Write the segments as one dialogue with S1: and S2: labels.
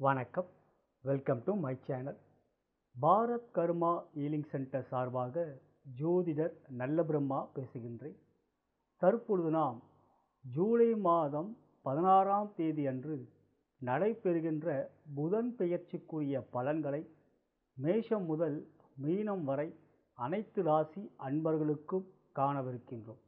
S1: வணக்கம் welcome to my channel Bharat Karma healing centre சார்பாக ஜோதிடர் நல்ல பிரம்மா பேசுகின்றேன் தற்பொழுது நாம் ஜூலை மாதம் பதினாறாம் தேதி அன்று நடைபெறுகின்ற புதன் பெயர்ச்சிக்குரிய பலன்களை மேஷம் முதல் மீனம் வரை அனைத்து ராசி அன்பர்களுக்கும் காணவிருக்கின்றோம்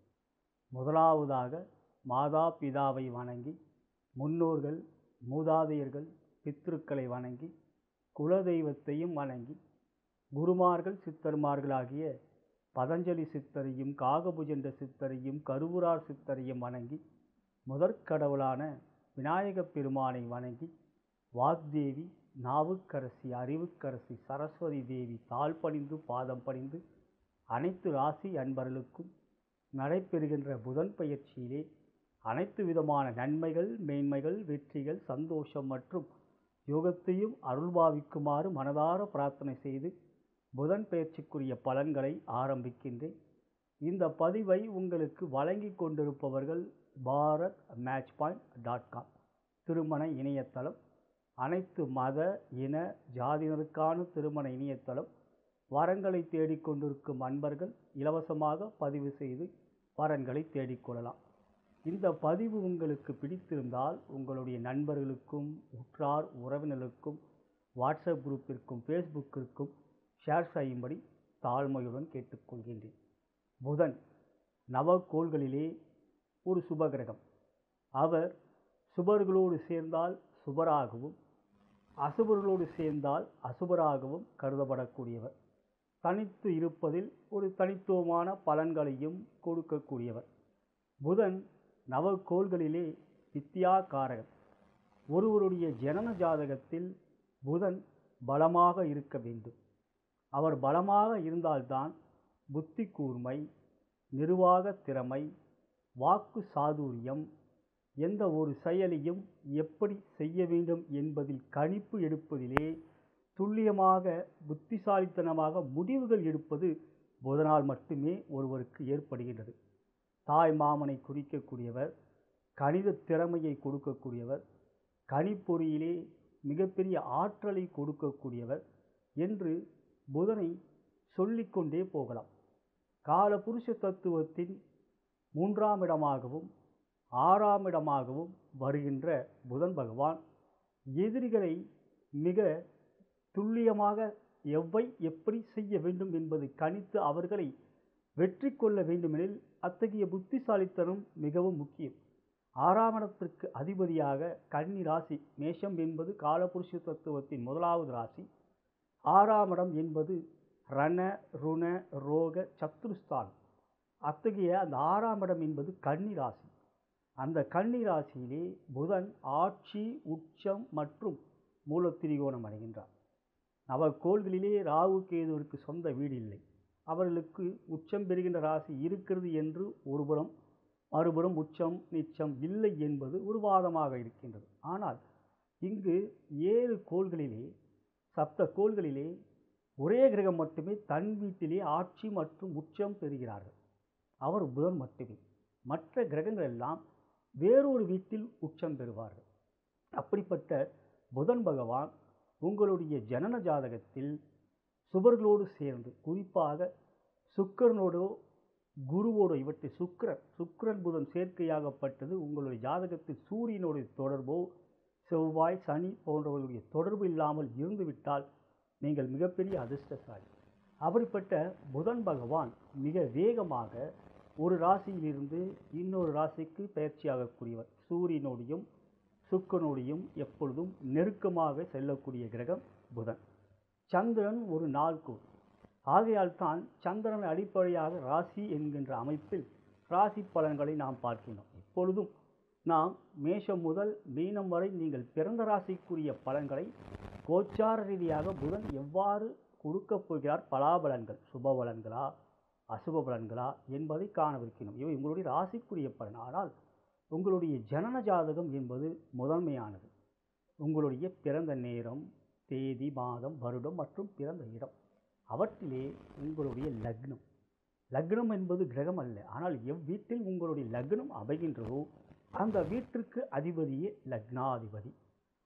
S1: முதலாவதாக மாதா பிதாவை வணங்கி முன்னோர்கள் மூதாதையர்கள் பித்ருக்களை வணங்கி குலதெய்வத்தையும் வணங்கி குருமார்கள் சித்தர்மார்களாகிய பதஞ்சலி சித்தரையும் காகபுஜண்ட சித்தரையும் கருவூரார் சித்தரையும் வணங்கி முதற்கடவுளான விநாயகப் பெருமானை வணங்கி வாக்தேவி நாவுக்கரசி அறிவுக்கரசி சரஸ்வதி தேவி தாழ் பணிந்து பாதம் பணிந்து அனைத்து ராசி அன்பர்களுக்கும் நடைபெறுகின்ற புதன் பயிற்சியிலே அனைத்து விதமான நன்மைகள் மேன்மைகள் வெற்றிகள் சந்தோஷம் மற்றும் யோகத்தையும் அருள்பாவிக்குமாறு மனதார பிரார்த்தனை செய்து புதன் பயிற்சிக்குரிய பலன்களை ஆரம்பிக்கின்றேன் இந்த பதிவை உங்களுக்கு வழங்கி கொண்டிருப்பவர்கள் Bharat match point dot com திருமண இணையதளம் அனைத்து மத இன ஜாதியினருக்கான திருமண இணையதளம் வரங்களை தேடிக்கொண்டிருக்கும் அன்பர்கள் இலவசமாக பதிவு செய்து வரன்களை தேடிக்கொள்ளலாம் இந்த பதிவு உங்களுக்கு பிடித்திருந்தால் உங்களுடைய நண்பர்களுக்கும் உற்றார் உறவினர்களுக்கும் வாட்ஸ்அப் குரூப்பிற்கும் ஃபேஸ்புக்கிற்கும் ஷேர் செய்யும்படி தாழ்மையுடன் கேட்டுக்கொள்கின்றேன் புதன் நவக்கோள்களிலே ஒரு சுபகிரகம் அவர் சுபர்களோடு சேர்ந்தால் சுபராகவும் அசுபர்களோடு சேர்ந்தால் அசுபராகவும் கருதப்படக்கூடியவர் தனித்து இருப்பதில் ஒரு தனித்துவமான பலன்களையும் கொடுக்கக்கூடியவர் புதன் நவக்கோள்களிலே வித்தியாகாரகன் ஒருவருடைய ஜனன ஜாதகத்தில் புதன் பலமாக இருக்க வேண்டும் அவர் பலமாக இருந்தால்தான் புத்தி கூர்மை நிர்வாக திறமை வாக்கு சாதுரியம் எந்த ஒரு செயலையும் எப்படி செய்ய வேண்டும் என்பதில் கணிப்பு எடுப்பதிலே துல்லியமாக புத்திசாலித்தனமாக முடிவுகள் எடுப்பது புதனால் மட்டுமே ஒருவருக்கு ஏற்படுகின்றது தாய் மாமனை குறிக்கக்கூடியவர் கணித திறமையை கொடுக்கக்கூடியவர் கணிப்பொறியிலே மிகப்பெரிய ஆற்றலை கொடுக்கக்கூடியவர் என்று புதனை சொல்லிக்கொண்டே போகலாம் காலபுருஷ தத்துவத்தின் மூன்றாம் இடமாகவும் ஆறாம் இடமாகவும் வருகின்ற புதன் பகவான் எதிரிகளை மிக துல்லியமாக எவ்வை எப்படி செய்ய வேண்டும் என்பதை கணித்து அவர்களை வெற்றி கொள்ள வேண்டுமெனில் அத்தகைய புத்திசாலித்தனம் மிகவும் முக்கியம் ஆறாம் இடத்திற்கு அதிபதியாக கன்னி ராசி மேஷம் என்பது காலபுருஷ தத்துவத்தின் முதலாவது ராசி ஆறாம் இடம் என்பது ரண ருண ரோக சத்ருஸ்தான் அத்தகைய அந்த ஆறாம் இடம் என்பது கன்னி ராசி அந்த கன்னி ராசியிலே புதன் ஆட்சி உச்சம் மற்றும் மூலத்திரிகோணம் அடைகின்றார் நவக்கோள்களிலே ராகு கேதுவிற்கு சொந்த வீடு இல்லை அவர்களுக்கு உச்சம் பெறுகின்ற ராசி இருக்கிறது என்று ஒருபுறம் மறுபுறம் உச்சம் நிச்சம் இல்லை என்பது ஒரு வாதமாக இருக்கின்றது ஆனால் இங்கு ஏழு கோள்களிலே சப்த கோள்களிலே ஒரே கிரகம் மட்டுமே தன் வீட்டிலே ஆட்சி மற்றும் உச்சம் பெறுகிறார்கள் அவர் புதன் மட்டுமே மற்ற கிரகங்கள் எல்லாம் வேறொரு வீட்டில் உச்சம் பெறுவார்கள் அப்படிப்பட்ட புதன் பகவான் உங்களுடைய ஜனன ஜாதகத்தில் சுபர்களோடு சேர்ந்து குறிப்பாக சுக்கரனோடோ குருவோடோ இவற்றை சுக்கரன் சுக்கரன் புதன் சேர்க்கையாகப்பட்டது உங்களுடைய ஜாதகத்தில் சூரியனுடைய தொடர்போ செவ்வாய் சனி போன்றவர்களுடைய தொடர்பு இல்லாமல் இருந்துவிட்டால் நீங்கள் மிகப்பெரிய அதிர்ஷ்டசாலி அப்படிப்பட்ட புதன் பகவான் மிக வேகமாக ஒரு ராசியிலிருந்து இன்னொரு ராசிக்கு பயிற்சியாகக்கூடியவர் சூரியனோடையும் சுக்கரனோடையும் எப்பொழுதும் நெருக்கமாக செல்லக்கூடிய கிரகம் புதன் சந்திரன் ஒரு நாள்கோள் ஆகையால் தான் சந்திரன் அடிப்படையாக ராசி என்கின்ற அமைப்பில் ராசி பலன்களை நாம் பார்க்கின்றோம் இப்பொழுதும் நாம் மேஷம் முதல் மீனம் வரை நீங்கள் பிறந்த ராசிக்குரிய பலன்களை கோச்சார ரீதியாக புதன் எவ்வாறு கொடுக்கப் போகிறார் பலாபலன்கள் சுப பலன்களா அசுப பலன்களா என்பதை காணவிருக்கிறோம் இவை உங்களுடைய ராசிக்குரிய பலன் ஆனால் உங்களுடைய ஜனன ஜாதகம் என்பது முதன்மையானது உங்களுடைய பிறந்த நேரம் தேதி மாதம் வருடம் மற்றும் பிறந்த இடம் அவற்றிலே உங்களுடைய லக்னம் லக்னம் என்பது கிரகம் அல்ல ஆனால் எவ்வீட்டில் உங்களுடைய லக்னம் அமைகின்றதோ அந்த வீட்டிற்கு அதிபதியே லக்னாதிபதி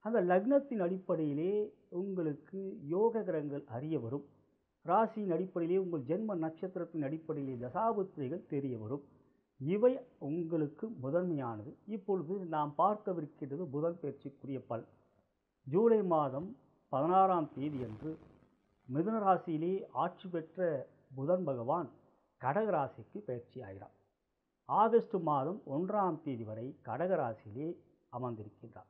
S1: அந்த லக்னத்தின் அடிப்படையிலே உங்களுக்கு யோக கிரகங்கள் அறிய வரும் ராசியின் அடிப்படையிலே உங்கள் ஜென்ம நட்சத்திரத்தின் அடிப்படையிலே தசாபுத்திரிகள் தெரிய வரும் இவை உங்களுக்கு முதன்மையானது இப்பொழுது நாம் பார்க்கவிருக்கின்றது புதன் பயிற்சிக்குரிய பல் ஜூலை மாதம் பதினாறாம் தேதி அன்று மிதுன ராசியிலே ஆட்சி பெற்ற புதன் பகவான் கடக ராசிக்கு பயிற்சி ஆகிறார் ஆகஸ்ட் மாதம் ஒன்றாம் தேதி வரை கடக ராசியிலே அமர்ந்திருக்கின்றார்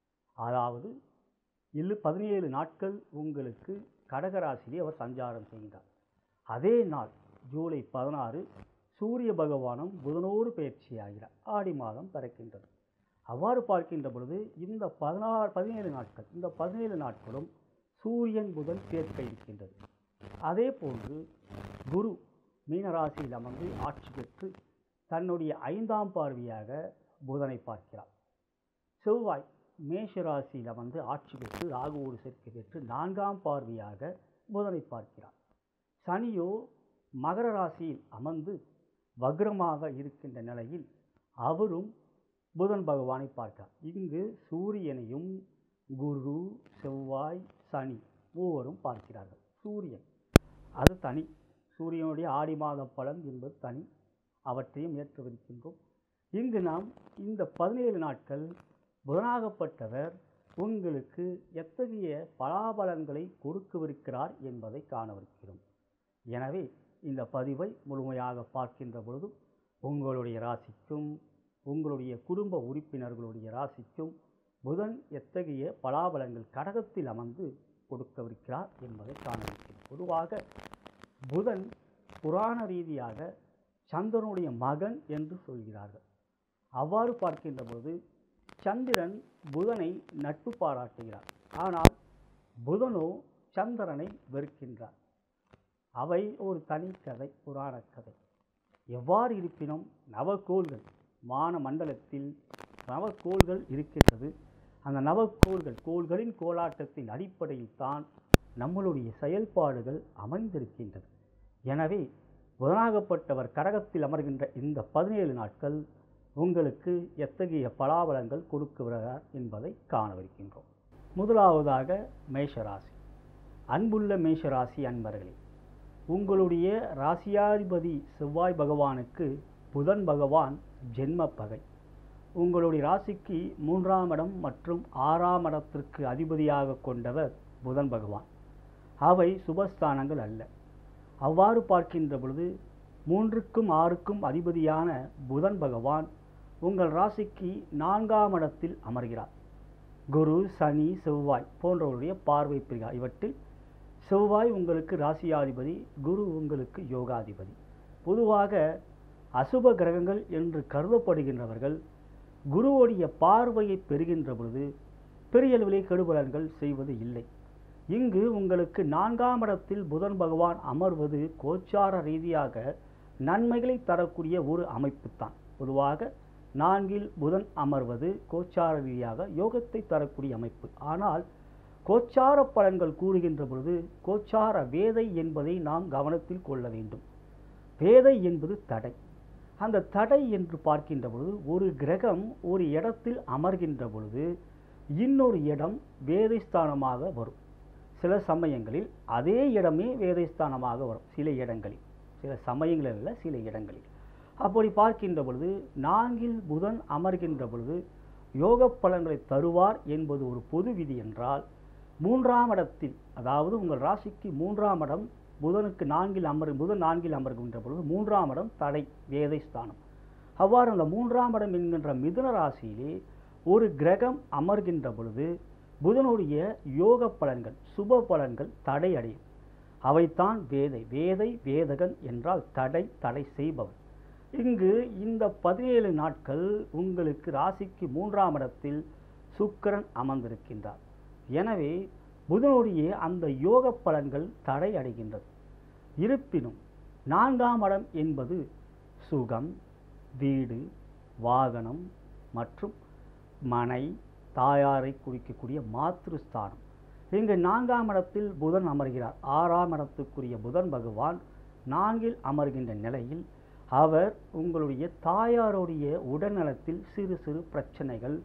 S1: அதாவது இல்லு பதினேழு நாட்கள் உங்களுக்கு கடக ராசியிலே அவர் சஞ்சாரம் செய்கின்றார் அதே நாள் ஜூலை பதினாறு சூரிய பகவானும் புதனோடு பயிற்சி ஆகிறார் ஆடி மாதம் பிறக்கின்றது அவ்வாறு பார்க்கின்ற பொழுது இந்த பதினாறு பதினேழு நாட்கள் இந்த பதினேழு நாட்களும் சூரியன் புதன் சேர்க்கை இருக்கின்றது அதே போன்று குரு மீனராசியில் அமர்ந்து ஆட்சி பெற்று தன்னுடைய ஐந்தாம் பார்வையாக புதனை பார்க்கிறார் செவ்வாய் மேஷ ராசியில் அமர்ந்து ஆட்சி பெற்று ராகுவோடு சேர்க்கை பெற்று நான்காம் பார்வையாக புதனை பார்க்கிறார் சனியோ மகர ராசியில் அமர்ந்து வக்ரமாக இருக்கின்ற நிலையில் அவரும் புதன் பகவானை பார்க்கிறார் இங்கு சூரியனையும் குரு செவ்வாய் சனி மூவரும் பார்க்கிறார்கள் சூரியன் அது தனி சூரியனுடைய ஆடி மாத பலன் என்பது தனி அவற்றையும் ஏற்றவிருக்கின்றோம் இங்கு நாம் இந்த பதினேழு நாட்கள் புதனாகப்பட்டவர் உங்களுக்கு எத்தகைய பலாபலன்களை கொடுக்கவிருக்கிறார் என்பதை காணவிருக்கிறோம் எனவே இந்த பதிவை முழுமையாக பார்க்கின்ற பொழுது உங்களுடைய ராசிக்கும் உங்களுடைய குடும்ப உறுப்பினர்களுடைய ராசிக்கும் புதன் எத்தகைய பலாபலங்கள் கடகத்தில் அமர்ந்து கொடுக்கவிருக்கிறார் என்பதை காணவிருக்கிறோம் பொதுவாக புதன் புராண ரீதியாக சந்திரனுடைய மகன் என்று சொல்கிறார்கள் அவ்வாறு பார்க்கின்ற பொழுது சந்திரன் புதனை நட்பு பாராட்டுகிறார் ஆனால் புதனோ சந்திரனை வெறுக்கின்றார் அவை ஒரு தனிக்கதை புராண கதை எவ்வாறு இருப்பினும் நவக்கோள்கள் வான மண்டலத்தில் நவக்கோள்கள் இருக்கின்றது அந்த நவக்கோள்கள் கோள்களின் கோலாட்டத்தின் அடிப்படையில் தான் நம்மளுடைய செயல்பாடுகள் அமைந்திருக்கின்றது எனவே புதனாகப்பட்டவர் கடகத்தில் அமர்கின்ற இந்த பதினேழு நாட்கள் உங்களுக்கு எத்தகைய பலாபலங்கள் கொடுக்கிறார் என்பதை காணவிருக்கின்றோம் முதலாவதாக மேஷராசி அன்புள்ள மேஷராசி அன்பர்களே உங்களுடைய ராசியாதிபதி செவ்வாய் பகவானுக்கு புதன் பகவான் ஜென்ம பகை உங்களுடைய ராசிக்கு மூன்றாம் இடம் மற்றும் ஆறாம் இடத்திற்கு அதிபதியாக கொண்டவர் புதன் பகவான் அவை சுபஸ்தானங்கள் அல்ல அவ்வாறு பார்க்கின்ற பொழுது மூன்றுக்கும் ஆறுக்கும் அதிபதியான புதன் பகவான் உங்கள் ராசிக்கு நான்காம் இடத்தில் அமர்கிறார் குரு சனி செவ்வாய் போன்றவருடைய பார்வை பிரிகா இவற்றில் செவ்வாய் உங்களுக்கு ராசியாதிபதி குரு உங்களுக்கு யோகாதிபதி பொதுவாக அசுப கிரகங்கள் என்று கருதப்படுகின்றவர்கள் குருவுடைய பார்வையை பெறுகின்ற பொழுது பெரிய அளவிலே கெடுபலன்கள் செய்வது இல்லை இங்கு உங்களுக்கு நான்காம் இடத்தில் புதன் பகவான் அமர்வது கோச்சார ரீதியாக நன்மைகளை தரக்கூடிய ஒரு அமைப்புத்தான் பொதுவாக நான்கில் புதன் அமர்வது கோச்சார ரீதியாக யோகத்தை தரக்கூடிய அமைப்பு ஆனால் கோச்சார பலன்கள் கூறுகின்ற பொழுது கோச்சார வேதை என்பதை நாம் கவனத்தில் கொள்ள வேண்டும் வேதை என்பது தடை அந்த தடை என்று பார்க்கின்ற பொழுது ஒரு கிரகம் ஒரு இடத்தில் அமர்கின்ற பொழுது இன்னொரு இடம் வேதைஸ்தானமாக வரும் சில சமயங்களில் அதே இடமே வேதைஸ்தானமாக வரும் சில இடங்களில் சில சமயங்களில் அல்ல சில இடங்களில் அப்படி பார்க்கின்ற பொழுது நான்கில் புதன் அமர்கின்ற பொழுது யோக பலன்களை தருவார் என்பது ஒரு பொது விதி என்றால் மூன்றாம் இடத்தில் அதாவது உங்கள் ராசிக்கு மூன்றாம் இடம் புதனுக்கு நான்கில் அமர் புதன் நான்கில் அமர்கின்ற பொழுது மூன்றாம் இடம் தடை வேதை ஸ்தானம் அவ்வாறு அந்த மூன்றாம் இடம் என்கின்ற மிதுன ராசியிலே ஒரு கிரகம் அமர்கின்ற பொழுது புதனுடைய யோக பலன்கள் சுப பலன்கள் தடை அடையும் அவைத்தான் வேதை வேதை வேதகன் என்றால் தடை தடை செய்பவன் இங்கு இந்த பதினேழு நாட்கள் உங்களுக்கு ராசிக்கு மூன்றாம் இடத்தில் சுக்கிரன் அமர்ந்திருக்கின்றார் எனவே புதனுடைய அந்த யோக பலன்கள் தடை அடைகின்றது இருப்பினும் நான்காம் இடம் என்பது சுகம் வீடு வாகனம் மற்றும் மனை தாயாரை குறிக்கக்கூடிய மாத்ருஸ்தானம் இங்கு நான்காம் இடத்தில் புதன் அமர்கிறார் ஆறாம் இடத்துக்குரிய புதன் பகவான் நான்கில் அமர்கின்ற நிலையில் அவர் உங்களுடைய தாயாருடைய உடல்நலத்தில் சிறு சிறு பிரச்சனைகள்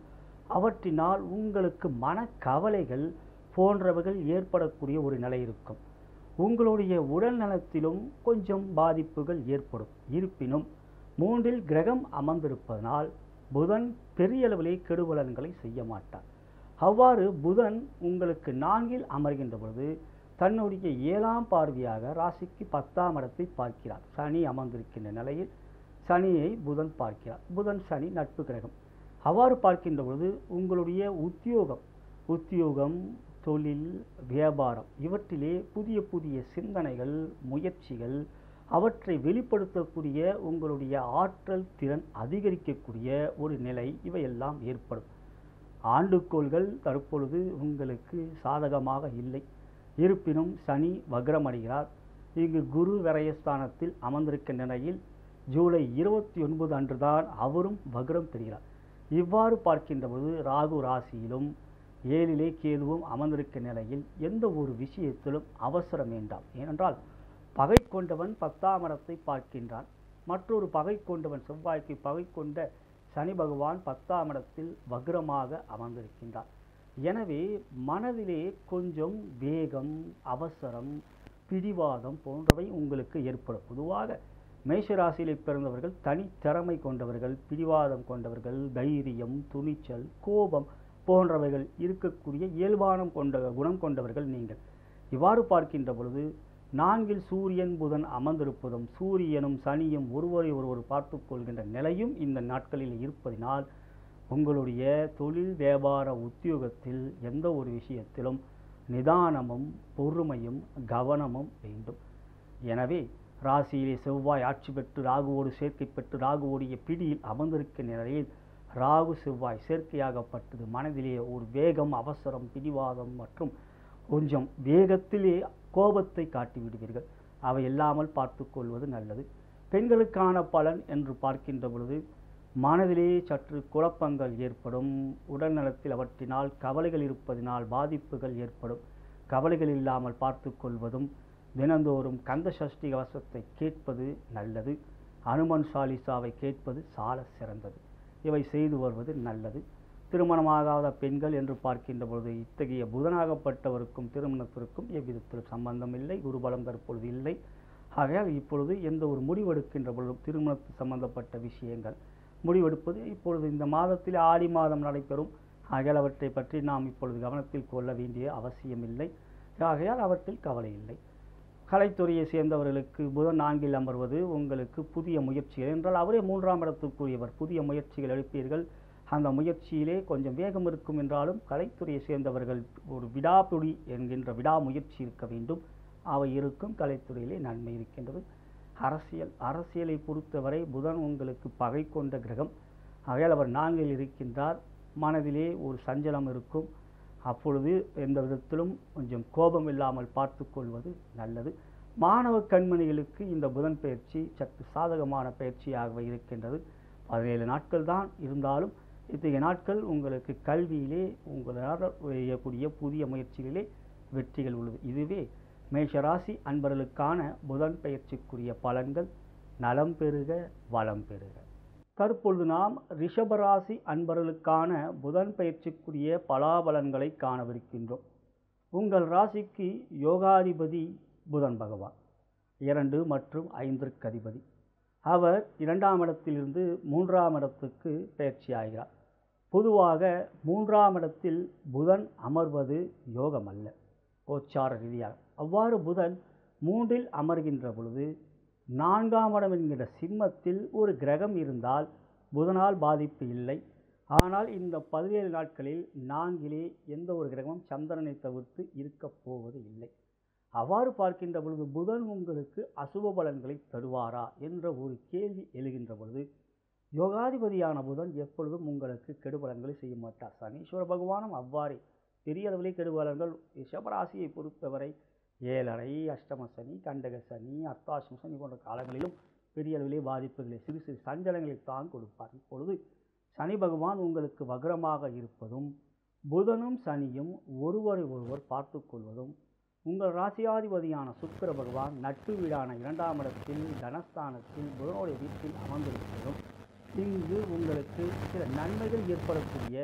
S1: அவற்றினால் உங்களுக்கு மனக்கவலைகள் போன்றவைகள் ஏற்படக்கூடிய ஒரு நிலை இருக்கும் உங்களுடைய உடல் நலத்திலும் கொஞ்சம் பாதிப்புகள் ஏற்படும் இருப்பினும் மூன்றில் கிரகம் அமர்ந்திருப்பதனால் புதன் பெரிய அளவிலே கெடுபலன்களை செய்ய மாட்டார் அவ்வாறு புதன் உங்களுக்கு நான்கில் அமர்கின்ற பொழுது தன்னுடைய ஏழாம் பார்வையாக ராசிக்கு பத்தாம் இடத்தை பார்க்கிறார் சனி அமர்ந்திருக்கின்ற நிலையில் சனியை புதன் பார்க்கிறார் புதன் சனி நட்பு கிரகம் அவ்வாறு பார்க்கின்ற பொழுது உங்களுடைய உத்தியோகம் உத்தியோகம் தொழில் வியாபாரம் இவற்றிலே புதிய புதிய சிந்தனைகள் முயற்சிகள் அவற்றை வெளிப்படுத்தக்கூடிய உங்களுடைய ஆற்றல் திறன் அதிகரிக்கக்கூடிய ஒரு நிலை இவையெல்லாம் ஏற்படும் ஆண்டுகோள்கள் தற்பொழுது உங்களுக்கு சாதகமாக இல்லை இருப்பினும் சனி வக்ரமடைகிறார் இங்கு குரு விரயஸ்தானத்தில் அமர்ந்திருக்கின்ற நிலையில் ஜூலை இருபத்தி ஒன்பது அன்றுதான் அவரும் வக்ரம் பெறுகிறார் இவ்வாறு பார்க்கின்ற பொழுது ராகு ராசியிலும் ஏழிலே கேதுவும் அமர்ந்திருக்க நிலையில் எந்த ஒரு விஷயத்திலும் அவசரம் வேண்டாம் ஏனென்றால் பகை கொண்டவன் பத்தாம் இடத்தை பார்க்கின்றான் மற்றொரு பகை கொண்டவன் செவ்வாய்க்கு பகை கொண்ட சனி பகவான் பத்தாம் இடத்தில் வக்ரமாக அமர்ந்திருக்கின்றார் எனவே மனதிலே கொஞ்சம் வேகம் அவசரம் பிடிவாதம் போன்றவை உங்களுக்கு ஏற்படும் பொதுவாக மேஷராசியில் பிறந்தவர்கள் தனித்திறமை கொண்டவர்கள் பிடிவாதம் கொண்டவர்கள் தைரியம் துணிச்சல் கோபம் போன்றவைகள் இருக்கக்கூடிய இயல்பானம் கொண்ட குணம் கொண்டவர்கள் நீங்கள் இவ்வாறு பார்க்கின்ற பொழுது நான்கில் சூரியன் புதன் அமர்ந்திருப்பதும் சூரியனும் சனியும் ஒருவரை ஒருவர் பார்த்து கொள்கின்ற நிலையும் இந்த நாட்களில் இருப்பதினால் உங்களுடைய தொழில் வியாபார உத்தியோகத்தில் எந்த ஒரு விஷயத்திலும் நிதானமும் பொறுமையும் கவனமும் வேண்டும் எனவே ராசியிலே செவ்வாய் ஆட்சி பெற்று ராகுவோடு சேர்க்கை பெற்று ராகுவோடைய பிடியில் அமர்ந்திருக்கிற நிலையில் ராகு செவ்வாய் சேர்க்கையாகப்பட்டது மனதிலே ஒரு வேகம் அவசரம் பிடிவாதம் மற்றும் கொஞ்சம் வேகத்திலே கோபத்தை காட்டி விடுவீர்கள் அவை இல்லாமல் பார்த்து கொள்வது நல்லது பெண்களுக்கான பலன் என்று பார்க்கின்ற பொழுது மனதிலே சற்று குழப்பங்கள் ஏற்படும் உடல் நலத்தில் அவற்றினால் கவலைகள் இருப்பதினால் பாதிப்புகள் ஏற்படும் கவலைகள் இல்லாமல் பார்த்து கொள்வதும் தினந்தோறும் கந்த சஷ்டி கவசத்தை கேட்பது நல்லது அனுமன் சாலிசாவை கேட்பது சால சிறந்தது இவை செய்து வருவது நல்லது திருமணமாகாத பெண்கள் என்று பார்க்கின்ற பொழுது இத்தகைய புதனாகப்பட்டவருக்கும் திருமணத்திற்கும் எவ்விதத்தில் சம்பந்தம் இல்லை குருபலம் தற்பொழுது இல்லை ஆகையால் இப்பொழுது எந்த ஒரு முடிவெடுக்கின்ற பொழுதும் திருமணத்து சம்பந்தப்பட்ட விஷயங்கள் முடிவெடுப்பது இப்பொழுது இந்த மாதத்தில் ஆடி மாதம் நடைபெறும் ஆகையால் அவற்றை பற்றி நாம் இப்பொழுது கவனத்தில் கொள்ள வேண்டிய அவசியமில்லை ஆகையால் அவற்றில் கவலை இல்லை கலைத்துறையை சேர்ந்தவர்களுக்கு புதன் நான்கில் அமர்வது உங்களுக்கு புதிய முயற்சிகள் என்றால் அவரே மூன்றாம் இடத்துக்குரியவர் புதிய முயற்சிகள் எடுப்பீர்கள் அந்த முயற்சியிலே கொஞ்சம் வேகம் இருக்கும் என்றாலும் கலைத்துறையை சேர்ந்தவர்கள் ஒரு விடாப்பிடி என்கின்ற விடாமுயற்சி இருக்க வேண்டும் அவை இருக்கும் கலைத்துறையிலே நன்மை இருக்கின்றது அரசியல் அரசியலை பொறுத்தவரை புதன் உங்களுக்கு பகை கொண்ட கிரகம் ஆகையால் அவர் நான்கில் இருக்கின்றார் மனதிலே ஒரு சஞ்சலம் இருக்கும் அப்பொழுது எந்த விதத்திலும் கொஞ்சம் கோபம் இல்லாமல் பார்த்து கொள்வது நல்லது மாணவ கண்மணிகளுக்கு இந்த புதன் பயிற்சி சற்று சாதகமான பயிற்சியாகவே இருக்கின்றது பதினேழு நாட்கள் தான் இருந்தாலும் இத்தகைய நாட்கள் உங்களுக்கு கல்வியிலே உங்களால் செய்யக்கூடிய புதிய முயற்சிகளிலே வெற்றிகள் உள்ளது இதுவே மேஷராசி அன்பர்களுக்கான புதன் பயிற்சிக்குரிய பலன்கள் நலம் பெறுக வளம் பெறுக தற்பொழுது நாம் ரிஷபராசி அன்பர்களுக்கான புதன் பயிற்சிக்குரிய பலாபலன்களை காணவிருக்கின்றோம் உங்கள் ராசிக்கு யோகாதிபதி புதன் பகவான் இரண்டு மற்றும் ஐந்திற்கு அதிபதி அவர் இரண்டாம் இடத்திலிருந்து மூன்றாம் இடத்துக்கு பயிற்சி ஆகிறார் பொதுவாக மூன்றாம் இடத்தில் புதன் அமர்வது யோகம் அல்ல கோச்சார ரீதியாக அவ்வாறு புதன் மூன்றில் அமர்கின்ற பொழுது நான்காம் இடம் என்கிற சிம்மத்தில் ஒரு கிரகம் இருந்தால் புதனால் பாதிப்பு இல்லை ஆனால் இந்த பதினேழு நாட்களில் நான்கிலே எந்த ஒரு கிரகமும் சந்திரனை தவிர்த்து இருக்கப் போவது இல்லை அவ்வாறு பார்க்கின்ற பொழுது புதன் உங்களுக்கு அசுப பலன்களை தருவாரா என்ற ஒரு கேள்வி எழுகின்ற பொழுது யோகாதிபதியான புதன் எப்பொழுதும் உங்களுக்கு கெடுபலன்களை செய்ய மாட்டார் சனீஸ்வர பகவானும் அவ்வாறே பெரிய அளவிலே கெடுபலன்கள் ரிஷபராசியை பொறுத்தவரை ஏழரை அஷ்டம சனி கண்டக சனி அர்த்தாசிம சனி போன்ற காலங்களிலும் பெரிய அளவிலே பாதிப்புகளை சிறு சிறு சஞ்சலங்களை தான் கொடுப்பார் இப்பொழுது சனி பகவான் உங்களுக்கு வக்ரமாக இருப்பதும் புதனும் சனியும் ஒருவரை ஒருவர் பார்த்து கொள்வதும் உங்கள் ராசியாதிபதியான சுக்கிர பகவான் நட்பு வீடான இரண்டாம் இடத்தில் தனஸ்தானத்தில் புதனுடைய வீட்டில் அமர்ந்திருப்பதும் இங்கு உங்களுக்கு சில நன்மைகள் ஏற்படக்கூடிய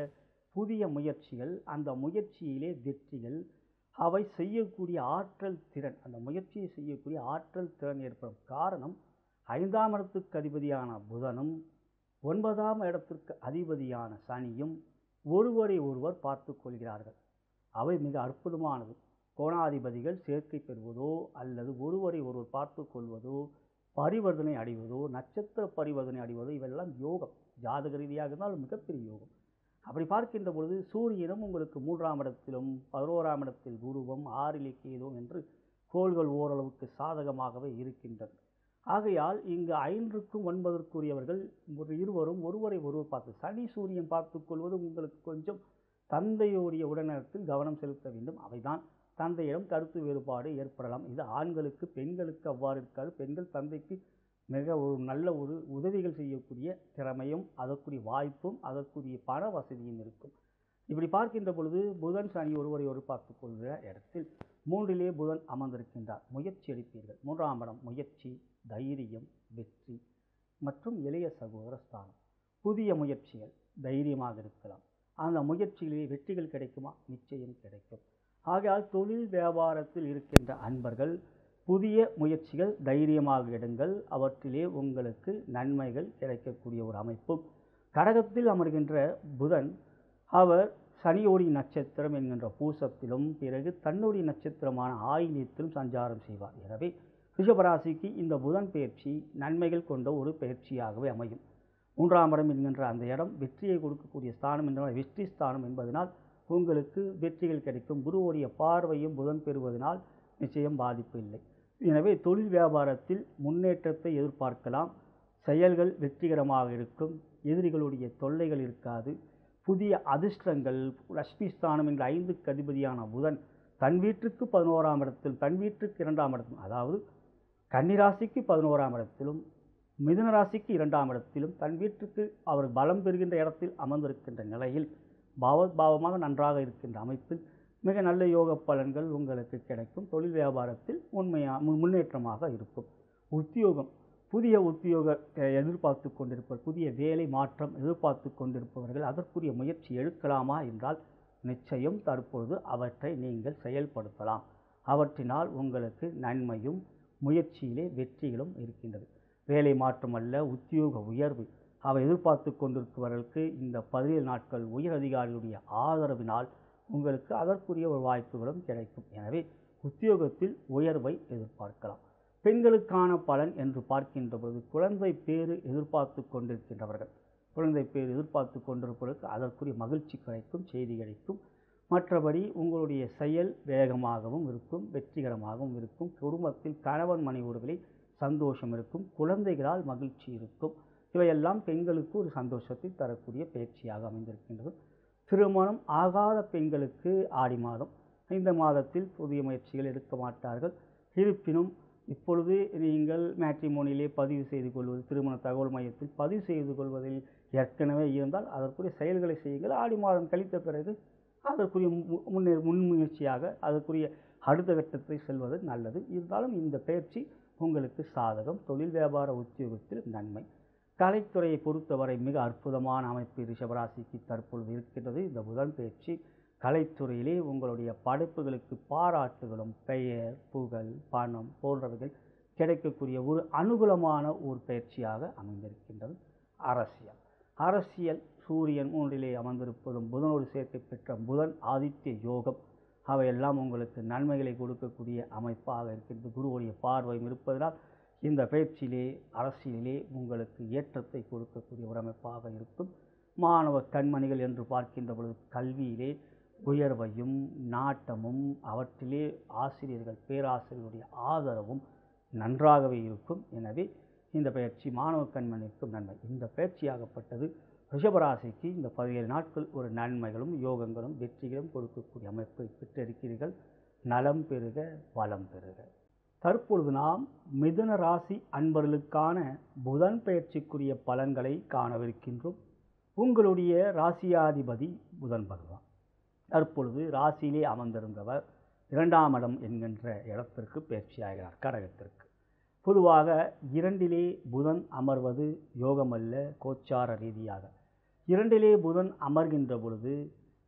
S1: புதிய முயற்சிகள் அந்த முயற்சியிலே வெற்றிகள் அவை செய்யக்கூடிய ஆற்றல் திறன் அந்த முயற்சியை செய்யக்கூடிய ஆற்றல் திறன் ஏற்படும் காரணம் ஐந்தாம் இடத்துக்கு அதிபதியான புதனும் ஒன்பதாம் இடத்திற்கு அதிபதியான சனியும் ஒருவரை ஒருவர் பார்த்து கொள்கிறார்கள் அவை மிக அற்புதமானது கோணாதிபதிகள் சேர்க்கை பெறுவதோ அல்லது ஒருவரை ஒருவர் பார்த்து கொள்வதோ பரிவர்த்தனை அடைவதோ நட்சத்திர பரிவர்த்தனை அடைவதோ இவெல்லாம் யோகம் ஜாதக ரீதியாக இருந்தால் மிகப்பெரிய யோகம் அப்படி பார்க்கின்ற பொழுது சூரியனும் உங்களுக்கு மூன்றாம் இடத்திலும் பதினோராம் இடத்தில் குருவும் ஆறிலே கேதுவும் என்று கோள்கள் ஓரளவுக்கு சாதகமாகவே இருக்கின்றது ஆகையால் இங்கு ஐந்துக்கும் ஒன்பதற்குரியவர்கள் ஒரு இருவரும் ஒருவரை ஒருவர் பார்த்து சனி சூரியன் பார்த்து கொள்வது உங்களுக்கு கொஞ்சம் தந்தையுடைய உடல்நலத்தில் கவனம் செலுத்த வேண்டும் அவைதான் தந்தையிடம் கருத்து வேறுபாடு ஏற்படலாம் இது ஆண்களுக்கு பெண்களுக்கு அவ்வாறு இருக்காது பெண்கள் தந்தைக்கு மிக ஒரு நல்ல ஒரு உதவிகள் செய்யக்கூடிய திறமையும் அதற்குரிய வாய்ப்பும் அதற்குரிய பண வசதியும் இருக்கும் இப்படி பார்க்கின்ற பொழுது புதன் சனி ஒருவரை ஒரு பார்த்து கொள்கிற இடத்தில் மூன்றிலே புதன் அமர்ந்திருக்கின்றார் முயற்சி எடுப்பீர்கள் மூன்றாம் இடம் முயற்சி தைரியம் வெற்றி மற்றும் இளைய சகோதர ஸ்தானம் புதிய முயற்சிகள் தைரியமாக இருக்கலாம் அந்த முயற்சிகளிலே வெற்றிகள் கிடைக்குமா நிச்சயம் கிடைக்கும் ஆகையால் தொழில் வியாபாரத்தில் இருக்கின்ற அன்பர்கள் புதிய முயற்சிகள் தைரியமாக எடுங்கள் அவற்றிலே உங்களுக்கு நன்மைகள் கிடைக்கக்கூடிய ஒரு அமைப்பும் கடகத்தில் அமர்கின்ற புதன் அவர் சனியோடி நட்சத்திரம் என்கின்ற பூசத்திலும் பிறகு தன்னுடைய நட்சத்திரமான ஆயிலியத்திலும் சஞ்சாரம் செய்வார் எனவே ரிஷபராசிக்கு இந்த புதன் பயிற்சி நன்மைகள் கொண்ட ஒரு பயிற்சியாகவே அமையும் மூன்றாம் இடம் என்கின்ற அந்த இடம் வெற்றியை கொடுக்கக்கூடிய ஸ்தானம் என்ற வெற்றி ஸ்தானம் என்பதனால் உங்களுக்கு வெற்றிகள் கிடைக்கும் குருவுடைய பார்வையும் புதன் பெறுவதனால் நிச்சயம் பாதிப்பு இல்லை எனவே தொழில் வியாபாரத்தில் முன்னேற்றத்தை எதிர்பார்க்கலாம் செயல்கள் வெற்றிகரமாக இருக்கும் எதிரிகளுடைய தொல்லைகள் இருக்காது புதிய அதிர்ஷ்டங்கள் லட்சுமி ஸ்தானம் என்ற ஐந்துக்கு அதிபதியான புதன் தன் வீட்டுக்கு பதினோராம் இடத்திலும் தன் வீட்டுக்கு இரண்டாம் இடத்திலும் அதாவது கன்னிராசிக்கு பதினோராம் இடத்திலும் மிதுன ராசிக்கு இரண்டாம் இடத்திலும் தன் வீட்டுக்கு அவர் பலம் பெறுகின்ற இடத்தில் அமர்ந்திருக்கின்ற நிலையில் பாவ பாவமாக நன்றாக இருக்கின்ற அமைப்பில் மிக நல்ல யோக பலன்கள் உங்களுக்கு கிடைக்கும் தொழில் வியாபாரத்தில் உண்மையா மு- முன்னேற்றமாக இருக்கும் உத்தியோகம் புதிய உத்தியோக அஹ், எதிர்பார்த்து கொண்டிருப்பவர் புதிய வேலை மாற்றம் எதிர்பார்த்து கொண்டிருப்பவர்கள் அதற்குரிய முயற்சி எடுக்கலாமா என்றால் நிச்சயம் தற்பொழுது அவற்றை நீங்கள் செயல்படுத்தலாம் அவற்றினால் உங்களுக்கு நன்மையும் முயற்சியிலே வெற்றிகளும் இருக்கின்றது வேலை மாற்றம் அல்ல உத்தியோக உயர்வு அவை எதிர்பார்த்து கொண்டிருப்பவர்களுக்கு இந்த பதினேழு நாட்கள் உயர் அதிகாரிகளுடைய ஆதரவினால் உங்களுக்கு அதற்குரிய ஒரு வாய்ப்புகளும் கிடைக்கும் எனவே உத்தியோகத்தில் உயர்வை எதிர்பார்க்கலாம் பெண்களுக்கான பலன் என்று பார்க்கின்ற பொழுது குழந்தை பேறு எதிர்பார்த்து கொண்டிருக்கின்றவர்கள் குழந்தை பேர் எதிர்பார்த்து கொண்டிருப்பவர்களுக்கு அதற்குரிய மகிழ்ச்சி கிடைக்கும் செய்தி கிடைக்கும் மற்றபடி உங்களுடைய செயல் வேகமாகவும் இருக்கும் வெற்றிகரமாகவும் இருக்கும் குடும்பத்தில் கணவன் மனைவி உறவிலே சந்தோஷம் இருக்கும் குழந்தைகளால் மகிழ்ச்சி இருக்கும் இவையெல்லாம் பெண்களுக்கு ஒரு சந்தோஷத்தை தரக்கூடிய பயிற்சியாக அமைந்திருக்கின்றது திருமணம் ஆகாத பெண்களுக்கு ஆடி மாதம் இந்த மாதத்தில் புதிய முயற்சிகள் எடுக்க மாட்டார்கள் இருப்பினும் இப்பொழுது நீங்கள் மேட்ரிமோனியிலே பதிவு செய்து கொள்வது திருமண தகவல் மையத்தில் பதிவு செய்து கொள்வதில் ஏற்கனவே இருந்தால் அதற்குரிய செயல்களை செய்யுங்கள் ஆடி மாதம் கழித்த பிறகு அதற்குரிய மு- முன்னே முன்முயற்சியாக அதற்குரிய அடுத்த கட்டத்தை செல்வது நல்லது இருந்தாலும் இந்த பயிற்சி உங்களுக்கு சாதகம் தொழில் வியாபார உத்தியோகத்தில் நன்மை கலைத்துறையை பொறுத்தவரை மிக அற்புதமான அமைப்பு ரிஷபராசிக்கு தற்பொழுது இருக்கின்றது இந்த புதன் பயிற்சி கலைத்துறையிலே உங்களுடைய படைப்புகளுக்கு பாராட்டுகளும் பெயர் புகழ் பணம் போன்றவைகள் கிடைக்கக்கூடிய ஒரு அனுகூலமான ஒரு பயிற்சியாக அமைந்திருக்கின்றது அரசியல் அரசியல் சூரியன் மூன்றிலே அமர்ந்திருப்பதும் புதனோடு சேர்க்கை பெற்ற புதன் ஆதித்ய யோகம் அவையெல்லாம் உங்களுக்கு நன்மைகளை கொடுக்கக்கூடிய அமைப்பாக இருக்கின்றது குருவுடைய பார்வையும் இருப்பதனால் இந்த பயிற்சியிலே அரசியலிலே உங்களுக்கு ஏற்றத்தை கொடுக்கக்கூடிய ஒரு அமைப்பாக இருக்கும் மாணவ கண்மணிகள் என்று பார்க்கின்ற பொழுது கல்வியிலே உயர்வையும் நாட்டமும் அவற்றிலே ஆசிரியர்கள் பேராசிரியர்களுடைய ஆதரவும் நன்றாகவே இருக்கும் எனவே இந்த பயிற்சி மாணவ கண்மணிக்கும் நன்மை இந்த பயிற்சியாகப்பட்டது ரிஷபராசிக்கு இந்த பதினேழு நாட்கள் ஒரு நன்மைகளும் யோகங்களும் வெற்றிகளும் கொடுக்கக்கூடிய அமைப்பை பெற்றிருக்கிறீர்கள் நலம் பெறுக வளம் பெறுக தற்பொழுது நாம் மிதுன ராசி அன்பர்களுக்கான புதன் பயிற்சிக்குரிய பலன்களை காணவிருக்கின்றோம் உங்களுடைய ராசியாதிபதி புதன் பகவான் தற்பொழுது ராசியிலே அமர்ந்திருந்தவர் இரண்டாம் இடம் என்கின்ற இடத்திற்கு பயிற்சியாகிறார் கடகத்திற்கு பொதுவாக இரண்டிலே புதன் அமர்வது யோகமல்ல கோச்சார ரீதியாக இரண்டிலே புதன் அமர்கின்ற பொழுது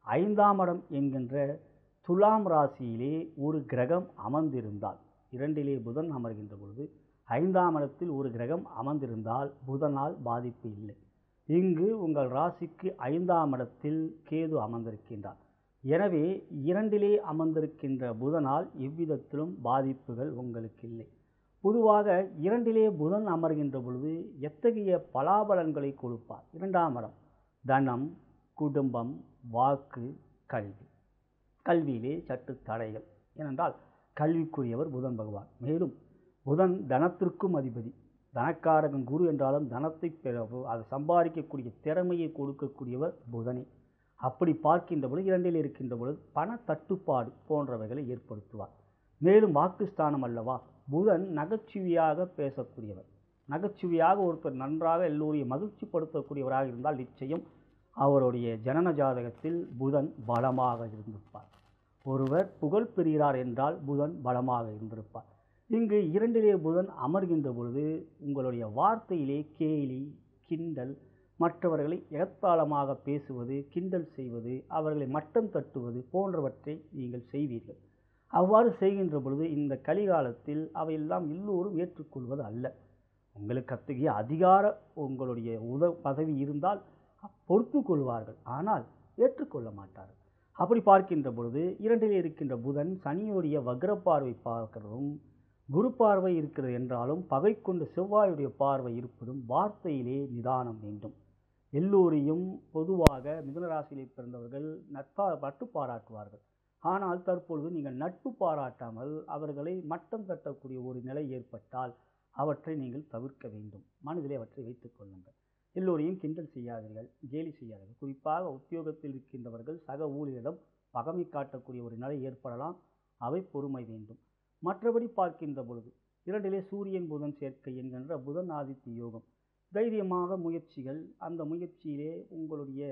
S1: ஐந்தாம் இடம் என்கின்ற துலாம் ராசியிலே ஒரு கிரகம் அமர்ந்திருந்தால் இரண்டிலே புதன் அமர்கின்ற பொழுது ஐந்தாம் இடத்தில் ஒரு கிரகம் அமர்ந்திருந்தால் புதனால் பாதிப்பு இல்லை இங்கு உங்கள் ராசிக்கு ஐந்தாம் இடத்தில் கேது அமர்ந்திருக்கின்றார் எனவே இரண்டிலே அமர்ந்திருக்கின்ற புதனால் எவ்விதத்திலும் பாதிப்புகள் உங்களுக்கு இல்லை பொதுவாக இரண்டிலே புதன் அமர்கின்ற பொழுது எத்தகைய பலாபலன்களை கொடுப்பார் இரண்டாம் இடம் தனம் குடும்பம் வாக்கு கல்வி கல்வியிலே சற்று தடைகள் ஏனென்றால் கல்விக்குரியவர் புதன் பகவான் மேலும் புதன் தனத்திற்கும் அதிபதி தனக்காரகன் குரு என்றாலும் தனத்தை பெற அதை சம்பாதிக்கக்கூடிய திறமையை கொடுக்கக்கூடியவர் புதனே அப்படி பார்க்கின்ற பொழுது இரண்டில் இருக்கின்ற பொழுது பண தட்டுப்பாடு போன்றவைகளை ஏற்படுத்துவார் மேலும் வாக்குஸ்தானம் அல்லவா புதன் நகைச்சுவையாக பேசக்கூடியவர் நகைச்சுவையாக ஒருத்தர் நன்றாக எல்லோரையும் மகிழ்ச்சிப்படுத்தக்கூடியவராக இருந்தால் நிச்சயம் அவருடைய ஜனன ஜாதகத்தில் புதன் பலமாக இருந்திருப்பார் ஒருவர் புகழ் பெறுகிறார் என்றால் புதன் பலமாக இருந்திருப்பார் இங்கு இரண்டிலே புதன் அமர்கின்ற பொழுது உங்களுடைய வார்த்தையிலே கேலி கிண்டல் மற்றவர்களை இடத்தாளமாக பேசுவது கிண்டல் செய்வது அவர்களை மட்டம் தட்டுவது போன்றவற்றை நீங்கள் செய்வீர்கள் அவ்வாறு செய்கின்ற பொழுது இந்த கலிகாலத்தில் அவையெல்லாம் எல்லோரும் ஏற்றுக்கொள்வது அல்ல உங்களுக்கு அத்தகைய அதிகார உங்களுடைய உத பதவி இருந்தால் பொறுத்து கொள்வார்கள் ஆனால் ஏற்றுக்கொள்ள மாட்டார்கள் அப்படி பார்க்கின்ற பொழுது இரண்டிலே இருக்கின்ற புதன் சனியுடைய வக்ரப்பார்வை பார்க்கிறதும் குரு பார்வை இருக்கிறது என்றாலும் பகை கொண்ட செவ்வாயுடைய பார்வை இருப்பதும் வார்த்தையிலே நிதானம் வேண்டும் எல்லோரையும் பொதுவாக மிதுனராசியிலே பிறந்தவர்கள் நட்பா நட்பு பாராட்டுவார்கள் ஆனால் தற்பொழுது நீங்கள் நட்பு பாராட்டாமல் அவர்களை மட்டம் தட்டக்கூடிய ஒரு நிலை ஏற்பட்டால் அவற்றை நீங்கள் தவிர்க்க வேண்டும் மனதிலே அவற்றை வைத்துக் கொள்ளுங்கள் எல்லோரையும் கிண்டல் செய்யாதீர்கள் கேலி செய்யாதீர்கள் குறிப்பாக உத்தியோகத்தில் இருக்கின்றவர்கள் சக ஊழியரிடம் பகமை காட்டக்கூடிய ஒரு நிலை ஏற்படலாம் அவை பொறுமை வேண்டும் மற்றபடி பார்க்கின்ற பொழுது இரண்டிலே சூரியன் புதன் சேர்க்கை என்கின்ற புதன் ஆதித்ய யோகம் தைரியமாக முயற்சிகள் அந்த முயற்சியிலே உங்களுடைய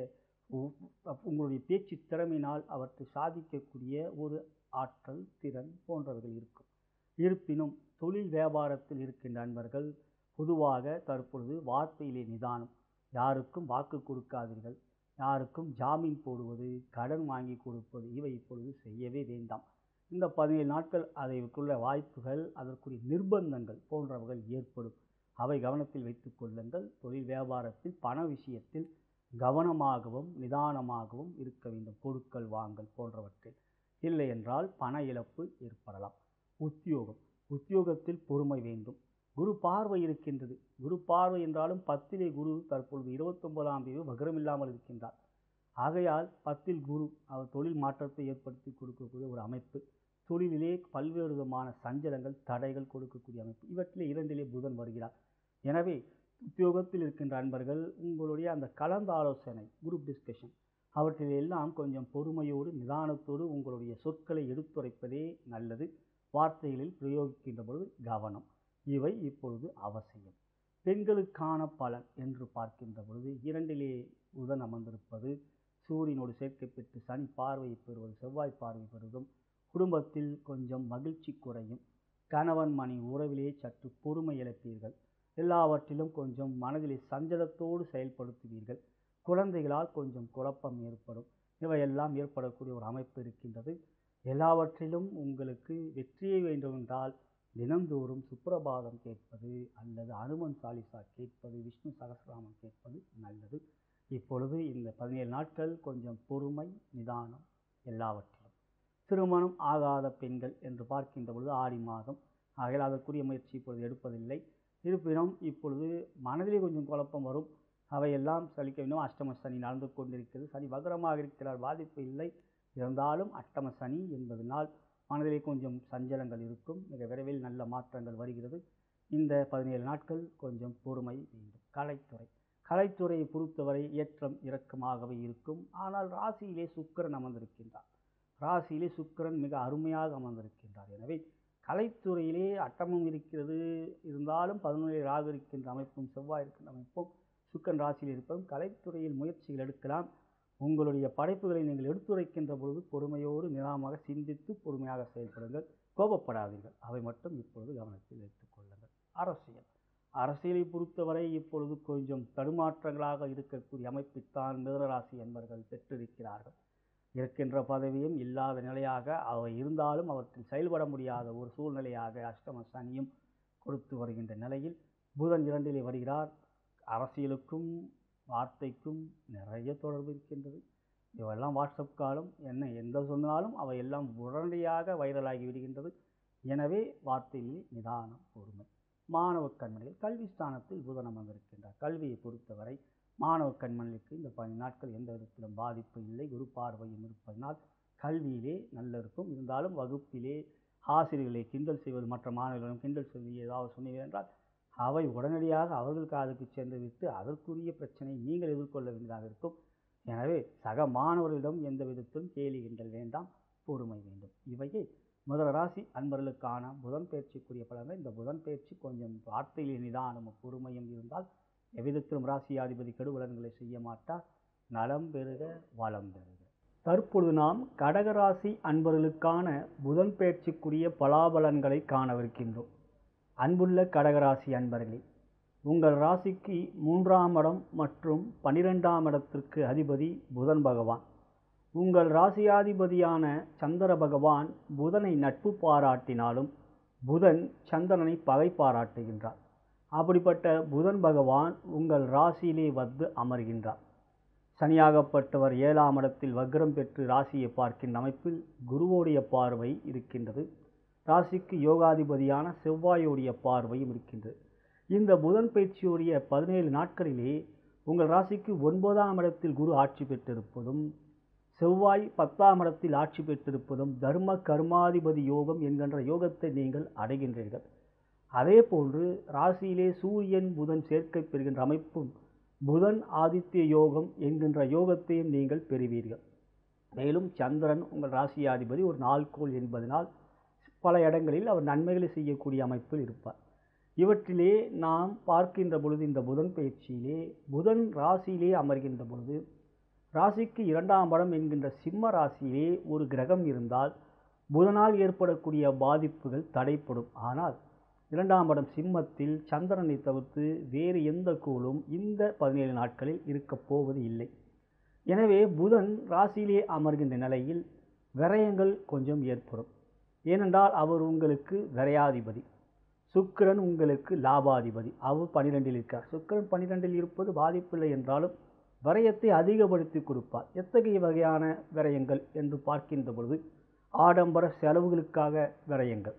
S1: உங்களுடைய பேச்சு திறமையினால் அவற்றை சாதிக்கக்கூடிய ஒரு ஆற்றல் திறன் போன்றவைகள் இருக்கும் இருப்பினும் தொழில் வியாபாரத்தில் இருக்கின்ற நண்பர்கள் பொதுவாக தற்பொழுது வார்த்தையிலே நிதானம் யாருக்கும் வாக்கு கொடுக்காதீர்கள் யாருக்கும் ஜாமீன் போடுவது கடன் வாங்கி கொடுப்பது இவை இப்பொழுது செய்யவே வேண்டாம் இந்த பதினேழு நாட்கள் அதற்குள்ள வாய்ப்புகள் அதற்குரிய நிர்பந்தங்கள் போன்றவைகள் ஏற்படும் அவை கவனத்தில் வைத்துக் கொள்ளுங்கள் தொழில் வியாபாரத்தில் பண விஷயத்தில் கவனமாகவும் நிதானமாகவும் இருக்க வேண்டும் பொருட்கள் வாங்கல் போன்றவற்றில் இல்லை என்றால் பண இழப்பு ஏற்படலாம் உத்தியோகம் உத்தியோகத்தில் பொறுமை வேண்டும் குரு பார்வை இருக்கின்றது குரு பார்வை என்றாலும் பத்திலே குரு தற்பொழுது இருபத்தொன்பதாம் தேதி வகரமில்லாமல் இருக்கின்றார் ஆகையால் பத்தில் குரு அவர் தொழில் மாற்றத்தை ஏற்படுத்தி கொடுக்கக்கூடிய ஒரு அமைப்பு தொழிலிலே பல்வேறு விதமான சஞ்சலங்கள் தடைகள் கொடுக்கக்கூடிய அமைப்பு இவற்றிலே இரண்டிலே புதன் வருகிறார் எனவே உத்தியோகத்தில் இருக்கின்ற அன்பர்கள் உங்களுடைய அந்த கலந்த ஆலோசனை குரூப் டிஸ்கஷன் அவற்றில் எல்லாம் கொஞ்சம் பொறுமையோடு நிதானத்தோடு உங்களுடைய சொற்களை எடுத்துரைப்பதே நல்லது வார்த்தைகளில் பிரயோகிக்கின்ற பொழுது கவனம் இவை இப்பொழுது அவசியம் பெண்களுக்கான பலன் என்று பார்க்கின்ற பொழுது இரண்டிலே புதன் அமர்ந்திருப்பது சூரியனோடு சேர்க்கை பெற்று சனி பார்வையை பெறுவது செவ்வாய் பார்வை பெறுவதும் குடும்பத்தில் கொஞ்சம் மகிழ்ச்சி குறையும் கணவன் மணி உறவிலே சற்று பொறுமை இழப்பீர்கள் எல்லாவற்றிலும் கொஞ்சம் மனதிலே சஞ்சலத்தோடு செயல்படுத்துவீர்கள் குழந்தைகளால் கொஞ்சம் குழப்பம் ஏற்படும் இவையெல்லாம் ஏற்படக்கூடிய ஒரு அமைப்பு இருக்கின்றது எல்லாவற்றிலும் உங்களுக்கு வெற்றியை வேண்டுமென்றால் தினந்தோறும் சுப்பிரபாதம் கேட்பது அல்லது அனுமன் சாலிசா கேட்பது விஷ்ணு சகசிராமம் கேட்பது நல்லது இப்பொழுது இந்த பதினேழு நாட்கள் கொஞ்சம் பொறுமை நிதானம் எல்லாவற்றிலும் திருமணம் ஆகாத பெண்கள் என்று பார்க்கின்ற பொழுது ஆடி மாதம் ஆகையால் அதற்குரிய முயற்சி இப்பொழுது எடுப்பதில்லை இருப்பினும் இப்பொழுது மனதிலே கொஞ்சம் குழப்பம் வரும் அவையெல்லாம் சலிக்க வேண்டும் அஷ்டம சனி நடந்து கொண்டிருக்கிறது சனி வகரமாக இருக்கிறார் பாதிப்பு இல்லை இருந்தாலும் அஷ்டம சனி என்பதனால் மனதிலே கொஞ்சம் சஞ்சலங்கள் இருக்கும் மிக விரைவில் நல்ல மாற்றங்கள் வருகிறது இந்த பதினேழு நாட்கள் கொஞ்சம் பொறுமை வேண்டும் கலைத்துறை கலைத்துறையை பொறுத்தவரை ஏற்றம் இறக்கமாகவே இருக்கும் ஆனால் ராசியிலே சுக்கிரன் அமர்ந்திருக்கின்றார் ராசியிலே சுக்கிரன் மிக அருமையாக அமர்ந்திருக்கின்றார் எனவே கலைத்துறையிலே அட்டமும் இருக்கிறது இருந்தாலும் பதினொன்றில் ராகு இருக்கின்ற அமைப்பும் செவ்வாய் இருக்கின்ற அமைப்பும் சுக்கன் ராசியில் இருப்பதும் கலைத்துறையில் முயற்சிகள் எடுக்கலாம் உங்களுடைய படைப்புகளை நீங்கள் எடுத்துரைக்கின்ற பொழுது பொறுமையோடு நிதானமாக சிந்தித்து பொறுமையாக செயல்படுங்கள் கோபப்படாதீர்கள் அவை மட்டும் இப்பொழுது கவனத்தில் வைத்துக் கொள்ளுங்கள் அரசியல் அரசியலை பொறுத்தவரை இப்பொழுது கொஞ்சம் தடுமாற்றங்களாக இருக்கக்கூடிய அமைப்பைத்தான் மிதனராசி என்பர்கள் பெற்றிருக்கிறார்கள் இருக்கின்ற பதவியும் இல்லாத நிலையாக அவை இருந்தாலும் அவற்றில் செயல்பட முடியாத ஒரு சூழ்நிலையாக அஷ்டம சனியும் கொடுத்து வருகின்ற நிலையில் புதன் இரண்டிலே வருகிறார் அரசியலுக்கும் வார்த்தைக்கும் நிறைய தொடர்பு இருக்கின்றது இவெல்லாம் வாட்ஸ்அப் காலம் என்ன எந்த சொன்னாலும் அவை எல்லாம் உடனடியாக வைரலாகி விடுகின்றது எனவே வார்த்தையிலே நிதானம் பொறுமை மாணவ கண்மணிகள் கல்வி ஸ்தானத்தில் புதன் அமர்ந்திருக்கின்றார் கல்வியை பொறுத்தவரை மாணவ கண்மணிக்கு இந்த பதினைந்து நாட்கள் எந்த விதத்திலும் பாதிப்பு இல்லை குரு பார்வையும் இருப்பதனால் கல்வியிலே நல்ல இருக்கும் இருந்தாலும் வகுப்பிலே ஆசிரியர்களை கிண்டல் செய்வது மற்ற மாணவர்களிடம் கிண்டல் செய்வது ஏதாவது சொன்னீர்கள் என்றால் அவை உடனடியாக அவர்கள் காதுக்கு சென்று விட்டு அதற்குரிய பிரச்சனை நீங்கள் எதிர்கொள்ள வேண்டியதாக இருக்கும் எனவே சக மாணவர்களிடம் எந்த விதத்திலும் கேலி கிண்டல் வேண்டாம் பொறுமை வேண்டும் இவையே முதல ராசி அன்பர்களுக்கான புதன் பயிற்சிக்குரிய பலன்கள் இந்த புதன் பயிற்சி கொஞ்சம் வார்த்தையிலே நிதானமும் பொறுமையும் இருந்தால் எவ்விதத்திலும் ராசியாதிபதி கெடுபலன்களை செய்ய மாட்டார் நலம் பெறுக வளம் பெறுக தற்பொழுது நாம் கடகராசி அன்பர்களுக்கான புதன் பயிற்சிக்குரிய பலாபலன்களை காணவிருக்கின்றோம் அன்புள்ள கடகராசி அன்பர்களே உங்கள் ராசிக்கு மூன்றாம் இடம் மற்றும் பனிரெண்டாம் இடத்திற்கு அதிபதி புதன் பகவான் உங்கள் ராசியாதிபதியான சந்திர பகவான் புதனை நட்பு பாராட்டினாலும் புதன் சந்திரனை பகை பாராட்டுகின்றார் அப்படிப்பட்ட புதன் பகவான் உங்கள் ராசியிலே வந்து அமர்கின்றார் சனியாகப்பட்டவர் ஏழாம் இடத்தில் வக்ரம் பெற்று ராசியை பார்க்கின்ற அமைப்பில் குருவோடைய பார்வை இருக்கின்றது ராசிக்கு யோகாதிபதியான செவ்வாயோடைய பார்வையும் இருக்கின்றது இந்த புதன் பயிற்சியுடைய பதினேழு நாட்களிலே உங்கள் ராசிக்கு ஒன்பதாம் இடத்தில் குரு ஆட்சி பெற்றிருப்பதும் செவ்வாய் பத்தாம் இடத்தில் ஆட்சி பெற்றிருப்பதும் தர்ம கர்மாதிபதி யோகம் என்கின்ற யோகத்தை நீங்கள் அடைகின்றீர்கள் அதே போன்று ராசியிலே சூரியன் புதன் சேர்க்கை பெறுகின்ற அமைப்பும் புதன் ஆதித்ய யோகம் என்கின்ற யோகத்தையும் நீங்கள் பெறுவீர்கள் மேலும் சந்திரன் உங்கள் ராசியாதிபதி ஒரு நாள்கோள் என்பதனால் பல இடங்களில் அவர் நன்மைகளை செய்யக்கூடிய அமைப்பில் இருப்பார் இவற்றிலே நாம் பார்க்கின்ற பொழுது இந்த புதன் பயிற்சியிலே புதன் ராசியிலே அமர்கின்ற பொழுது ராசிக்கு இரண்டாம் இடம் என்கின்ற சிம்ம ராசியிலே ஒரு கிரகம் இருந்தால் புதனால் ஏற்படக்கூடிய பாதிப்புகள் தடைப்படும் ஆனால் இரண்டாம் இடம் சிம்மத்தில் சந்திரனை தவிர்த்து வேறு எந்த கோளும் இந்த பதினேழு நாட்களில் இருக்கப் போவது இல்லை எனவே புதன் ராசியிலே அமர்கின்ற நிலையில் விரயங்கள் கொஞ்சம் ஏற்படும் ஏனென்றால் அவர் உங்களுக்கு விரையாதிபதி சுக்கிரன் உங்களுக்கு லாபாதிபதி அவர் பனிரெண்டில் இருக்கார் சுக்கிரன் பனிரெண்டில் இருப்பது பாதிப்பில்லை என்றாலும் விரயத்தை அதிகப்படுத்தி கொடுப்பார் எத்தகைய வகையான விரயங்கள் என்று பார்க்கின்ற பொழுது ஆடம்பர செலவுகளுக்காக விரயங்கள்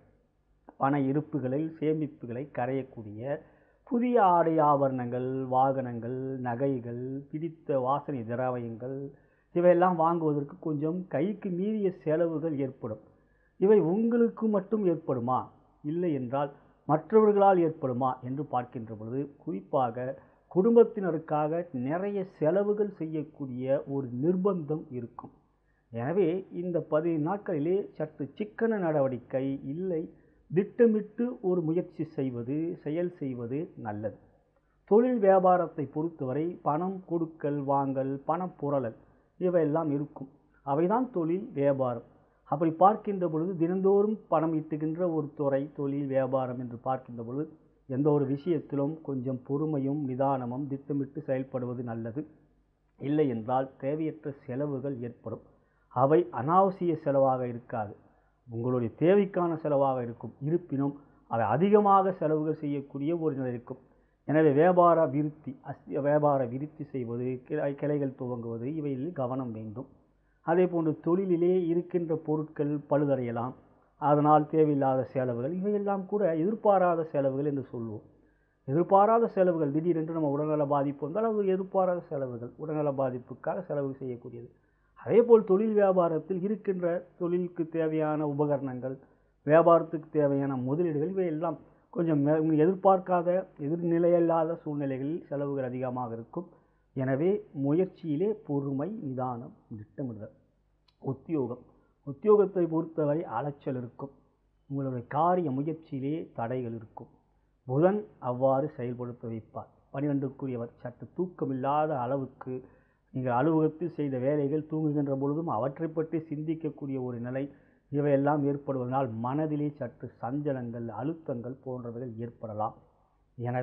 S1: பண இருப்புகளை சேமிப்புகளை கரையக்கூடிய புதிய ஆடை ஆபரணங்கள் வாகனங்கள் நகைகள் பிடித்த வாசனை திரவியங்கள் இவையெல்லாம் வாங்குவதற்கு கொஞ்சம் கைக்கு மீறிய செலவுகள் ஏற்படும் இவை உங்களுக்கு மட்டும் ஏற்படுமா இல்லை என்றால் மற்றவர்களால் ஏற்படுமா என்று பார்க்கின்ற பொழுது குறிப்பாக குடும்பத்தினருக்காக நிறைய செலவுகள் செய்யக்கூடிய ஒரு நிர்பந்தம் இருக்கும் எனவே இந்த பதினைந்து நாட்களிலே சற்று சிக்கன நடவடிக்கை இல்லை திட்டமிட்டு ஒரு முயற்சி செய்வது செயல் செய்வது நல்லது தொழில் வியாபாரத்தை பொறுத்தவரை பணம் கொடுக்கல் வாங்கல் பணம் புரளல் இவையெல்லாம் இருக்கும் அவைதான் தொழில் வியாபாரம் அப்படி பார்க்கின்ற பொழுது தினந்தோறும் பணம் ஈட்டுகின்ற ஒரு துறை தொழில் வியாபாரம் என்று பார்க்கின்ற பொழுது எந்த ஒரு விஷயத்திலும் கொஞ்சம் பொறுமையும் நிதானமும் திட்டமிட்டு செயல்படுவது நல்லது இல்லை என்றால் தேவையற்ற செலவுகள் ஏற்படும் அவை அனாவசிய செலவாக இருக்காது உங்களுடைய தேவைக்கான செலவாக இருக்கும் இருப்பினும் அவை அதிகமாக செலவுகள் செய்யக்கூடிய ஒரு நிலை இருக்கும் எனவே வியாபார விருத்தி அஸ் வியாபார விருத்தி செய்வது கிளை கிளைகள் துவங்குவது இவையில் கவனம் வேண்டும் அதே போன்று தொழிலிலே இருக்கின்ற பொருட்கள் பழுதடையலாம் அதனால் தேவையில்லாத செலவுகள் இவையெல்லாம் கூட எதிர்பாராத செலவுகள் என்று சொல்லுவோம் எதிர்பாராத செலவுகள் திடீரென்று நம்ம உடல்நல பாதிப்பு வந்தால் அது எதிர்பாராத செலவுகள் உடல்நல பாதிப்புக்காக செலவு செய்யக்கூடியது அதேபோல் தொழில் வியாபாரத்தில் இருக்கின்ற தொழிலுக்கு தேவையான உபகரணங்கள் வியாபாரத்துக்கு தேவையான முதலீடுகள் இவையெல்லாம் கொஞ்சம் மே- எதிர்பார்க்காத எதிர்நிலையில்லாத சூழ்நிலைகளில் செலவுகள் அதிகமாக இருக்கும் எனவே முயற்சியிலே பொறுமை நிதானம் திட்டமிடுதல் உத்தியோகம் உத்தியோகத்தை பொறுத்தவரை அலைச்சல் இருக்கும் உங்களுடைய காரிய முயற்சியிலே தடைகள் இருக்கும் புதன் அவ்வாறு செயல்படுத்த வைப்பார் பனிரெண்டுக்குரியவர் சற்று தூக்கமில்லாத அளவுக்கு நீங்கள் அலுவலகத்தில் செய்த வேலைகள் தூங்குகின்ற பொழுதும் அவற்றை பற்றி சிந்திக்கக்கூடிய ஒரு நிலை இவையெல்லாம் ஏற்படுவதனால் மனதிலே சற்று சஞ்சலங்கள் அழுத்தங்கள் போன்றவைகள் ஏற்படலாம் எனவே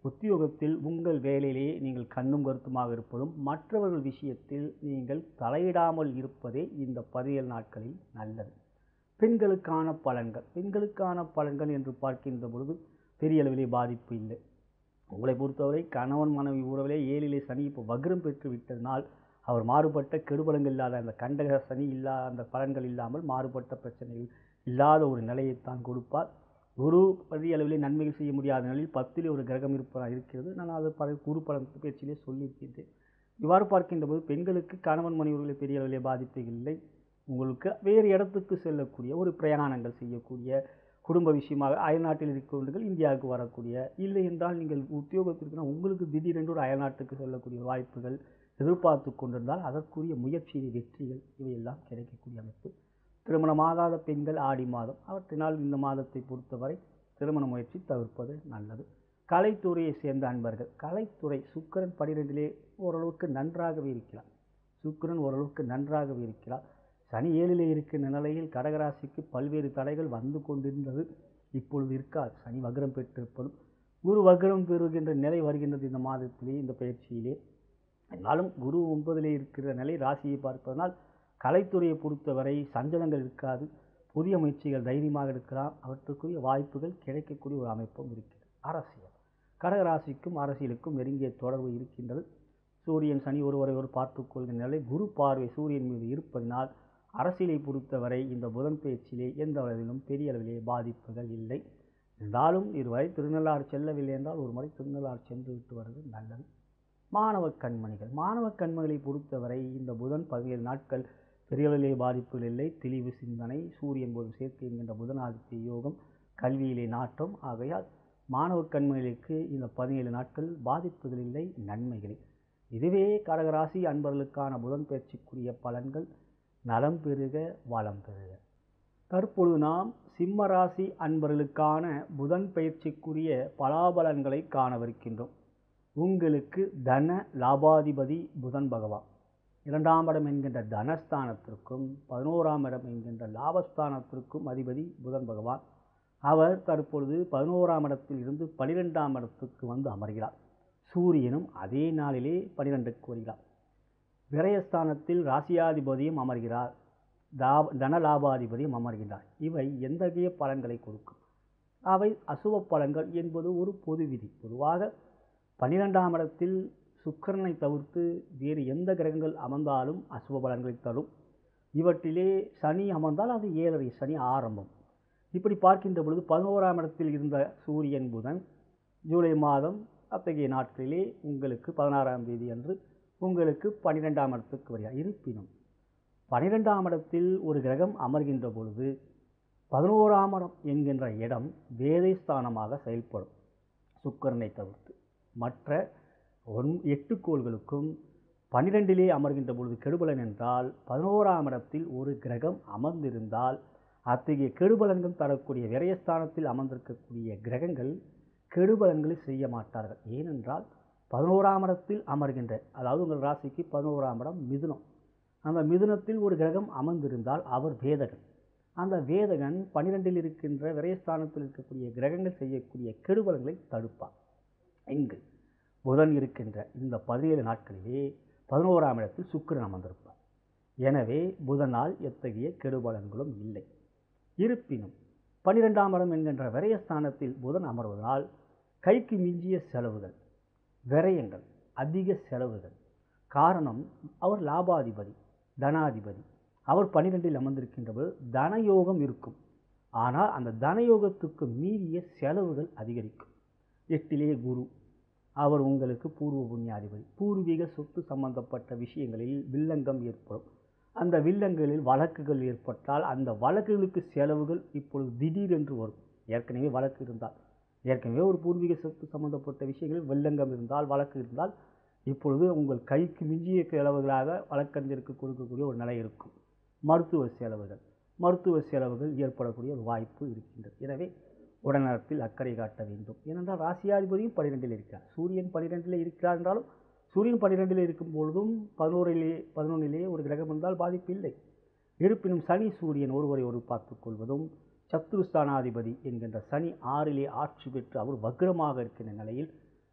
S1: உத்தியோகத்தில் உங்கள் வேலையிலேயே நீங்கள் கண்ணும் கருத்துமாக இருப்பதும் மற்றவர்கள் விஷயத்தில் நீங்கள் தலையிடாமல் இருப்பதே இந்த பதினேழு நாட்களில் நல்லது பெண்களுக்கான பலன்கள் பெண்களுக்கான பலன்கள் என்று பார்க்கின்ற பொழுது பெரிய அளவிலே பாதிப்பு இல்லை உங்களை பொறுத்தவரை கணவன் மனைவி உறவிலே ஏழிலே சனி இப்போ வக்ரம் பெற்று விட்டதனால் அவர் மாறுபட்ட கெடுபலங்கள் இல்லாத அந்த கண்டக சனி இல்லாத அந்த பலன்கள் இல்லாமல் மாறுபட்ட பிரச்சனைகள் இல்லாத ஒரு நிலையைத்தான் கொடுப்பார் குரு பெரிய அளவிலே நன்மைகள் செய்ய முடியாத நிலையில் பத்திலே ஒரு கிரகம் இருப்பதாக இருக்கிறது நான் அது பல குரு பலன் பேச்சிலே சொல்லியிருக்கின்றேன் இவ்வாறு பார்க்கின்ற போது பெண்களுக்கு கணவன் மனைவிகளை பெரிய அளவிலே பாதிப்பு இல்லை உங்களுக்கு வேறு இடத்துக்கு செல்லக்கூடிய ஒரு பிரயாணங்கள் செய்யக்கூடிய குடும்ப விஷயமாக அயல்நாட்டில் இருக்கிறவர்கள் இந்தியாவுக்கு வரக்கூடிய இல்லை என்றால் நீங்கள் உத்தியோகத்திற்கு உங்களுக்கு திடீரென்று ஒரு அயல்நாட்டுக்கு செல்லக்கூடிய வாய்ப்புகள் எதிர்பார்த்து கொண்டிருந்தால் அதற்குரிய முயற்சி வெற்றிகள் இவையெல்லாம் கிடைக்கக்கூடிய அமைப்பு திருமணமாகாத பெண்கள் ஆடி மாதம் அவற்றினால் இந்த மாதத்தை பொறுத்தவரை திருமண முயற்சி தவிர்ப்பது நல்லது கலைத்துறையை சேர்ந்த அன்பர்கள் கலைத்துறை சுக்கரன் பனிரெண்டிலே ஓரளவுக்கு நன்றாகவே இருக்கிறார் சுக்கரன் ஓரளவுக்கு நன்றாகவே இருக்கிறார் சனி ஏழிலே இருக்கின்ற நிலையில் கடகராசிக்கு பல்வேறு தடைகள் வந்து கொண்டிருந்தது இப்பொழுது இருக்காது சனி வக்ரம் பெற்றிருப்பதும் குரு வக்ரம் பெறுகின்ற நிலை வருகின்றது இந்த மாதத்திலே இந்த பயிற்சியிலே என்றாலும் குரு ஒன்பதிலே இருக்கிற நிலை ராசியை பார்ப்பதனால் கலைத்துறையை பொறுத்தவரை சஞ்சலங்கள் இருக்காது புதிய முயற்சிகள் தைரியமாக எடுக்கலாம் அவற்றுக்குரிய வாய்ப்புகள் கிடைக்கக்கூடிய ஒரு அமைப்பும் இருக்கிறது அரசியல் கடகராசிக்கும் அரசியலுக்கும் நெருங்கிய தொடர்பு இருக்கின்றது சூரியன் சனி ஒருவரை ஒரு பார்த்து கொள்கிற நிலை குரு பார்வை சூரியன் மீது இருப்பதனால் அரசியலை பொறுத்தவரை இந்த புதன் பேச்சிலே எந்த அளவிலும் பெரிய அளவிலே பாதிப்புகள் இல்லை இருந்தாலும் இதுவரை திருநள்ளாறு செல்லவில்லை என்றால் ஒரு முறை திருநள்ளாறு சென்று விட்டு வருவது நல்லது மாணவ கண்மணிகள் மாணவ கண்மணிகளை பொறுத்தவரை இந்த புதன் பதினேழு நாட்கள் பெரியளவிலே பாதிப்புகள் இல்லை தெளிவு சிந்தனை சூரியன் போது சேர்க்கை என்கின்ற புதனாதித்ய யோகம் கல்வியிலே நாட்டம் ஆகையால் மாணவ கண்மணிகளுக்கு இந்த பதினேழு நாட்கள் பாதிப்புகள் இல்லை நன்மைகளே இதுவே கடகராசி அன்பர்களுக்கான புதன் பயிற்சிக்குரிய பலன்கள் நலம் பெறுக வளம் பெறுக தற்பொழுது நாம் சிம்ம ராசி அன்பர்களுக்கான புதன் பயிற்சிக்குரிய பலாபலன்களை காணவிருக்கின்றோம் உங்களுக்கு தன லாபாதிபதி புதன் பகவான் இரண்டாம் இடம் என்கின்ற தனஸ்தானத்திற்கும் பதினோராம் இடம் என்கின்ற லாபஸ்தானத்திற்கும் அதிபதி புதன் பகவான் அவர் தற்பொழுது பதினோராம் இடத்தில் இருந்து பனிரெண்டாம் இடத்துக்கு வந்து அமர்கிறார் சூரியனும் அதே நாளிலே பனிரெண்டுக்கு வருகிறார் விரயஸ்தானத்தில் ராசியாதிபதியும் அமர்கிறார் தா தனலாபாதிபதியும் அமர்கின்றார் இவை எந்தகைய பலன்களை கொடுக்கும் அவை அசுப பலன்கள் என்பது ஒரு பொது விதி பொதுவாக பன்னிரெண்டாம் இடத்தில் சுக்கரனை தவிர்த்து வேறு எந்த கிரகங்கள் அமர்ந்தாலும் அசுப பலன்களை தரும் இவற்றிலே சனி அமர்ந்தால் அது ஏழரை சனி ஆரம்பம் இப்படி பார்க்கின்ற பொழுது பதினோராம் இடத்தில் இருந்த சூரியன் புதன் ஜூலை மாதம் அத்தகைய நாட்களிலே உங்களுக்கு பதினாறாம் தேதி அன்று உங்களுக்கு பன்னிரெண்டாம் இடத்துக்கு வருகிறார் இருப்பினும் பனிரெண்டாம் இடத்தில் ஒரு கிரகம் அமர்கின்ற பொழுது பதினோராம் இடம் என்கின்ற இடம் வேதை ஸ்தானமாக செயல்படும் சுக்கரனை தவிர்த்து மற்ற ஒன் எட்டு கோள்களுக்கும் பனிரெண்டிலே அமர்கின்ற பொழுது கெடுபலன் என்றால் பதினோராம் இடத்தில் ஒரு கிரகம் அமர்ந்திருந்தால் அத்தகைய கெடுபலன்கள் தரக்கூடிய விரயஸ்தானத்தில் அமர்ந்திருக்கக்கூடிய கிரகங்கள் கெடுபலன்களை செய்ய மாட்டார்கள் ஏனென்றால் பதினோராம் இடத்தில் அமர்கின்ற அதாவது உங்கள் ராசிக்கு பதினோராம் இடம் மிதுனம் அந்த மிதுனத்தில் ஒரு கிரகம் அமர்ந்திருந்தால் அவர் வேதகன் அந்த வேதகன் பனிரெண்டில் இருக்கின்ற விரயஸ்தானத்தில் இருக்கக்கூடிய கிரகங்கள் செய்யக்கூடிய கெடுபலன்களை தடுப்பார் இங்கு புதன் இருக்கின்ற இந்த பதினேழு நாட்களிலே பதினோராம் இடத்தில் சுக்கிரன் அமர்ந்திருப்பார் எனவே புதனால் எத்தகைய கெடுபலன்களும் இல்லை இருப்பினும் பனிரெண்டாம் இடம் என்கின்ற விரயஸ்தானத்தில் புதன் அமர்வதனால் கைக்கு மிஞ்சிய செலவுகள் விரயங்கள் அதிக செலவுகள் காரணம் அவர் லாபாதிபதி தனாதிபதி அவர் பன்னிரெண்டில் அமர்ந்திருக்கின்ற தனயோகம் இருக்கும் ஆனால் அந்த தனயோகத்துக்கு மீறிய செலவுகள் அதிகரிக்கும் எட்டிலே குரு அவர் உங்களுக்கு பூர்வ புண்ணியாதிபதி பூர்வீக சொத்து சம்பந்தப்பட்ட விஷயங்களில் வில்லங்கம் ஏற்படும் அந்த வில்லங்களில் வழக்குகள் ஏற்பட்டால் அந்த வழக்குகளுக்கு செலவுகள் இப்பொழுது திடீரென்று வரும் ஏற்கனவே வழக்கு இருந்தால் ஏற்கனவே ஒரு பூர்வீக சொத்து சம்பந்தப்பட்ட விஷயங்களில் வில்லங்கம் இருந்தால் வழக்கு இருந்தால் இப்பொழுது உங்கள் கைக்கு மிஞ்சிய செலவுகளாக வழக்கறிஞருக்கு கொடுக்கக்கூடிய ஒரு நிலை இருக்கும் மருத்துவ செலவுகள் மருத்துவ செலவுகள் ஏற்படக்கூடிய ஒரு வாய்ப்பு இருக்கின்றது எனவே உடல்நலத்தில் அக்கறை காட்ட வேண்டும் ஏனென்றால் ராசியாதிபதியும் பன்னிரெண்டில் இருக்கிறார் சூரியன் பன்னிரெண்டில் இருக்கிறார் என்றாலும் சூரியன் பன்னிரெண்டில் இருக்கும் பொழுதும் பதினோரிலே பதினொன்றிலே ஒரு கிரகம் இருந்தால் பாதிப்பு இல்லை இருப்பினும் சனி சூரியன் ஒருவரை ஒரு பார்த்துக் கொள்வதும் சத்ருஸ்தானாதிபதி என்கின்ற சனி ஆறிலே ஆட்சி பெற்று அவர் வக்ரமாக இருக்கின்ற நிலையில்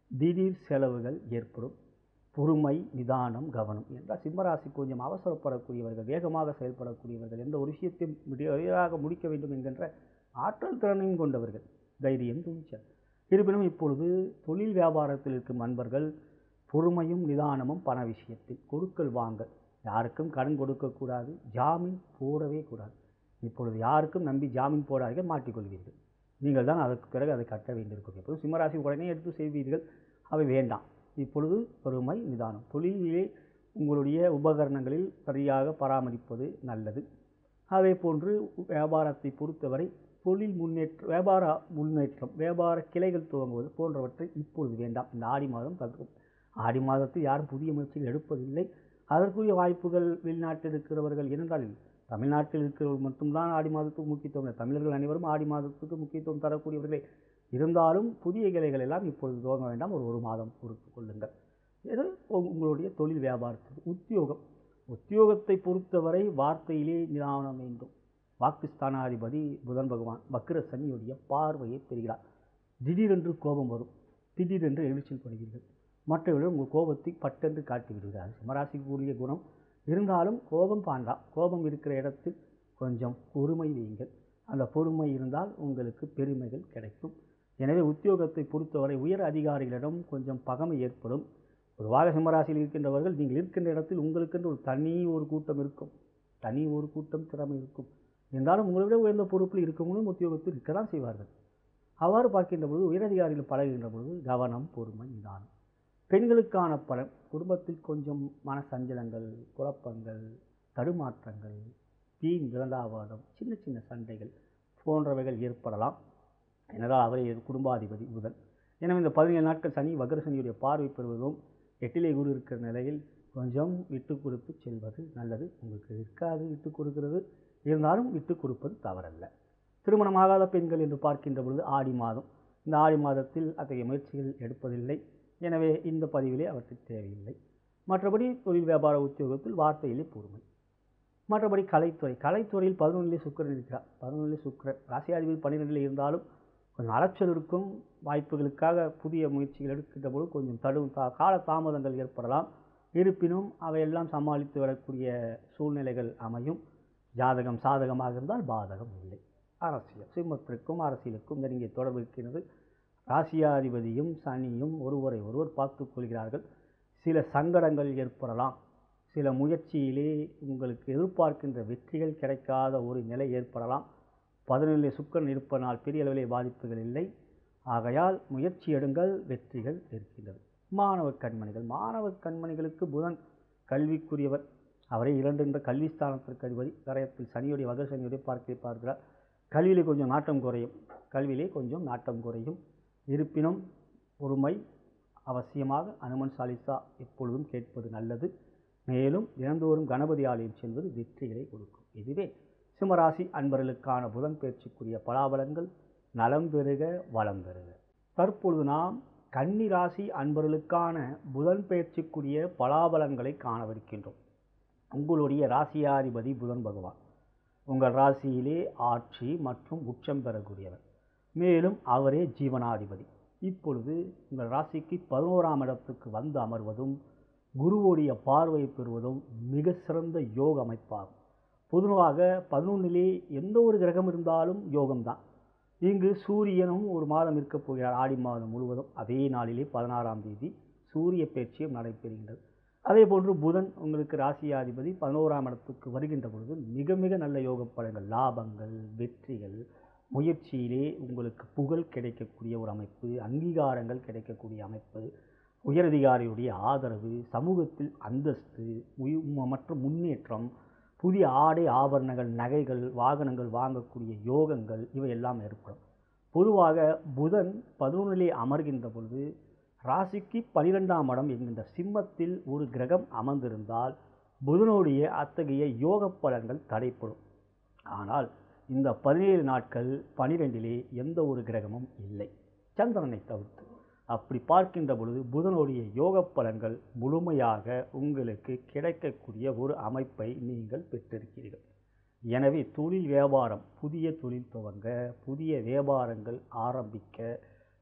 S1: திடீர் செலவுகள் ஏற்படும் பொறுமை நிதானம் கவனம் என்றால் சிம்மராசி கொஞ்சம் அவசரப்படக்கூடியவர்கள் வேகமாக செயல்படக்கூடியவர்கள் எந்த ஒரு விஷயத்தையும் விரைவாக முடிக்க வேண்டும் என்கின்ற ஆற்றல் திறனையும் கொண்டவர்கள் தைரியம் துணிச்சல் இருப்பினும் இப்பொழுது தொழில் வியாபாரத்தில் இருக்கும் நண்பர்கள் பொறுமையும் நிதானமும் பண விஷயத்தில் கொடுக்கல் வாங்கல் யாருக்கும் கடன் கொடுக்கக்கூடாது ஜாமீன் போடவே கூடாது இப்பொழுது யாருக்கும் நம்பி ஜாமீன் போடாதீர்கள் மாட்டிக்கொள்வீர்கள் நீங்கள் தான் அதற்கு பிறகு அதை கட்ட வேண்டியிருக்கும் எப்போது சிம்மராசி உடனே எடுத்து செய்வீர்கள் அவை வேண்டாம் இப்பொழுது பொறுமை நிதானம் தொழிலிலே உங்களுடைய உபகரணங்களில் சரியாக பராமரிப்பது நல்லது அதே போன்று வியாபாரத்தை பொறுத்தவரை தொழில் முன்னேற்ற வியாபார முன்னேற்றம் வியாபார கிளைகள் துவங்குவது போன்றவற்றை இப்பொழுது வேண்டாம் இந்த ஆடி மாதம் தவிர்க்கும் ஆடி மாதத்தில் யாரும் புதிய முயற்சிகள் எடுப்பதில்லை அதற்குரிய வாய்ப்புகள் வெளிநாட்டில் இருக்கிறவர்கள் இருந்தால் தமிழ்நாட்டில் இருக்கிறவர்கள் மட்டும்தான் ஆடி மாதத்துக்கு முக்கியத்துவம் இல்லை. தமிழர்கள் அனைவரும் ஆடி மாதத்துக்கு முக்கியத்துவம் தரக்கூடியவர்களே இருந்தாலும் புதிய கிளைகள் எல்லாம் இப்பொழுது துவங்க வேண்டாம் ஒரு ஒரு மாதம் பொறுத்து கொள்ளுங்கள் இது உங்க- உங்களுடைய தொழில் வியாபாரத்துக்கு உத்தியோகம் உத்தியோகத்தை பொறுத்தவரை வார்த்தையிலே நிதானம் வேண்டும் வாக்குஸ்தானாதிபதி புதன் பகவான் வக்ர சனியுடைய பார்வையை பெறுகிறார் திடீரென்று கோபம் வரும் திடீரென்று எழுச்சில் படுவீர்கள் மற்றவர்கள் உங்கள் கோபத்தை பட்டென்று காட்டி விடுகிறார் சிம்மராசிக்கு உரிய குணம் இருந்தாலும் கோபம் பாண்டாம் கோபம் இருக்கிற இடத்தில் கொஞ்சம் பொறுமை வையுங்கள் அந்த பொறுமை இருந்தால் உங்களுக்கு பெருமைகள் கிடைக்கும் எனவே உத்தியோகத்தை பொறுத்தவரை உயர் அதிகாரிகளிடம் கொஞ்சம் பகமை ஏற்படும் பொதுவாக சிம்மராசியில் இருக்கின்றவர்கள் நீங்கள் இருக்கின்ற இடத்தில் உங்களுக்கென்று ஒரு தனி ஒரு கூட்டம் இருக்கும் தனி ஒரு கூட்டம் திறமை இருக்கும் இருந்தாலும் உங்களை விட உயர்ந்த பொறுப்பில் இருக்கவங்களும் உத்தியோகத்தில் இருக்க தான் செய்வார்கள் அவ்வாறு பார்க்கின்ற பொழுது உயரதிகாரிகள் பழகுகின்ற பொழுது கவனம் பொறுமை நிதானம் பெண்களுக்கான பலன் குடும்பத்தில் கொஞ்சம் மனசஞ்சலங்கள் குழப்பங்கள் தடுமாற்றங்கள் வீண் விரந்தாவாதம் சின்ன சின்ன சண்டைகள் போன்றவைகள் ஏற்படலாம் ஏனென்றால் அவரே குடும்பாதிபதி புதன் எனவே இந்த பதினேழு நாட்கள் சனி வக்ர சனியுடைய பார்வை பெறுவதும் எட்டிலே குரு இருக்கிற நிலையில் கொஞ்சம் விட்டு கொடுத்து செல்வது நல்லது உங்களுக்கு இருக்காது விட்டு கொடுக்கிறது இருந்தாலும் விட்டு கொடுப்பது தவறல்ல திருமணமாகாத பெண்கள் என்று பார்க்கின்ற பொழுது ஆடி மாதம் இந்த ஆடி மாதத்தில் அத்தகைய முயற்சிகள் எடுப்பதில்லை எனவே இந்த பதிவிலே அவற்றுக்கு தேவையில்லை மற்றபடி தொழில் வியாபார உத்தியோகத்தில் வார்த்தையிலே பொறுமை மற்றபடி கலைத்துறை கலைத்துறையில் பதினொன்றிலே சுக்கிரன் இருக்கிறார் பதினொன்றிலே சுக்கிரன் ராசியாதிபதி பன்னிரெண்டில் இருந்தாலும் கொஞ்சம் அலைச்சல் இருக்கும் வாய்ப்புகளுக்காக புதிய முயற்சிகள் எடுக்கின்ற போது கொஞ்சம் தடு தா கால தாமதங்கள் ஏற்படலாம் இருப்பினும் அவையெல்லாம் சமாளித்து வரக்கூடிய சூழ்நிலைகள் அமையும் ஜாதகம் சாதகமாக இருந்தால் பாதகம் இல்லை அரசியல் சிம்மத்திற்கும் அரசியலுக்கும் நெருங்கிய தொடர்பு இருக்கிறது ராசியாதிபதியும் சனியும் ஒருவரை ஒருவர் பார்த்துக் கொள்கிறார்கள் சில சங்கடங்கள் ஏற்படலாம் சில முயற்சியிலே உங்களுக்கு எதிர்பார்க்கின்ற வெற்றிகள் கிடைக்காத ஒரு நிலை ஏற்படலாம் பதினேழு சுக்கரன் இருப்பதனால் பெரிய அளவிலே பாதிப்புகள் இல்லை ஆகையால் முயற்சி எடுங்கள் வெற்றிகள் இருக்கின்றது மாணவ கண்மணிகள் மாணவ கண்மணிகளுக்கு புதன் கல்விக்குரியவர் அவரை இரண்டு என்ற கல்விஸ்தானத்திற்கு அதிபதி கரையத்தில் சனியுடைய வகை சனியுடைய பார்க்க பார்க்கிறார் கல்வியிலே கொஞ்சம் நாட்டம் குறையும் கல்வியிலே கொஞ்சம் நாட்டம் குறையும் இருப்பினும் பொறுமை அவசியமாக அனுமன் சாலிசா எப்பொழுதும் கேட்பது நல்லது மேலும் தினந்தோறும் கணபதி ஆலயம் செல்வது வெற்றிகளை கொடுக்கும் இதுவே சிம்மராசி அன்பர்களுக்கான புதன் பேச்சுக்குரிய பலாபலங்கள் நலம் பெறுக வளம் பெறுக தற்பொழுது நாம் கன்னி ராசி அன்பர்களுக்கான புதன் பெயர்ச்சிக்குரிய பலாபலங்களை காணவிருக்கின்றோம் உங்களுடைய ராசியாதிபதி புதன் பகவான் உங்கள் ராசியிலே ஆட்சி மற்றும் உச்சம் பெறக்கூடியவர் மேலும் அவரே ஜீவனாதிபதி இப்பொழுது உங்கள் ராசிக்கு பதினோராம் இடத்துக்கு வந்து அமர்வதும் குருவுடைய பார்வை பெறுவதும் மிக சிறந்த யோக அமைப்பாகும் பொதுவாக பதினொன்றிலே எந்த ஒரு கிரகம் இருந்தாலும் யோகம்தான் இங்கு சூரியனும் ஒரு மாதம் இருக்கப் போகிறார் ஆடி மாதம் முழுவதும் அதே நாளிலே பதினாறாம் தேதி சூரிய பேச்சியும் நடைபெறுகின்றது அதே போன்று புதன் உங்களுக்கு ராசியாதிபதி பதினோராம் இடத்துக்கு வருகின்ற பொழுது மிக மிக நல்ல யோக பலன்கள் லாபங்கள் வெற்றிகள் முயற்சியிலே உங்களுக்கு புகழ் கிடைக்கக்கூடிய ஒரு அமைப்பு அங்கீகாரங்கள் கிடைக்கக்கூடிய அமைப்பு உயரதிகாரியுடைய ஆதரவு சமூகத்தில் அந்தஸ்து உயி- மற்றும் முன்னேற்றம் புதிய ஆடை ஆபரணங்கள் நகைகள் வாகனங்கள் வாங்கக்கூடிய யோகங்கள் இவையெல்லாம் ஏற்படும் பொதுவாக புதன் பதினொன்றிலே அமர்கின்ற பொழுது ராசிக்கு பனிரெண்டாம் இடம் என்கின்ற சிம்மத்தில் ஒரு கிரகம் அமர்ந்திருந்தால் புதனுடைய அத்தகைய யோக பலன்கள் தடைப்படும் ஆனால் இந்த பதினேழு நாட்கள் பனிரெண்டிலே எந்த ஒரு கிரகமும் இல்லை சந்திரனை தவிர்த்து அப்படி பார்க்கின்ற பொழுது புதனுடைய யோக பலன்கள் முழுமையாக உங்களுக்கு கிடைக்கக்கூடிய ஒரு அமைப்பை நீங்கள் பெற்றிருக்கிறீர்கள் எனவே தொழில் வியாபாரம் புதிய தொழில் துவங்க புதிய வியாபாரங்கள் ஆரம்பிக்க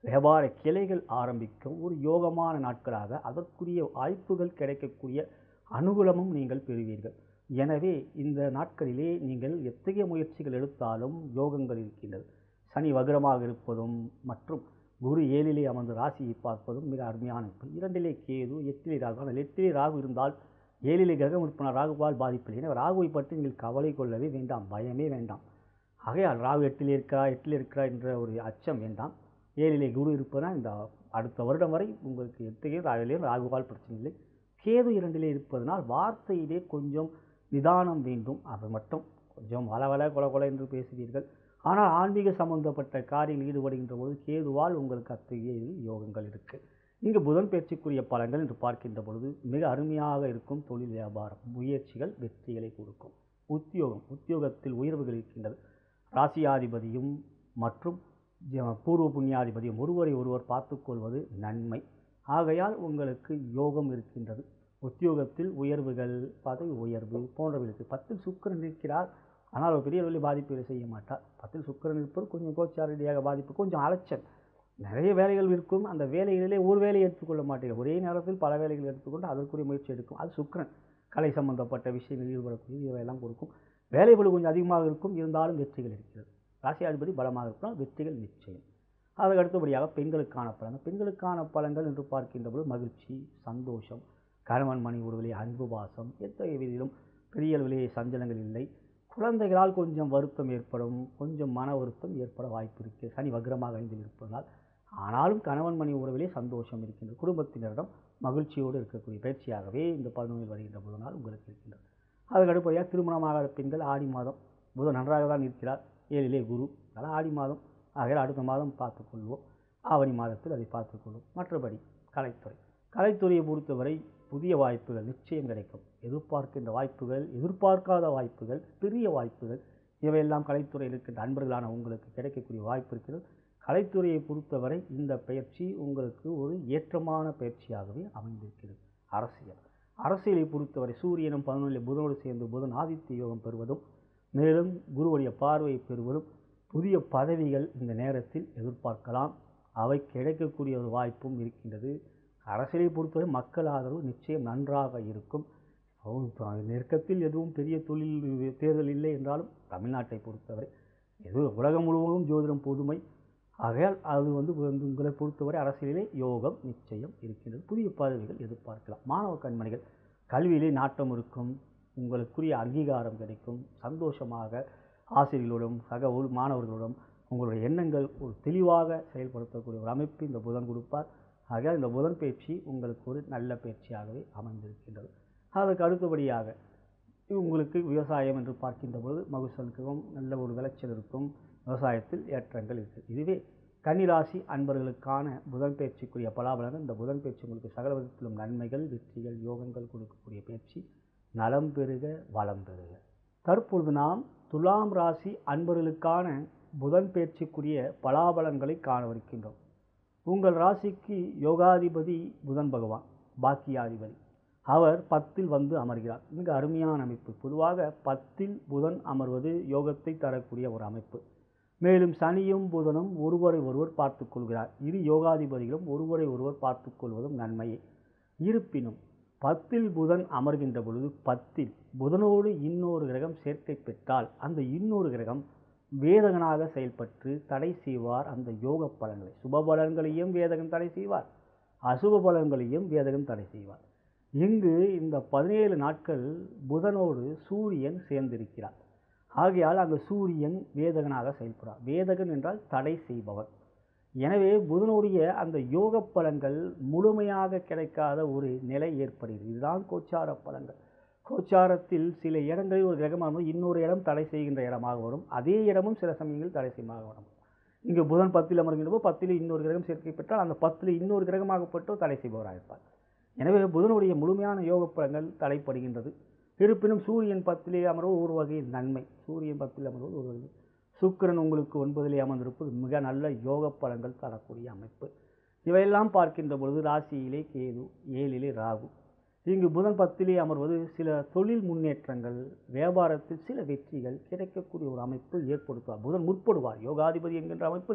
S1: வியாபார கிளைகள் ஆரம்பிக்க ஒரு யோகமான நாட்களாக அதற்குரிய வாய்ப்புகள் கிடைக்கக்கூடிய அனுகூலமும் நீங்கள் பெறுவீர்கள் எனவே இந்த நாட்களிலே நீங்கள் எத்தகைய முயற்சிகள் எடுத்தாலும் யோகங்கள் இருக்கின்றது சனி வக்ரமாக இருப்பதும் மற்றும் குரு ஏழிலே அமர்ந்து ராசியை பார்ப்பதும் மிக அருமையான அமைப்பு. இரண்டிலே கேது எட்டிலே ராகு ஆனால் எட்டிலே ராகு இருந்தால் ஏழிலே கிரகம் இருப்பனர் ராகுவால் பாதிப்பில்லை எனவே ராகுவை பற்றி நீங்கள் கவலை கொள்ளவே வேண்டாம் பயமே வேண்டாம் ஆகையால் ராகு எட்டிலே இருக்கா எட்டிலே இருக்கிறா என்ற ஒரு அச்சம் வேண்டாம் ஏழிலே குரு இருப்பதா இந்த அடுத்த வருடம் வரை உங்களுக்கு எத்தகைய ராகுலே ராகுவால் பிரச்சனை இல்லை கேது இரண்டிலே இருப்பதனால் வார்த்தையிலே கொஞ்சம் நிதானம் வேண்டும் அது மட்டும் கொஞ்சம் வளவல கொல கொல என்று பேசுவீர்கள் ஆனால் ஆன்மீக சம்பந்தப்பட்ட காரியங்கள் ஈடுபடுகின்ற போது கேதுவால் உங்களுக்கு அத்தகைய யோகங்கள் இருக்குது இங்கு புதன் பேச்சுக்குரிய பலன்கள் என்று பார்க்கின்ற பொழுது மிக அருமையாக இருக்கும் தொழில் வியாபாரம் முயற்சிகள் வெற்றிகளை கொடுக்கும் உத்தியோகம் உத்தியோகத்தில் உயர்வுகள் இருக்கின்றது ராசியாதிபதியும் மற்றும் ஜ- பூர்வ புண்ணியாதிபதியும் ஒருவரை ஒருவர் பார்த்துக்கொள்வது நன்மை ஆகையால் உங்களுக்கு யோகம் இருக்கின்றது உத்தியோகத்தில் உயர்வுகள் பதவி உயர்வு போன்றவைகளுக்கு பத்தில் சுக்கிரன் இருக்கிறார் ஆனால் ஒரு பெரிய அளவில் பாதிப்புகளை செய்ய மாட்டார் பத்தில் சுக்கிரன் இருப்பது கொஞ்சம் கோச்சார ரீதியாக பாதிப்பு கொஞ்சம் அலைச்சல் நிறைய வேலைகள் இருக்கும் அந்த வேலைகளிலே ஒரு வேலையை எடுத்துக்கொள்ள மாட்டீர்கள் ஒரே நேரத்தில் பல வேலைகள் எடுத்துக்கொண்டு அதற்குரிய முயற்சி எடுக்கும் அது சுக்கிரன் கலை சம்பந்தப்பட்ட விஷயங்கள் ஈடுபடக்கூடிய இவையெல்லாம் கொடுக்கும் வேலைகள் கொஞ்சம் அதிகமாக இருக்கும் இருந்தாலும் வெற்றிகள் இருக்கிறது ராசியாதிபதி பலமாக இருக்கலாம் வெற்றிகள் நிச்சயம் அதுக்கு அடுத்தபடியாக பெண்களுக்கான பலன்கள் பெண்களுக்கான பலன்கள் என்று பார்க்கின்ற பொழுது மகிழ்ச்சி சந்தோஷம் கணவன் மணி உறவிலே அன்பு பாசம் எத்தகைய விதியிலும் பெரிய அளவிலே சஞ்சலங்கள் இல்லை குழந்தைகளால் கொஞ்சம் வருத்தம் ஏற்படும் கொஞ்சம் மன வருத்தம் ஏற்பட வாய்ப்பு இருக்குது சனி வக்ரமாக ஐந்தில் இருப்பதால் ஆனாலும் கணவன் மணி உறவிலே சந்தோஷம் இருக்கின்றது குடும்பத்தினரிடம் மகிழ்ச்சியோடு இருக்கக்கூடிய பயிற்சியாகவே இந்த பதினொன்றில் வருகின்ற புதனால் உங்களுக்கு இருக்கின்றது அதுக்கு அடுத்தபடியாக திருமணமாகாத பெண்கள் ஆடி மாதம் புதன் நன்றாக தான் இருக்கிறார் ஏழிலே குரு அதனால் ஆடி மாதம் ஆகையால் அடுத்த மாதம் பார்த்துக்கொள்வோம் ஆவணி மாதத்தில் அதை பார்த்துக்கொள்வோம் மற்றபடி கலைத்துறை கலைத்துறையை பொறுத்தவரை புதிய வாய்ப்புகள் நிச்சயம் கிடைக்கும் எதிர்பார்க்கின்ற வாய்ப்புகள் எதிர்பார்க்காத வாய்ப்புகள் பெரிய வாய்ப்புகள் இவையெல்லாம் கலைத்துறையில் இருக்கின்ற அன்பர்களான உங்களுக்கு கிடைக்கக்கூடிய வாய்ப்பு இருக்கிறது கலைத்துறையை பொறுத்தவரை இந்த பயிற்சி உங்களுக்கு ஒரு ஏற்றமான பயிற்சியாகவே அமைந்திருக்கிறது அரசியல் அரசியலை பொறுத்தவரை சூரியனும் பதினொன்றில் புதனோடு சேர்ந்து புதன் ஆதித்ய யோகம் பெறுவதும் மேலும் குருவுடைய பார்வையை பெறுவதும் புதிய பதவிகள் இந்த நேரத்தில் எதிர்பார்க்கலாம் அவை கிடைக்கக்கூடிய ஒரு வாய்ப்பும் இருக்கின்றது அரசியலை பொறுத்தவரை மக்கள் ஆதரவு நிச்சயம் நன்றாக இருக்கும் ஓ, இப்ப நெருக்கத்தில் எதுவும் பெரிய தொழில் தேர்தல் இல்லை என்றாலும் தமிழ்நாட்டை பொறுத்தவரை எது உலகம் முழுவதும் ஜோதிடம் பொதுமை ஆகையால் அது வந்து வந்து உங்களை பொறுத்தவரை அரசியலிலே யோகம் நிச்சயம் இருக்கின்றது புதிய பதவிகள் எதிர்பார்க்கலாம் மாணவ கண்மணிகள் கல்வியிலே நாட்டம் இருக்கும் உங்களுக்குரிய அங்கீகாரம் கிடைக்கும் சந்தோஷமாக ஆசிரியர்களோடும் சக ஊர் மாணவர்களோடும் உங்களுடைய எண்ணங்கள் ஒரு தெளிவாக செயல்படுத்தக்கூடிய ஒரு அமைப்பு இந்த புதன் கொடுப்பார் ஆகையால் இந்த புதன் பயிற்சி உங்களுக்கு ஒரு நல்ல பயிற்சியாகவே அமைந்திருக்கின்றது அதற்கு அடுத்தபடியாக உங்களுக்கு விவசாயம் என்று பார்க்கின்ற போது மகசூலுக்கும் நல்ல ஒரு விளைச்சல் இருக்கும் விவசாயத்தில் ஏற்றங்கள் இருக்குது இதுவே கன்னிராசி அன்பர்களுக்கான புதன் பயிற்சிக்குரிய பலாபலங்கள் இந்த புதன் பயிற்சி உங்களுக்கு சகல விதத்திலும் நன்மைகள் வெற்றிகள் யோகங்கள் கொடுக்கக்கூடிய பயிற்சி நலம் பெறுக வளம் பெறுக தற்பொழுது நாம் துலாம் ராசி அன்பர்களுக்கான புதன் பயிற்சிக்குரிய பலாபலன்களை காணவிருக்கின்றோம் உங்கள் ராசிக்கு யோகாதிபதி புதன் பகவான் பாக்கியாதிபதி அவர் பத்தில் வந்து அமர்கிறார் மிக அருமையான அமைப்பு பொதுவாக பத்தில் புதன் அமர்வது யோகத்தை தரக்கூடிய ஒரு அமைப்பு மேலும் சனியும் புதனும் ஒருவரை ஒருவர் பார்த்துக் கொள்கிறார் இரு யோகாதிபதிகளும் ஒருவரை ஒருவர் பார்த்துக் கொள்வதும் நன்மையே இருப்பினும் பத்தில் புதன் அமர்கின்ற பொழுது பத்தில் புதனோடு இன்னொரு கிரகம் சேர்க்கை பெற்றால் அந்த இன்னொரு கிரகம் வேதகனாக செயல்பட்டு தடை செய்வார் அந்த யோக பலன்களை சுப பலன்களையும் வேதகன் தடை செய்வார் அசுப பலன்களையும் வேதகன் தடை செய்வார் இங்கு இந்த பதினேழு நாட்கள் புதனோடு சூரியன் சேர்ந்திருக்கிறார் ஆகையால் அங்கு சூரியன் வேதகனாக செயல்படுறார் வேதகன் என்றால் தடை செய்பவர் எனவே புதனுடைய அந்த யோக பலன்கள் முழுமையாக கிடைக்காத ஒரு நிலை ஏற்படுகிறது இதுதான் கோச்சார பலன்கள் கோச்சாரத்தில் சில இடங்களில் ஒரு கிரகம் அமர்ந்து இன்னொரு இடம் தடை செய்கின்ற இடமாக வரும் அதே இடமும் சில சமயங்களில் தடை செய்யமாக வரும் இங்கு புதன் பத்தில் அமர்கின்ற போது பத்தில் இன்னொரு கிரகம் சேர்க்கை பெற்றால் அந்த பத்தில் இன்னொரு கிரகமாகப்பட்டோ தடை செய்பவராக இருப்பார் எனவே புதனுடைய முழுமையான யோக பலன்கள் தடைப்படுகின்றது இருப்பினும் சூரியன் பத்திலே அமர்வது ஒரு வகை நன்மை சூரியன் பத்தில் அமர்வது ஒரு வகை சுக்கிரன் உங்களுக்கு ஒன்பதிலே அமர்ந்திருப்பது மிக நல்ல யோக பலன்கள் தரக்கூடிய அமைப்பு இவையெல்லாம் பார்க்கின்ற பொழுது ராசியிலே கேது ஏழிலே ராகு இங்கு புதன் பத்திலே அமர்வது சில தொழில் முன்னேற்றங்கள் வியாபாரத்தில் சில வெற்றிகள் கிடைக்கக்கூடிய ஒரு அமைப்பு ஏற்படுத்துவார் புதன் முற்படுவார் யோகாதிபதி என்கின்ற அமைப்பு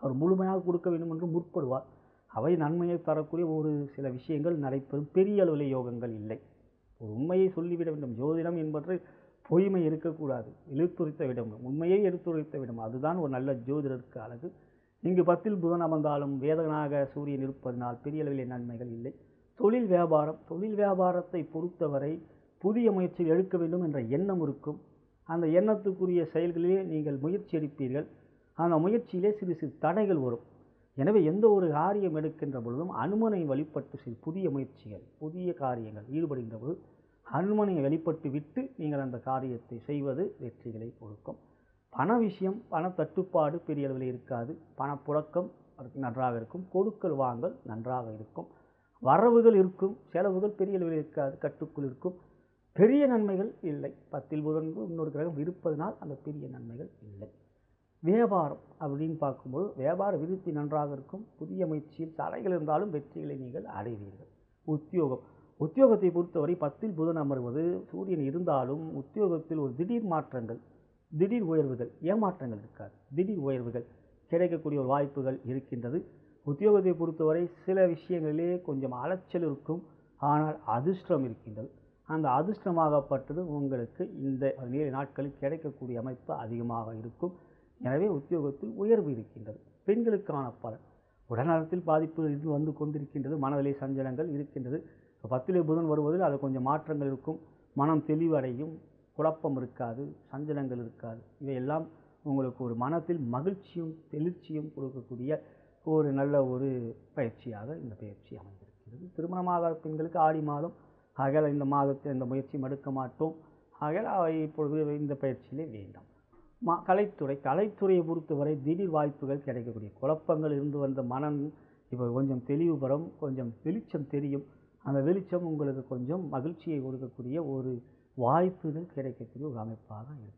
S1: அவர் முழுமையாக கொடுக்க வேண்டும் என்று முற்படுவார் அவை நன்மையை தரக்கூடிய ஒரு சில விஷயங்கள் நடைபெறும் பெரிய அளவில் யோகங்கள் இல்லை ஒரு உண்மையை சொல்லிவிட வேண்டும் ஜோதிடம் என்பது பொய்மை இருக்கக்கூடாது இழுத்துரைத்த விடம் உண்மையை எடுத்துரைத்த விடம் அதுதான் ஒரு நல்ல ஜோதிடருக்கு அழகு இங்கு பத்தில் புதன் அமர்ந்தாலும் வேதனாக சூரியன் இருப்பதனால் பெரிய அளவில் நன்மைகள் இல்லை தொழில் வியாபாரம் தொழில் வியாபாரத்தை பொறுத்தவரை புதிய முயற்சிகள் எடுக்க வேண்டும் என்ற எண்ணம் இருக்கும் அந்த எண்ணத்துக்குரிய செயல்களிலே நீங்கள் முயற்சி எடுப்பீர்கள் அந்த முயற்சியிலே சிறு சிறு தடைகள் வரும் எனவே எந்த ஒரு காரியம் எடுக்கின்ற பொழுதும் அனுமனை வழிபட்டு சில புதிய முயற்சிகள் புதிய காரியங்கள் ஈடுபடுகின்ற பொழுது அனுமனை வெளிப்பட்டு விட்டு நீங்கள் அந்த காரியத்தை செய்வது வெற்றிகளை கொடுக்கும் பண விஷயம் பண தட்டுப்பாடு பெரிய அளவில் இருக்காது பணப்புழக்கம் அதுக்கு நன்றாக இருக்கும் கொடுக்கல் வாங்கல் நன்றாக இருக்கும் வரவுகள் இருக்கும் செலவுகள் பெரிய அளவில் இருக்காது கட்டுக்குள் இருக்கும் பெரிய நன்மைகள் இல்லை பத்தில் புதன் இன்னொரு கிரகம் இருப்பதனால் அந்த பெரிய நன்மைகள் இல்லை வியாபாரம் அப்படின்னு பார்க்கும்போது வியாபார விருத்தி நன்றாக இருக்கும் புதிய முயற்சியில் தடைகள் இருந்தாலும் வெற்றிகளை நீங்கள் அடைவீர்கள் உத்தியோகம் உத்தியோகத்தை பொறுத்தவரை பத்தில் புதன் அமர்வது சூரியன் இருந்தாலும் உத்தியோகத்தில் ஒரு திடீர் மாற்றங்கள் திடீர் உயர்வுகள் ஏமாற்றங்கள் இருக்காது திடீர் உயர்வுகள் கிடைக்கக்கூடிய ஒரு வாய்ப்புகள் இருக்கின்றது உத்தியோகத்தை பொறுத்தவரை சில விஷயங்களிலே கொஞ்சம் அலைச்சல் இருக்கும் ஆனால் அதிர்ஷ்டம் இருக்கின்றது அந்த அதிர்ஷ்டமாகப்பட்டது உங்களுக்கு இந்த பதினேழு நாட்களில் கிடைக்கக்கூடிய அமைப்பு அதிகமாக இருக்கும் எனவே உத்தியோகத்தில் உயர்வு இருக்கின்றது பெண்களுக்கான பலன் உடல்நலத்தில் பாதிப்பு இருந்து வந்து கொண்டிருக்கின்றது மனதிலே சஞ்சலங்கள் இருக்கின்றது பத்திலே புதன் வருவதில் அது கொஞ்சம் மாற்றங்கள் இருக்கும் மனம் தெளிவடையும் குழப்பம் இருக்காது சஞ்சலங்கள் இருக்காது இவையெல்லாம் உங்களுக்கு ஒரு மனத்தில் மகிழ்ச்சியும் தெளிர்ச்சியும் கொடுக்கக்கூடிய ஒரு நல்ல ஒரு பயிற்சியாக இந்த பயிற்சி அமைந்திருக்கிறது திருமணமாக பெண்களுக்கு ஆடி மாதம் ஆகையால் இந்த மாதத்தில் இந்த முயற்சியும் எடுக்க மாட்டோம் ஆகையால் அவை இப்பொழுது இந்த பயிற்சியிலே வேண்டாம் மா கலைத்துறை கலைத்துறையை பொறுத்தவரை திடீர் வாய்ப்புகள் கிடைக்கக்கூடிய குழப்பங்கள் இருந்து வந்த மனம் இப்போ கொஞ்சம் தெளிவு பெறும் கொஞ்சம் வெளிச்சம் தெரியும் அந்த வெளிச்சம் உங்களுக்கு கொஞ்சம் மகிழ்ச்சியை கொடுக்கக்கூடிய ஒரு வாய்ப்புகள் கிடைக்கக்கூடிய ஒரு அமைப்பாக இருக்கின்றது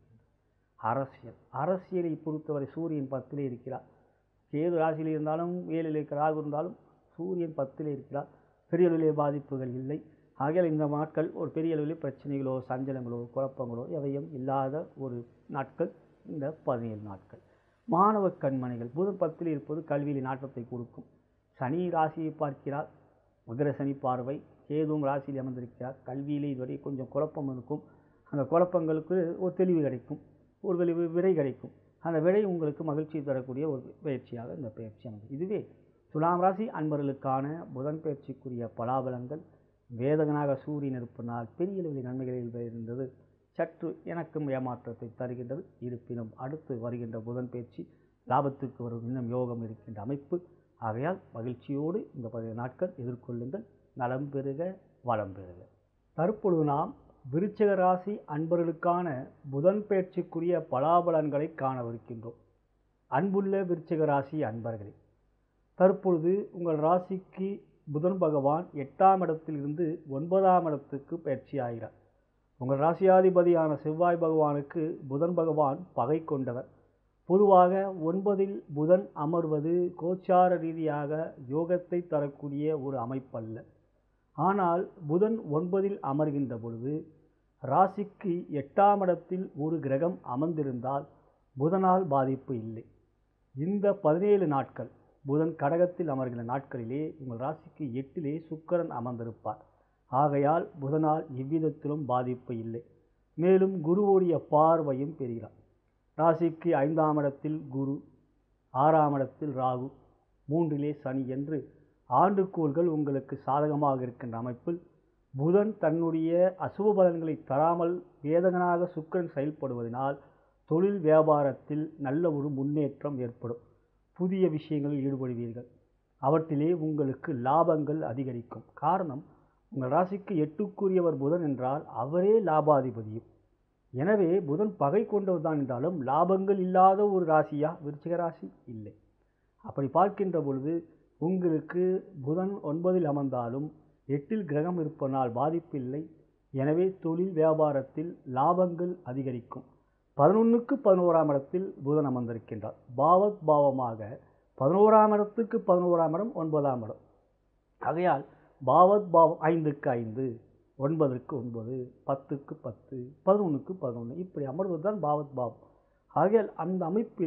S1: அரசியல் அரசியலை பொறுத்தவரை சூரியன் பத்திலே இருக்கிறார் கேது ராசியில் இருந்தாலும் ஏழில் இருக்கிற ராகு இருந்தாலும் சூரியன் பத்திலே இருக்கிறார் பெரிய அளவிலே பாதிப்புகள் இல்லை ஆகையால் இந்த நாட்கள் ஒரு பெரிய அளவில் பிரச்சனைகளோ சஞ்சலங்களோ குழப்பங்களோ எவையும் இல்லாத ஒரு நாட்கள் இந்த பதினேழு நாட்கள் மாணவ கண்மணிகள் புதன் பத்தில் இருப்பது கல்வியில் நாட்டத்தை கொடுக்கும் சனி ராசியை பார்க்கிறார் மகர சனி பார்வை கேதுவும் ராசியில் அமர்ந்திருக்கிறார் கல்வியிலே இதுவரை கொஞ்சம் குழப்பம் இருக்கும் அந்த குழப்பங்களுக்கு ஒரு தெளிவு கிடைக்கும் ஒரு வெளிவு விடை கிடைக்கும் அந்த விடை உங்களுக்கு மகிழ்ச்சி தரக்கூடிய ஒரு பயிற்சியாக இந்த பயிற்சி அமைந்தது இதுவே துலாம் ராசி அன்பர்களுக்கான புதன் பயிற்சிக்குரிய பலாபலங்கள் வேதகனாக சூரியன் இருப்பதனால் பெரிய அளவில் நன்மைகளில் இருந்தது சற்று எனக்கும் ஏமாற்றத்தை தருகின்றது இருப்பினும் அடுத்து வருகின்ற புதன் பேச்சு லாபத்துக்கு வரும் இன்னும் யோகம் இருக்கின்ற அமைப்பு ஆகையால் மகிழ்ச்சியோடு இந்த பதினைந்து நாட்கள் எதிர்கொள்ளுங்கள் நலம் பெறுக வளம் பெறுக தற்பொழுது நாம் விருச்சிக ராசி அன்பர்களுக்கான புதன் பேச்சுக்குரிய பலாபலன்களை காணவிருக்கின்றோம் அன்புள்ள விருச்சிக ராசி அன்பர்களே தற்பொழுது உங்கள் ராசிக்கு புதன் பகவான் எட்டாம் இடத்திலிருந்து ஒன்பதாம் இடத்துக்கு பயிற்சி ஆகிறார் உங்கள் ராசியாதிபதியான செவ்வாய் பகவானுக்கு புதன் பகவான் பகை கொண்டவர் பொதுவாக ஒன்பதில் புதன் அமர்வது கோச்சார ரீதியாக யோகத்தை தரக்கூடிய ஒரு அமைப்பல்ல ஆனால் புதன் ஒன்பதில் அமர்கின்ற பொழுது ராசிக்கு எட்டாம் இடத்தில் ஒரு கிரகம் அமர்ந்திருந்தால் புதனால் பாதிப்பு இல்லை இந்த பதினேழு நாட்கள் புதன் கடகத்தில் அமர்கின்ற நாட்களிலே உங்கள் ராசிக்கு எட்டிலே சுக்கரன் அமர்ந்திருப்பார் ஆகையால் புதனால் எவ்விதத்திலும் பாதிப்பு இல்லை மேலும் குருவுடைய பார்வையும் பெறுகிறார் ராசிக்கு ஐந்தாம் இடத்தில் குரு ஆறாம் இடத்தில் ராகு மூன்றிலே சனி என்று ஆண்டுக்கோள்கள் உங்களுக்கு சாதகமாக இருக்கின்ற அமைப்பில் புதன் தன்னுடைய அசுப பலன்களை தராமல் வேதகனாக சுக்கரன் செயல்படுவதனால் தொழில் வியாபாரத்தில் நல்ல ஒரு முன்னேற்றம் ஏற்படும் புதிய விஷயங்களில் ஈடுபடுவீர்கள் அவற்றிலே உங்களுக்கு லாபங்கள் அதிகரிக்கும் காரணம் உங்கள் ராசிக்கு எட்டுக்குரியவர் புதன் என்றால் அவரே லாபாதிபதியும் எனவே புதன் பகை கொண்டவர் தான் என்றாலும் லாபங்கள் இல்லாத ஒரு ராசியா விருச்சிக ராசி இல்லை அப்படி பார்க்கின்ற பொழுது உங்களுக்கு புதன் ஒன்பதில் அமர்ந்தாலும் எட்டில் கிரகம் இருப்பதனால் பாதிப்பில்லை எனவே தொழில் வியாபாரத்தில் லாபங்கள் அதிகரிக்கும் பதினொன்றுக்கு பதினோராம் இடத்தில் புதன் அமர்ந்திருக்கின்றார் பாவத் பாவமாக பதினோராம் இடத்துக்கு பதினோராம் இடம் ஒன்பதாம் இடம் ஆகையால் பாவத் பாவம் ஐந்துக்கு ஐந்து ஒன்பதுக்கு ஒன்பது பத்துக்கு பத்து பதினொன்றுக்கு பதினொன்று இப்படி அமர்வது தான் பாவத் பாவம் ஆகையால் அந்த அமைப்பில்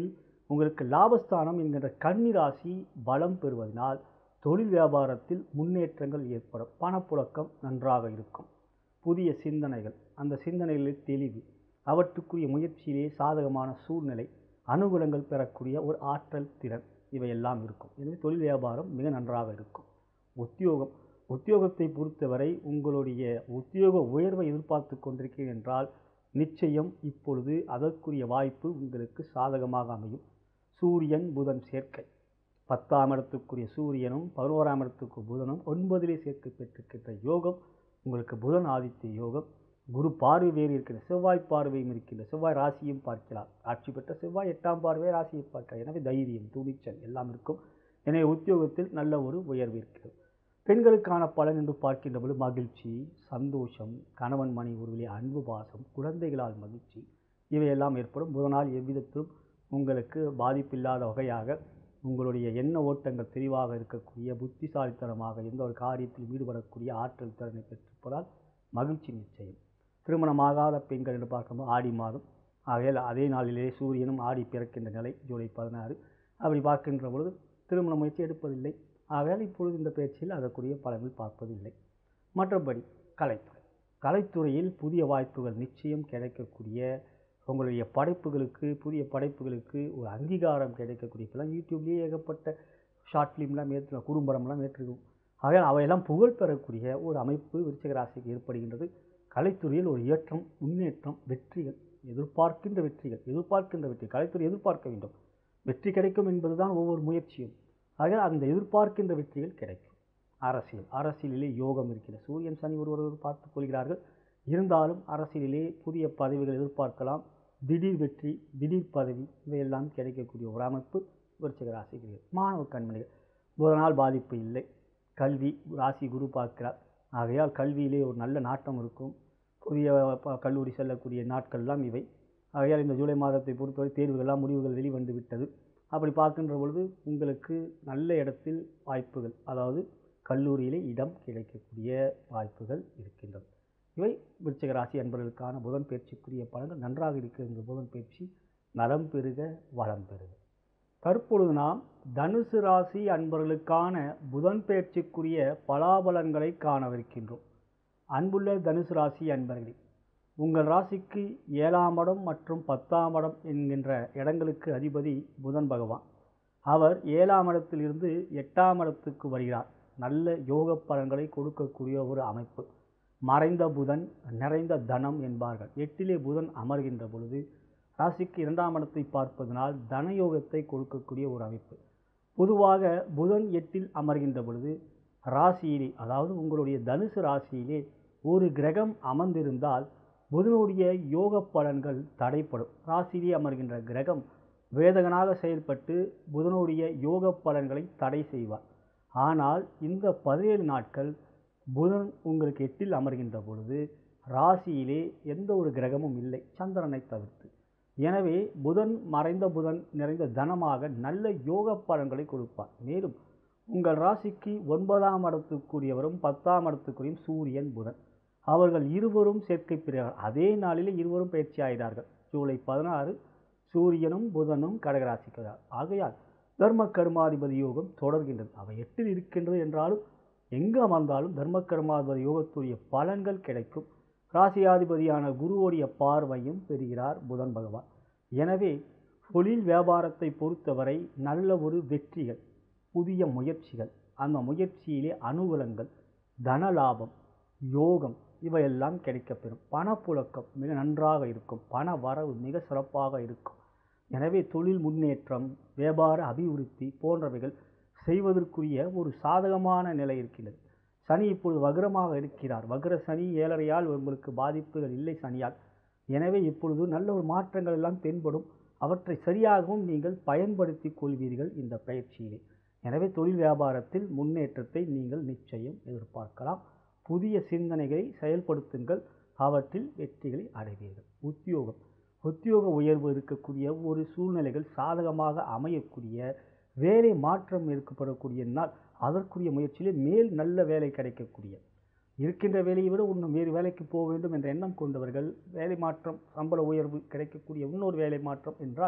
S1: உங்களுக்கு லாபஸ்தானம் என்கின்ற கன்னி ராசி பலம் பெறுவதனால் தொழில் வியாபாரத்தில் முன்னேற்றங்கள் ஏற்படும் பணப்புழக்கம் நன்றாக இருக்கும் புதிய சிந்தனைகள் அந்த சிந்தனைகளில் தெளிவு அவற்றுக்குரிய முயற்சியிலே சாதகமான சூழ்நிலை அனுகூலங்கள் பெறக்கூடிய ஒரு ஆற்றல் திறன் இவையெல்லாம் இருக்கும் எனவே தொழில் வியாபாரம் மிக நன்றாக இருக்கும் உத்தியோகம் உத்தியோகத்தை பொறுத்தவரை உங்களுடைய உத்தியோக உயர்வை எதிர்பார்த்து கொண்டிருக்கிறேன் என்றால் நிச்சயம் இப்பொழுது அதற்குரிய வாய்ப்பு உங்களுக்கு சாதகமாக அமையும் சூரியன் புதன் சேர்க்கை பத்தாம் இடத்துக்குரிய சூரியனும் பதினோராம் இடத்துக்கு புதனும் ஒன்பதிலே சேர்க்கை பெற்றிருக்கின்ற யோகம் உங்களுக்கு புதன் ஆதித்ய யோகம் குரு பார்வை வேறு இருக்கிற செவ்வாய் பார்வையும் இருக்கின்ற செவ்வாய் ராசியும் பார்க்கிறார் ஆட்சி பெற்ற செவ்வாய் எட்டாம் பார்வை ராசியை பார்க்கிறார் எனவே தைரியம் துணிச்சல் எல்லாம் இருக்கும் எனவே உத்தியோகத்தில் நல்ல ஒரு உயர்வு இருக்கிறது பெண்களுக்கான பலன் என்று பார்க்கின்ற பொழுது மகிழ்ச்சி சந்தோஷம் கணவன் மணி உருவிலே அன்பு பாசம் குழந்தைகளால் மகிழ்ச்சி இவையெல்லாம் ஏற்படும் புதனால் எவ்விதத்திலும் உங்களுக்கு பாதிப்பில்லாத வகையாக உங்களுடைய எண்ண ஓட்டங்கள் தெளிவாக இருக்கக்கூடிய புத்திசாலித்தனமாக எந்த ஒரு காரியத்தில் ஈடுபடக்கூடிய ஆற்றல் திறனை பெற்றிருப்பதால் மகிழ்ச்சி நிச்சயம் திருமணமாகாத பெண்கள் என்று பார்க்கும்போது ஆடி மாதம் ஆகையால் அதே நாளிலே சூரியனும் ஆடி பிறக்கின்ற நிலை ஜூலை பதினாறு அப்படி பார்க்கின்ற பொழுது திருமண முயற்சி எடுப்பதில்லை ஆகையால் இப்பொழுது இந்த பேச்சில் அதற்குரிய பலன்கள் பார்ப்பதில்லை மற்றபடி கலைத்துறை கலைத்துறையில் புதிய வாய்ப்புகள் நிச்சயம் கிடைக்கக்கூடிய உங்களுடைய படைப்புகளுக்கு புதிய படைப்புகளுக்கு ஒரு அங்கீகாரம் கிடைக்கக்கூடிய இப்போலாம் யூடியூப்லேயே ஏகப்பட்ட ஷார்ட் ஃபிலிம்லாம் ஏற்று குறும்படம்லாம் ஏற்றிருக்கும் ஆகையால் அவையெல்லாம் புகழ் பெறக்கூடிய ஒரு அமைப்பு விருச்சிக ராசிக்கு ஏற்படுகின்றது கலைத்துறையில் ஒரு ஏற்றம் முன்னேற்றம் வெற்றிகள் எதிர்பார்க்கின்ற வெற்றிகள் எதிர்பார்க்கின்ற வெற்றி கலைத்துறை எதிர்பார்க்க வேண்டும் வெற்றி கிடைக்கும் என்பதுதான் ஒவ்வொரு முயற்சியும் ஆக அந்த எதிர்பார்க்கின்ற வெற்றிகள் கிடைக்கும் அரசியல் அரசியலிலே யோகம் இருக்கிறது சூரியன் சனி ஒருவர் பார்த்துக் கொள்கிறார்கள் இருந்தாலும் அரசியலிலே புதிய பதவிகள் எதிர்பார்க்கலாம் திடீர் வெற்றி திடீர் பதவி இவையெல்லாம் கிடைக்கக்கூடிய ஒரு அமைப்பு விருச்சிக ராசிக்கு மாணவ கண்மணிகள் புதனால் பாதிப்பு இல்லை கல்வி ராசி குரு பார்க்கிறார் ஆகையால் கல்வியிலே ஒரு நல்ல நாட்டம் இருக்கும் புதிய ப- கல்லூரி செல்லக்கூடிய நாட்கள்லாம் இவை ஆகையால் இந்த ஜூலை மாதத்தை பொறுத்தவரை தேர்வுகள்லாம் முடிவுகள் வெளிவந்து விட்டது அப்படி பார்க்கின்ற பொழுது உங்களுக்கு நல்ல இடத்தில் வாய்ப்புகள் அதாவது கல்லூரியிலே இடம் கிடைக்கக்கூடிய வாய்ப்புகள் இருக்கின்றது இவை விருச்சிக ராசி அன்பர்களுக்கான புதன் பயிற்சிக்குரிய பலன்கள் நன்றாக இருக்கிற புதன் பயிற்சி நலம் பெறுக வளம் பெறுக தற்பொழுது நாம் தனுசு ராசி அன்பர்களுக்கான புதன் பயிற்சிக்குரிய பலாபலன்களை காணவிருக்கின்றோம் அன்புள்ள தனுசு ராசி அன்பர்களே உங்கள் ராசிக்கு ஏழாம் இடம் மற்றும் பத்தாம் இடம் என்கின்ற இடங்களுக்கு அதிபதி புதன் பகவான் அவர் ஏழாம் இடத்திலிருந்து எட்டாம் இடத்துக்கு வருகிறார் நல்ல யோக பலன்களை கொடுக்கக்கூடிய ஒரு அமைப்பு மறைந்த புதன் நிறைந்த தனம் என்பார்கள் எட்டிலே புதன் அமர்கின்ற பொழுது ராசிக்கு இரண்டாம் இடத்தை பார்ப்பதனால் தனயோகத்தை கொடுக்கக்கூடிய ஒரு அமைப்பு பொதுவாக புதன் எட்டில் அமர்கின்ற பொழுது ராசியிலே அதாவது உங்களுடைய தனுசு ராசியிலே ஒரு கிரகம் அமர்ந்திருந்தால் புதனுடைய யோக பலன்கள் தடைப்படும் ராசியிலே அமர்கின்ற கிரகம் வேதகனாக செயல்பட்டு புதனுடைய யோக பலன்களை தடை செய்வார் ஆனால் இந்த பதினேழு நாட்கள் புதன் உங்களுக்கு எட்டில் அமர்கின்ற பொழுது ராசியிலே எந்த ஒரு கிரகமும் இல்லை சந்திரனை தவிர்த்து எனவே புதன் மறைந்த புதன் நிறைந்த தனமாக நல்ல யோக பலன்களை கொடுப்பார் மேலும் உங்கள் ராசிக்கு ஒன்பதாம் இடத்துக்குரியவரும் பத்தாம் இடத்துக்குரியும் சூரியன் புதன் அவர்கள் இருவரும் சேர்க்கை பெறுகிறார்கள் அதே நாளிலே இருவரும் பயிற்சி ஆகிறார்கள் ஜூலை பதினாறு சூரியனும் புதனும் கடகராசிக்கு ஆகையால் தர்ம கர்மாதிபதி யோகம் தொடர்கின்றது அவை எட்டில் இருக்கின்றது என்றாலும் எங்கு அமர்ந்தாலும் தர்ம கர்மாதிபதி யோகத்துடைய பலன்கள் கிடைக்கும் ராசியாதிபதியான குருவுடைய பார்வையும் பெறுகிறார் புதன் பகவான் எனவே தொழில் வியாபாரத்தை பொறுத்தவரை நல்ல ஒரு வெற்றிகள் புதிய முயற்சிகள் அந்த முயற்சியிலே அனுகூலங்கள் தனலாபம் யோகம் இவையெல்லாம் கிடைக்கப்பெறும் பணப்புழக்கம் மிக நன்றாக இருக்கும் பண வரவு மிக சிறப்பாக இருக்கும் எனவே தொழில் முன்னேற்றம் வியாபார அபிவிருத்தி போன்றவைகள் செய்வதற்குரிய ஒரு சாதகமான நிலை இருக்கின்றது சனி இப்பொழுது வக்ரமாக இருக்கிறார் வக்ர சனி ஏழரையால் உங்களுக்கு பாதிப்புகள் இல்லை சனியால் எனவே இப்பொழுது நல்ல ஒரு மாற்றங்கள் எல்லாம் தென்படும் அவற்றை சரியாகவும் நீங்கள் பயன்படுத்தி கொள்வீர்கள் இந்த பயிற்சியிலே எனவே தொழில் வியாபாரத்தில் முன்னேற்றத்தை நீங்கள் நிச்சயம் எதிர்பார்க்கலாம் புதிய சிந்தனைகளை செயல்படுத்துங்கள் அவற்றில் வெற்றிகளை அடைவீர்கள் உத்தியோகம் உத்தியோக உயர்வு இருக்கக்கூடிய ஒரு சூழ்நிலைகள் சாதகமாக அமையக்கூடிய வேலை மாற்றம் இருக்கப்படக்கூடிய நாள் அதற்குரிய முயற்சியிலே மேல் நல்ல வேலை கிடைக்கக்கூடிய இருக்கின்ற வேலையை விட இன்னும் வேறு வேலைக்கு போக வேண்டும் என்ற எண்ணம் கொண்டவர்கள் வேலை மாற்றம் சம்பள உயர்வு கிடைக்கக்கூடிய இன்னொரு வேலை மாற்றம் என்றால்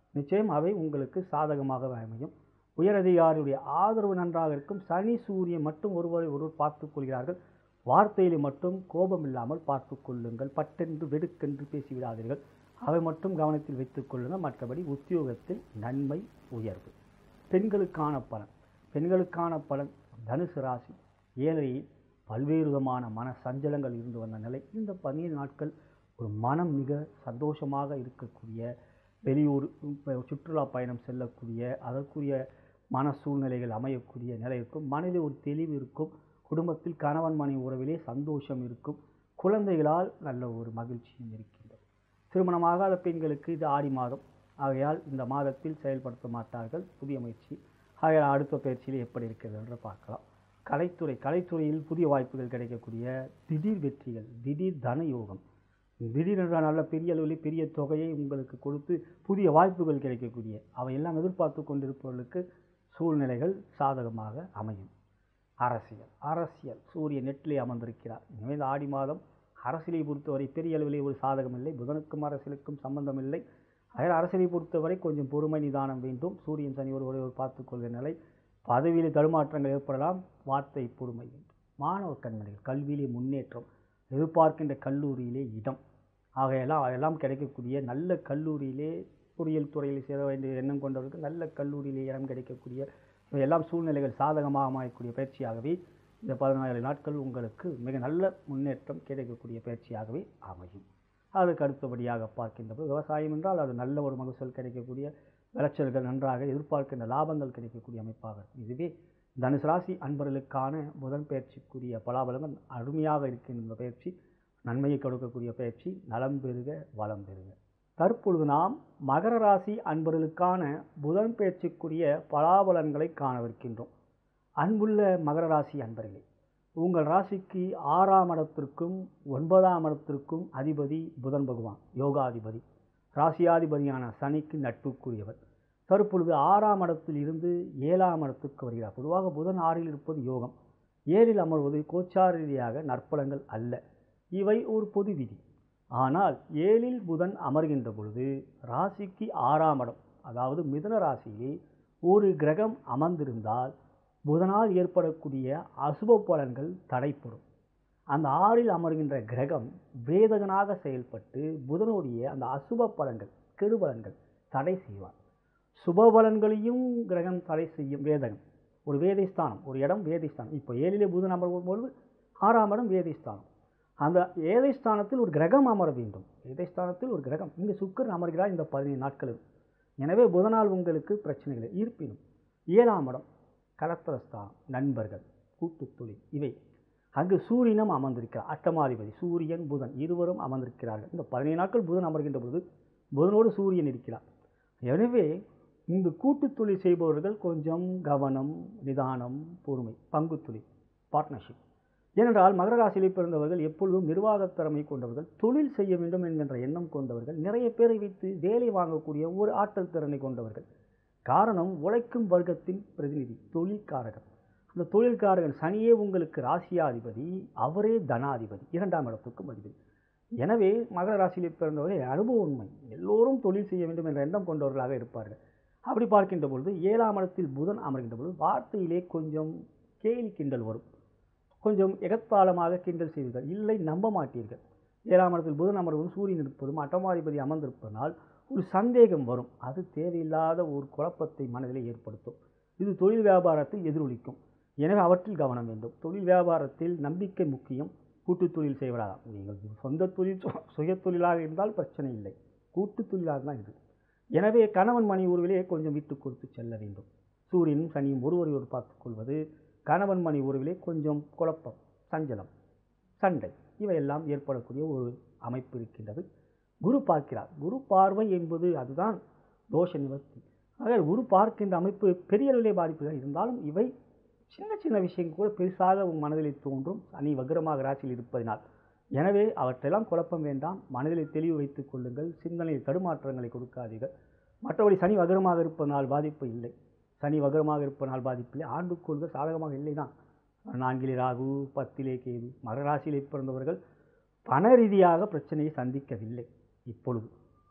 S1: நிச்சயம் அவை உங்களுக்கு சாதகமாக அமையும் உயரதிகாரியுடைய ஆதரவு நன்றாக இருக்கும் சனி சூரியன் மட்டும் ஒருவரை ஒருவர் பார்த்துக் கொள்கிறார்கள் வார்த்தையிலே மட்டும் கோபம் இல்லாமல் பார்த்து கொள்ளுங்கள் பட்டென்று வெடுக்கென்று பேசிவிடாதீர்கள் அவை மட்டும் கவனத்தில் வைத்துக் கொள்ளுங்கள் மற்றபடி உத்தியோகத்தில் நன்மை உயர்வு பெண்களுக்கான பலன் பெண்களுக்கான பலன் தனுசு ராசி ஏழையில் பல்வேறு விதமான மன சஞ்சலங்கள் இருந்து வந்த நிலை இந்த பதினேழு நாட்கள் ஒரு மனம் மிக சந்தோஷமாக இருக்கக்கூடிய வெளியூர் இப்ப சுற்றுலா பயணம் செல்லக்கூடிய அதற்குரிய மன சூழ்நிலைகள் அமையக்கூடிய நிலை இருக்கும் மனதில் ஒரு தெளிவு இருக்கும் குடும்பத்தில் கணவன் மனைவி உறவிலே சந்தோஷம் இருக்கும் குழந்தைகளால் நல்ல ஒரு மகிழ்ச்சியும் இருக்கின்றது திருமணமாகாத பெண்களுக்கு இது ஆடி மாதம் ஆகையால் இந்த மாதத்தில் செயல்படுத்த மாட்டார்கள் புதிய முயற்சி ஆகையால் அடுத்த பயிற்சியில் எப்படி இருக்கிறது என்று பார்க்கலாம் கலைத்துறை கலைத்துறையில் புதிய வாய்ப்புகள் கிடைக்கக்கூடிய திடீர் வெற்றிகள் திடீர் தன யோகம் திடீரென்ற நல்ல பெரிய அளவில் பெரிய தொகையை உங்களுக்கு கொடுத்து புதிய வாய்ப்புகள் கிடைக்கக்கூடிய அவையெல்லாம் எதிர்பார்த்து கொண்டிருப்பவர்களுக்கு சூழ்நிலைகள் சாதகமாக அமையும் அரசியல் அரசியல் சூரியன் நெட்டிலே அமர்ந்திருக்கிறார் எனவே இந்த ஆடி மாதம் அரசியலை பொறுத்தவரை பெரிய அளவிலே ஒரு சாதகம் இல்லை புதனுக்கும் அரசியலுக்கும் சம்பந்தம் இல்லை அதனால் அரசியலை பொறுத்தவரை கொஞ்சம் பொறுமை நிதானம் வேண்டும் சூரியன் சனி ஒருவரை ஒரு பார்த்துக்கொள்கிற நிலை பதவியில் தடுமாற்றங்கள் ஏற்படலாம் வார்த்தை பொறுமை வேண்டும் மாணவ கண்மணிகள் கல்வியிலே முன்னேற்றம் எதிர்பார்க்கின்ற கல்லூரியிலே இடம் ஆகையெல்லாம் அதெல்லாம் கிடைக்கக்கூடிய நல்ல கல்லூரியிலே பொறியியல் துறையில் சேர வேண்டிய எண்ணம் கொண்டவர்களுக்கு நல்ல கல்லூரியிலே இடம் கிடைக்கக்கூடிய எல்லாம் சூழ்நிலைகள் சாதகமாக அமையக்கூடிய பயிற்சியாகவே இந்த பதினாறு நாட்கள் உங்களுக்கு மிக நல்ல முன்னேற்றம் கிடைக்கக்கூடிய பயிற்சியாகவே அமையும் அதுக்கு அடுத்தபடியாக பார்க்கின்ற போது விவசாயம் என்றால் அது நல்ல ஒரு மகசூல் கிடைக்கக்கூடிய விளைச்சல்கள் நன்றாக எதிர்பார்க்கின்ற லாபங்கள் கிடைக்கக்கூடிய அமைப்பாக இருக்கும் இதுவே தனுசு ராசி அன்பர்களுக்கான புதன் பயிற்சிக்குரிய பலாபலங்கள் அருமையாக இருக்கின்ற இந்த பயிற்சி நன்மையை கொடுக்கக்கூடிய பயிற்சி நலம் பெறுக வளம் பெறுக தற்பொழுது நாம் மகர ராசி அன்பர்களுக்கான புதன் பயிற்சிக்குரிய பலாபலன்களை காணவிருக்கின்றோம் அன்புள்ள மகர ராசி அன்பர்களே உங்கள் ராசிக்கு ஆறாம் இடத்திற்கும் ஒன்பதாம் இடத்திற்கும் அதிபதி புதன் பகவான் யோகாதிபதி ராசியாதிபதியான சனிக்கு நட்புக்குரியவர் தற்பொழுது ஆறாம் இடத்தில் இருந்து ஏழாம் இடத்துக்கு வருகிறார் பொதுவாக புதன் ஆறில் இருப்பது யோகம் ஏழில் அமர்வது கோச்சார ரீதியாக நற்பலங்கள் அல்ல இவை ஒரு பொது விதி ஆனால் ஏழில் புதன் அமர்கின்ற பொழுது ராசிக்கு ஆறாம் இடம் அதாவது மிதுன ராசியிலே ஒரு கிரகம் அமர்ந்திருந்தால் புதனால் ஏற்படக்கூடிய அசுப பலன்கள் தடைப்படும் அந்த ஆறில் அமர்கின்ற கிரகம் வேதகனாக செயல்பட்டு புதனுடைய அந்த அசுப பலன்கள் கெடுபலன்கள் தடை செய்வார் சுப பலன்களையும் கிரகம் தடை செய்யும் வேதகம் ஒரு வேதைஸ்தானம் ஒரு இடம் வேதைஸ்தானம் இப்போ ஏழிலே புதன் அமரும் பொழுது ஆறாம் இடம் வேதைஸ்தானம் அந்த ஏதைஸ்தானத்தில் ஒரு கிரகம் அமர வேண்டும் ஏதைஸ்தானத்தில் ஒரு கிரகம் இங்கே சுக்கரன் அமர்கிறார் இந்த பதினைந்து நாட்களும் எனவே புதனால் உங்களுக்கு பிரச்சனைகள் இருப்பினும் ஏழாம் இடம் கலத்திரஸ்தானம் நண்பர்கள் கூட்டுத் தொழில் இவை அங்கு சூரியனும் அமர்ந்திருக்கிறார் அட்டமாதிபதி சூரியன் புதன் இருவரும் அமர்ந்திருக்கிறார்கள் இந்த பதினைந்து நாட்கள் புதன் அமர்கின்ற பொழுது புதனோடு சூரியன் இருக்கிறார் எனவே இங்கு கூட்டுத் தொழில் செய்பவர்கள் கொஞ்சம் கவனம் நிதானம் பொறுமை பங்கு தொழில் பார்ட்னர்ஷிப் ஏனென்றால் மகர ராசியில் பிறந்தவர்கள் எப்பொழுதும் நிர்வாகத் திறமை கொண்டவர்கள் தொழில் செய்ய வேண்டும் என்கின்ற எண்ணம் கொண்டவர்கள் நிறைய பேரை வைத்து வேலை வாங்கக்கூடிய ஒரு ஆற்றல் திறனை கொண்டவர்கள் காரணம் உழைக்கும் வர்க்கத்தின் பிரதிநிதி தொழில்காரகன் அந்த தொழில்காரகன் சனியே உங்களுக்கு ராசியாதிபதி அவரே தனாதிபதி இரண்டாம் இடத்துக்கும் அதிபதி எனவே மகர ராசியில் பிறந்தவர்கள் அனுபவ உண்மை எல்லோரும் தொழில் செய்ய வேண்டும் என்ற எண்ணம் கொண்டவர்களாக இருப்பார்கள் அப்படி பார்க்கின்ற பொழுது ஏழாம் இடத்தில் புதன் அமர்கின்ற பொழுது வார்த்தையிலே கொஞ்சம் கேலி கிண்டல் வரும் கொஞ்சம் எகத்தாளமாக கிண்டல் செய்வீர்கள் இல்லை நம்ப மாட்டீர்கள் ஏழாம் இடத்தில் புதன் அமர்வதும் சூரியன் இருப்பதும் அட்டமாதிபதி அமர்ந்திருப்பதனால் ஒரு சந்தேகம் வரும் அது தேவையில்லாத ஒரு குழப்பத்தை மனதிலே ஏற்படுத்தும் இது தொழில் வியாபாரத்தை எதிரொலிக்கும் எனவே அவற்றில் கவனம் வேண்டும் தொழில் வியாபாரத்தில் நம்பிக்கை முக்கியம் கூட்டுத் தொழில் செய்வதாகும் நீங்கள் சொந்த தொழில் சு- சுய தொழிலாக இருந்தால் பிரச்சனை இல்லை கூட்டுத் தொழிலாக தான் இது எனவே கணவன் மணி உறவிலே கொஞ்சம் விட்டு கொடுத்து செல்ல வேண்டும் சூரியனும் சனியும் ஒருவரை ஒரு பார்த்துக் கொள்வது கணவன் மணி உறவிலே கொஞ்சம் குழப்பம் சஞ்சலம் சண்டை இவையெல்லாம் ஏற்படக்கூடிய ஒரு அமைப்பு இருக்கின்றது குரு பார்க்கிறார் குரு பார்வை என்பது அதுதான் தோஷ நிவர்த்தி ஆக குரு பார்க்கின்ற அமைப்பு பெரிய அளவிலே பாதிப்புகள் இருந்தாலும் இவை சின்ன சின்ன விஷயங்கள் கூட பெருசாக உன் மனதிலே தோன்றும் சனி வக்ரமாக ராசியில் இருப்பதினால் எனவே அவற்றெல்லாம் குழப்பம் வேண்டாம் மனதிலே தெளிவு வைத்துக் கொள்ளுங்கள் சிந்தனையில் தடுமாற்றங்களை கொடுக்காதீர்கள் மற்றபடி சனி வக்ரமாக இருப்பதனால் பாதிப்பு இல்லை சனி வக்ரமாக இருப்பதனால் பாதிப்பு இல்லை ஆண்டுக்கோள்கள் சாதகமாக இல்லை தான் நான்கிலே ராகு பத்திலே கேது மகர ராசியிலே பிறந்தவர்கள் பண ரீதியாக பிரச்சனையை சந்திக்கவில்லை இப்பொழுது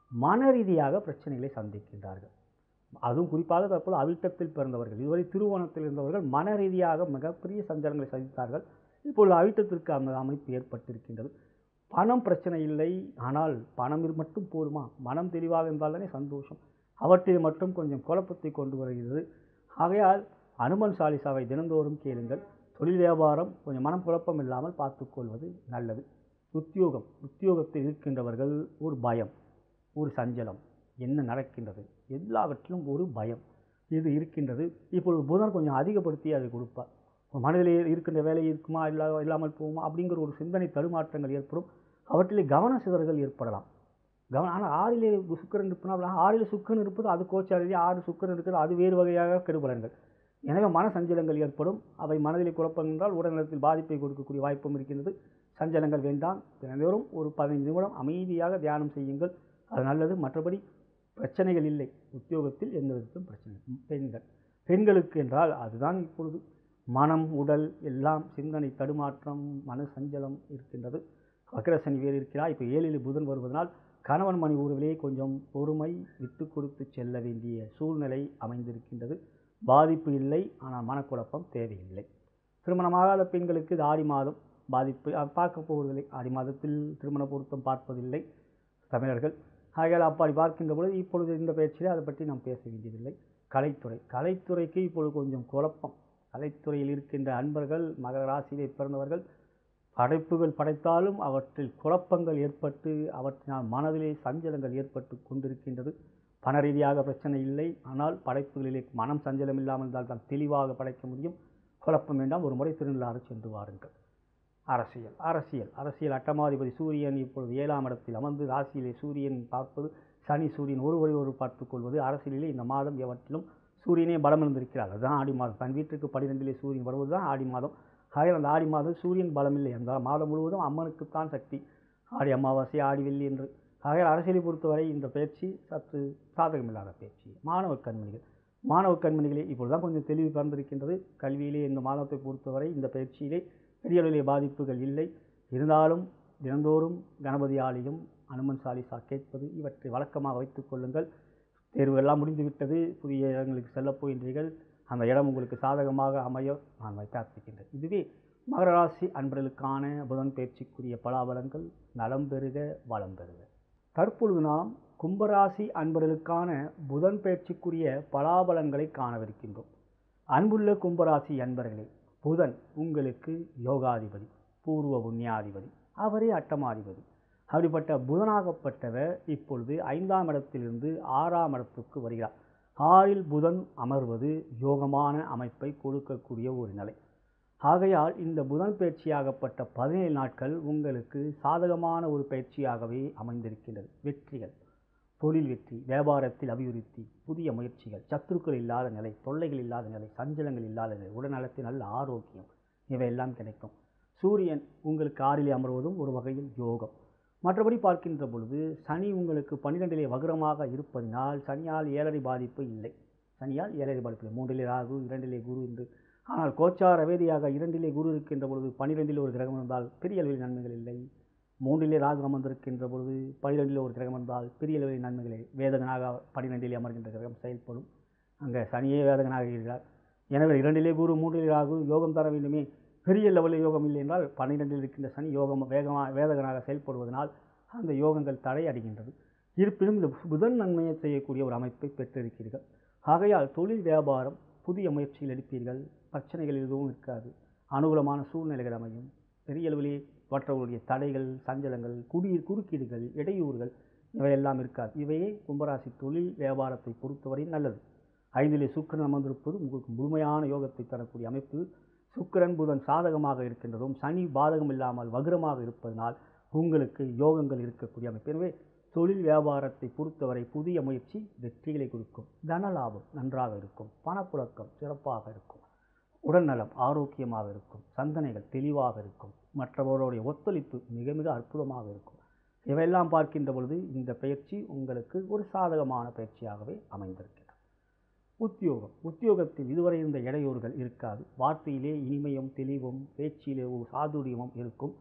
S1: மன ரீதியாக பிரச்சனைகளை சந்திக்கின்றார்கள் அதுவும் குறிப்பாக தற்போது அவிட்டத்தில் பிறந்தவர்கள் இதுவரை திருவோணத்தில் இருந்தவர்கள் மன ரீதியாக மிகப்பெரிய சஞ்சலங்களை சந்தித்தார்கள் இப்பொழுது அவிட்டத்திற்கு அந்த அமைப்பு ஏற்பட்டிருக்கின்றது பணம் பிரச்சனை இல்லை ஆனால் பணம் இரு- மட்டும் போதுமா மனம் தெளிவாக இருந்தால்தானே சந்தோஷம் அவற்றில் மட்டும் கொஞ்சம் குழப்பத்தை கொண்டு வருகிறது ஆகையால் அனுமன் சாலிசாவை தினந்தோறும் கேளுங்கள் தொழில் வியாபாரம் கொஞ்சம் மனம் குழப்பம் இல்லாமல் பார்த்துக்கொள்வது நல்லது உத்தியோகம் உத்தியோகத்தில் இருக்கின்றவர்கள் ஒரு பயம் ஒரு சஞ்சலம் என்ன நடக்கின்றது எல்லாவற்றிலும் ஒரு பயம் இது இருக்கின்றது இப்பொழுது புதன் கொஞ்சம் அதிகப்படுத்தி அதை கொடுப்பார் மனதிலே இருக்கின்ற வேலை இருக்குமா இல்லா இல்லாமல் போகுமா அப்படிங்கிற ஒரு சிந்தனை தடுமாற்றங்கள் ஏற்படும் அவற்றிலே கவன சிதறல்கள் ஏற்படலாம் கவனம் ஆனால் ஆறிலே சுக்கரன் இருப்பினா அப்படின்னா ஆறில் சுக்கரன் இருப்பது அது கோச்சாரி ஆறு சுக்கரன் இருக்கிறது அது வேறு வகையாக கெடுபலன்கள் எனவே மன சஞ்சலங்கள் ஏற்படும் அவை மனதிலே குழப்பம் என்றால் உடல்நலத்தில் பாதிப்பை கொடுக்கக்கூடிய வாய்ப்பும் இருக்கின்றது சஞ்சலங்கள் வேண்டாம் தினந்தோறும் ஒரு பதினைந்து நிமிடம் அமைதியாக தியானம் செய்யுங்கள் அது நல்லது மற்றபடி பிரச்சனைகள் இல்லை உத்தியோகத்தில் எந்த விதத்திலும் பிரச்சனை இல்லை. பெண்கள் பெண்களுக்கு என்றால் அதுதான் இப்பொழுது மனம் உடல் எல்லாம் சிந்தனை தடுமாற்றம் மன சஞ்சலம் இருக்கின்றது வக்கரசனி வேறு இருக்கிறார் இப்போ ஏழில் புதன் வருவதனால் கணவன் மணி உறவிலே கொஞ்சம் பொறுமை விட்டு கொடுத்து செல்ல வேண்டிய சூழ்நிலை அமைந்திருக்கின்றது பாதிப்பு இல்லை ஆனால் மனக்குழப்பம் தேவையில்லை திருமணமாகாத பெண்களுக்கு இது ஆடி மாதம் பாதிப்பு அஹ், பார்க்க போவதில்லை ஆடி மாதத்தில் திருமண பொருத்தம் பார்ப்பதில்லை தமிழர்கள் ஆகையால் அப்படி பார்க்கின்ற பொழுது இப்பொழுது இந்த பேச்சிலே அதை பற்றி நாம் பேச வேண்டியதில்லை கலைத்துறை கலைத்துறைக்கு இப்பொழுது கொஞ்சம் குழப்பம் கலைத்துறையில் இருக்கின்ற அன்பர்கள் மகர ராசியிலே பிறந்தவர்கள் படைப்புகள் படைத்தாலும் அவற்றில் குழப்பங்கள் ஏற்பட்டு அவற்றினால் மனதிலே சஞ்சலங்கள் ஏற்பட்டு கொண்டிருக்கின்றது பண ரீதியாக பிரச்சனை இல்லை ஆனால் படைப்புகளிலே மனம் சஞ்சலம் இல்லாமல் இருந்தால் தான் தெளிவாக படைக்க முடியும் குழப்பம் வேண்டாம் ஒரு முறை திருநள்ளாறு சென்று வாருங்கள் அரசியல் அரசியல் அரசியல் அட்டமாதிபதி சூரியன் இப்பொழுது ஏழாம் இடத்தில் அமர்ந்து ராசியிலே சூரியன் பார்ப்பது சனி சூரியன் ஒருவரை ஒரு பார்த்துக் கொள்வது அரசியலிலே இந்த மாதம் எவற்றிலும் சூரியனே பலம் இருந்திருக்கிறார் அதுதான் ஆடி மாதம் தன் வீட்டுக்கு பன்னிரெண்டிலே சூரியன் வருவது தான் ஆடி மாதம் ஆகையால் அந்த ஆடி மாதம் சூரியன் பலம் இல்லை அந்த மாதம் முழுவதும் அம்மனுக்குத்தான் சக்தி ஆடி அமாவாசை ஆடி வெள்ளி என்று ஆகையால் அரசியலை பொறுத்தவரை இந்த பயிற்சி சற்று சாதகமில்லாத பயிற்சி மாணவ கண்மணிகள் மாணவ கண்மணிகளே இப்பொழுது தான் கொஞ்சம் தெளிவு பிறந்திருக்கின்றது கல்வியிலே இந்த மாதத்தை பொறுத்தவரை இந்த பயிற்சியிலே பெரிய அளவிலே பாதிப்புகள் இல்லை இருந்தாலும் தினந்தோறும் கணபதி ஆலயம் அனுமன் சாலிசா கேட்பது இவற்றை வழக்கமாக வைத்துக் கொள்ளுங்கள் தேர்வு எல்லாம் முடிந்துவிட்டது புதிய இடங்களுக்கு செல்லப் போகின்றீர்கள் அந்த இடம் உங்களுக்கு சாதகமாக அமைய நான் பிரார்த்திக்கின்றேன் இதுவே மகர ராசி அன்பர்களுக்கான புதன் பயிற்சிக்குரிய பலாபலங்கள் நலம் பெறுக வளம் பெறுக தற்பொழுது நாம் கும்பராசி அன்பர்களுக்கான புதன் பயிற்சிக்குரிய பலாபலங்களை காணவிருக்கின்றோம் அன்புள்ள கும்பராசி அன்பர்களே புதன் உங்களுக்கு யோகாதிபதி பூர்வ புண்ணியாதிபதி அவரே அட்டமாதிபதி அப்படிப்பட்ட புதனாகப்பட்டவர் இப்பொழுது ஐந்தாம் இடத்திலிருந்து ஆறாம் இடத்துக்கு வருகிறார் ஆறில் புதன் அமர்வது யோகமான அமைப்பை கொடுக்கக்கூடிய ஒரு நிலை ஆகையால் இந்த புதன் பயிற்சியாகப்பட்ட பதினேழு நாட்கள் உங்களுக்கு சாதகமான ஒரு பயிற்சியாகவே அமைந்திருக்கின்றது வெற்றிகள் தொழில் வெற்றி வியாபாரத்தில் அபிவிருத்தி புதிய முயற்சிகள் சத்துருக்கள் இல்லாத நிலை தொல்லைகள் இல்லாத நிலை சஞ்சலங்கள் இல்லாத நிலை உடல்நலத்தில் நல்ல ஆரோக்கியம் இவையெல்லாம் கிடைக்கும் சூரியன் உங்களுக்கு ஆறிலே அமர்வதும் ஒரு வகையில் யோகம் மற்றபடி பார்க்கின்ற பொழுது சனி உங்களுக்கு பன்னிரெண்டிலே வக்ரமாக இருப்பதினால் சனியால் ஏழரை பாதிப்பு இல்லை சனியால் ஏழரை பாதிப்பு இல்லை மூன்றிலே ராகு இரண்டிலே குரு என்று ஆனால் கோச்சார வேதியாக இரண்டிலே குரு இருக்கின்ற பொழுது பன்னிரெண்டிலே ஒரு கிரகம் இருந்தால் பெரிய அளவில் நன்மைகள் இல்லை மூன்றிலே ராகு அமர்ந்திருக்கின்ற பொழுது பன்னிரெண்டிலே ஒரு கிரகம் இருந்தால் பெரிய அளவில் நன்மைகளே வேதகனாக பன்னிரெண்டிலே அமர்கின்ற கிரகம் செயல்படும் அங்கே சனியே வேதகனாக இருக்கிறார் எனவே இரண்டிலே குரு மூன்றிலே ராகு யோகம் தர வேண்டுமே பெரிய லெவலில் யோகம் இல்லை என்றால் பன்னிரெண்டில் இருக்கின்ற சனி யோகம் வேகமாக வேதகனாக செயல்படுவதனால் அந்த யோகங்கள் தடை அடைகின்றது இருப்பினும் இந்த புதன் நன்மையை செய்யக்கூடிய ஒரு அமைப்பை பெற்றிருக்கிறீர்கள் ஆகையால் தொழில் வியாபாரம் புதிய முயற்சிகள் எடுப்பீர்கள் பிரச்சனைகள் எதுவும் இருக்காது அனுகூலமான சூழ்நிலைகள் அமையும் பெரிய அளவிலே மற்றவர்களுடைய தடைகள் சஞ்சலங்கள் குடி குறுக்கீடுகள் இடையூறுகள் இவையெல்லாம் இருக்காது இவையே கும்பராசி தொழில் வியாபாரத்தை பொறுத்தவரை நல்லது ஐந்திலே சுக்கிரன் அமர்ந்திருப்பது உங்களுக்கு முழுமையான யோகத்தை தரக்கூடிய அமைப்பு சுக்கிரன் புதன் சாதகமாக இருக்கின்றதும் சனி பாதகம் இல்லாமல் வக்ரமாக இருப்பதனால் உங்களுக்கு யோகங்கள் இருக்கக்கூடிய அமைப்பு எனவே தொழில் வியாபாரத்தை பொறுத்தவரை புதிய முயற்சி வெற்றிகளை கொடுக்கும் தன லாபம் நன்றாக இருக்கும் பணப்புழக்கம் சிறப்பாக இருக்கும் உடல்நலம் ஆரோக்கியமாக இருக்கும் சந்தனைகள் தெளிவாக இருக்கும் மற்றவர்களுடைய ஒத்துழைப்பு மிக மிக அற்புதமாக இருக்கும் இவையெல்லாம் பார்க்கின்ற பொழுது இந்த பயிற்சி உங்களுக்கு ஒரு சாதகமான பயிற்சியாகவே அமைந்திருக்கிறது உத்தியோகம் உத்தியோகத்தில் இதுவரை இருந்த இடையூறுகள் இருக்காது வார்த்தையிலே இனிமையும் தெளிவும் பேச்சிலே ஒரு சாதுரியமும் இருக்கும்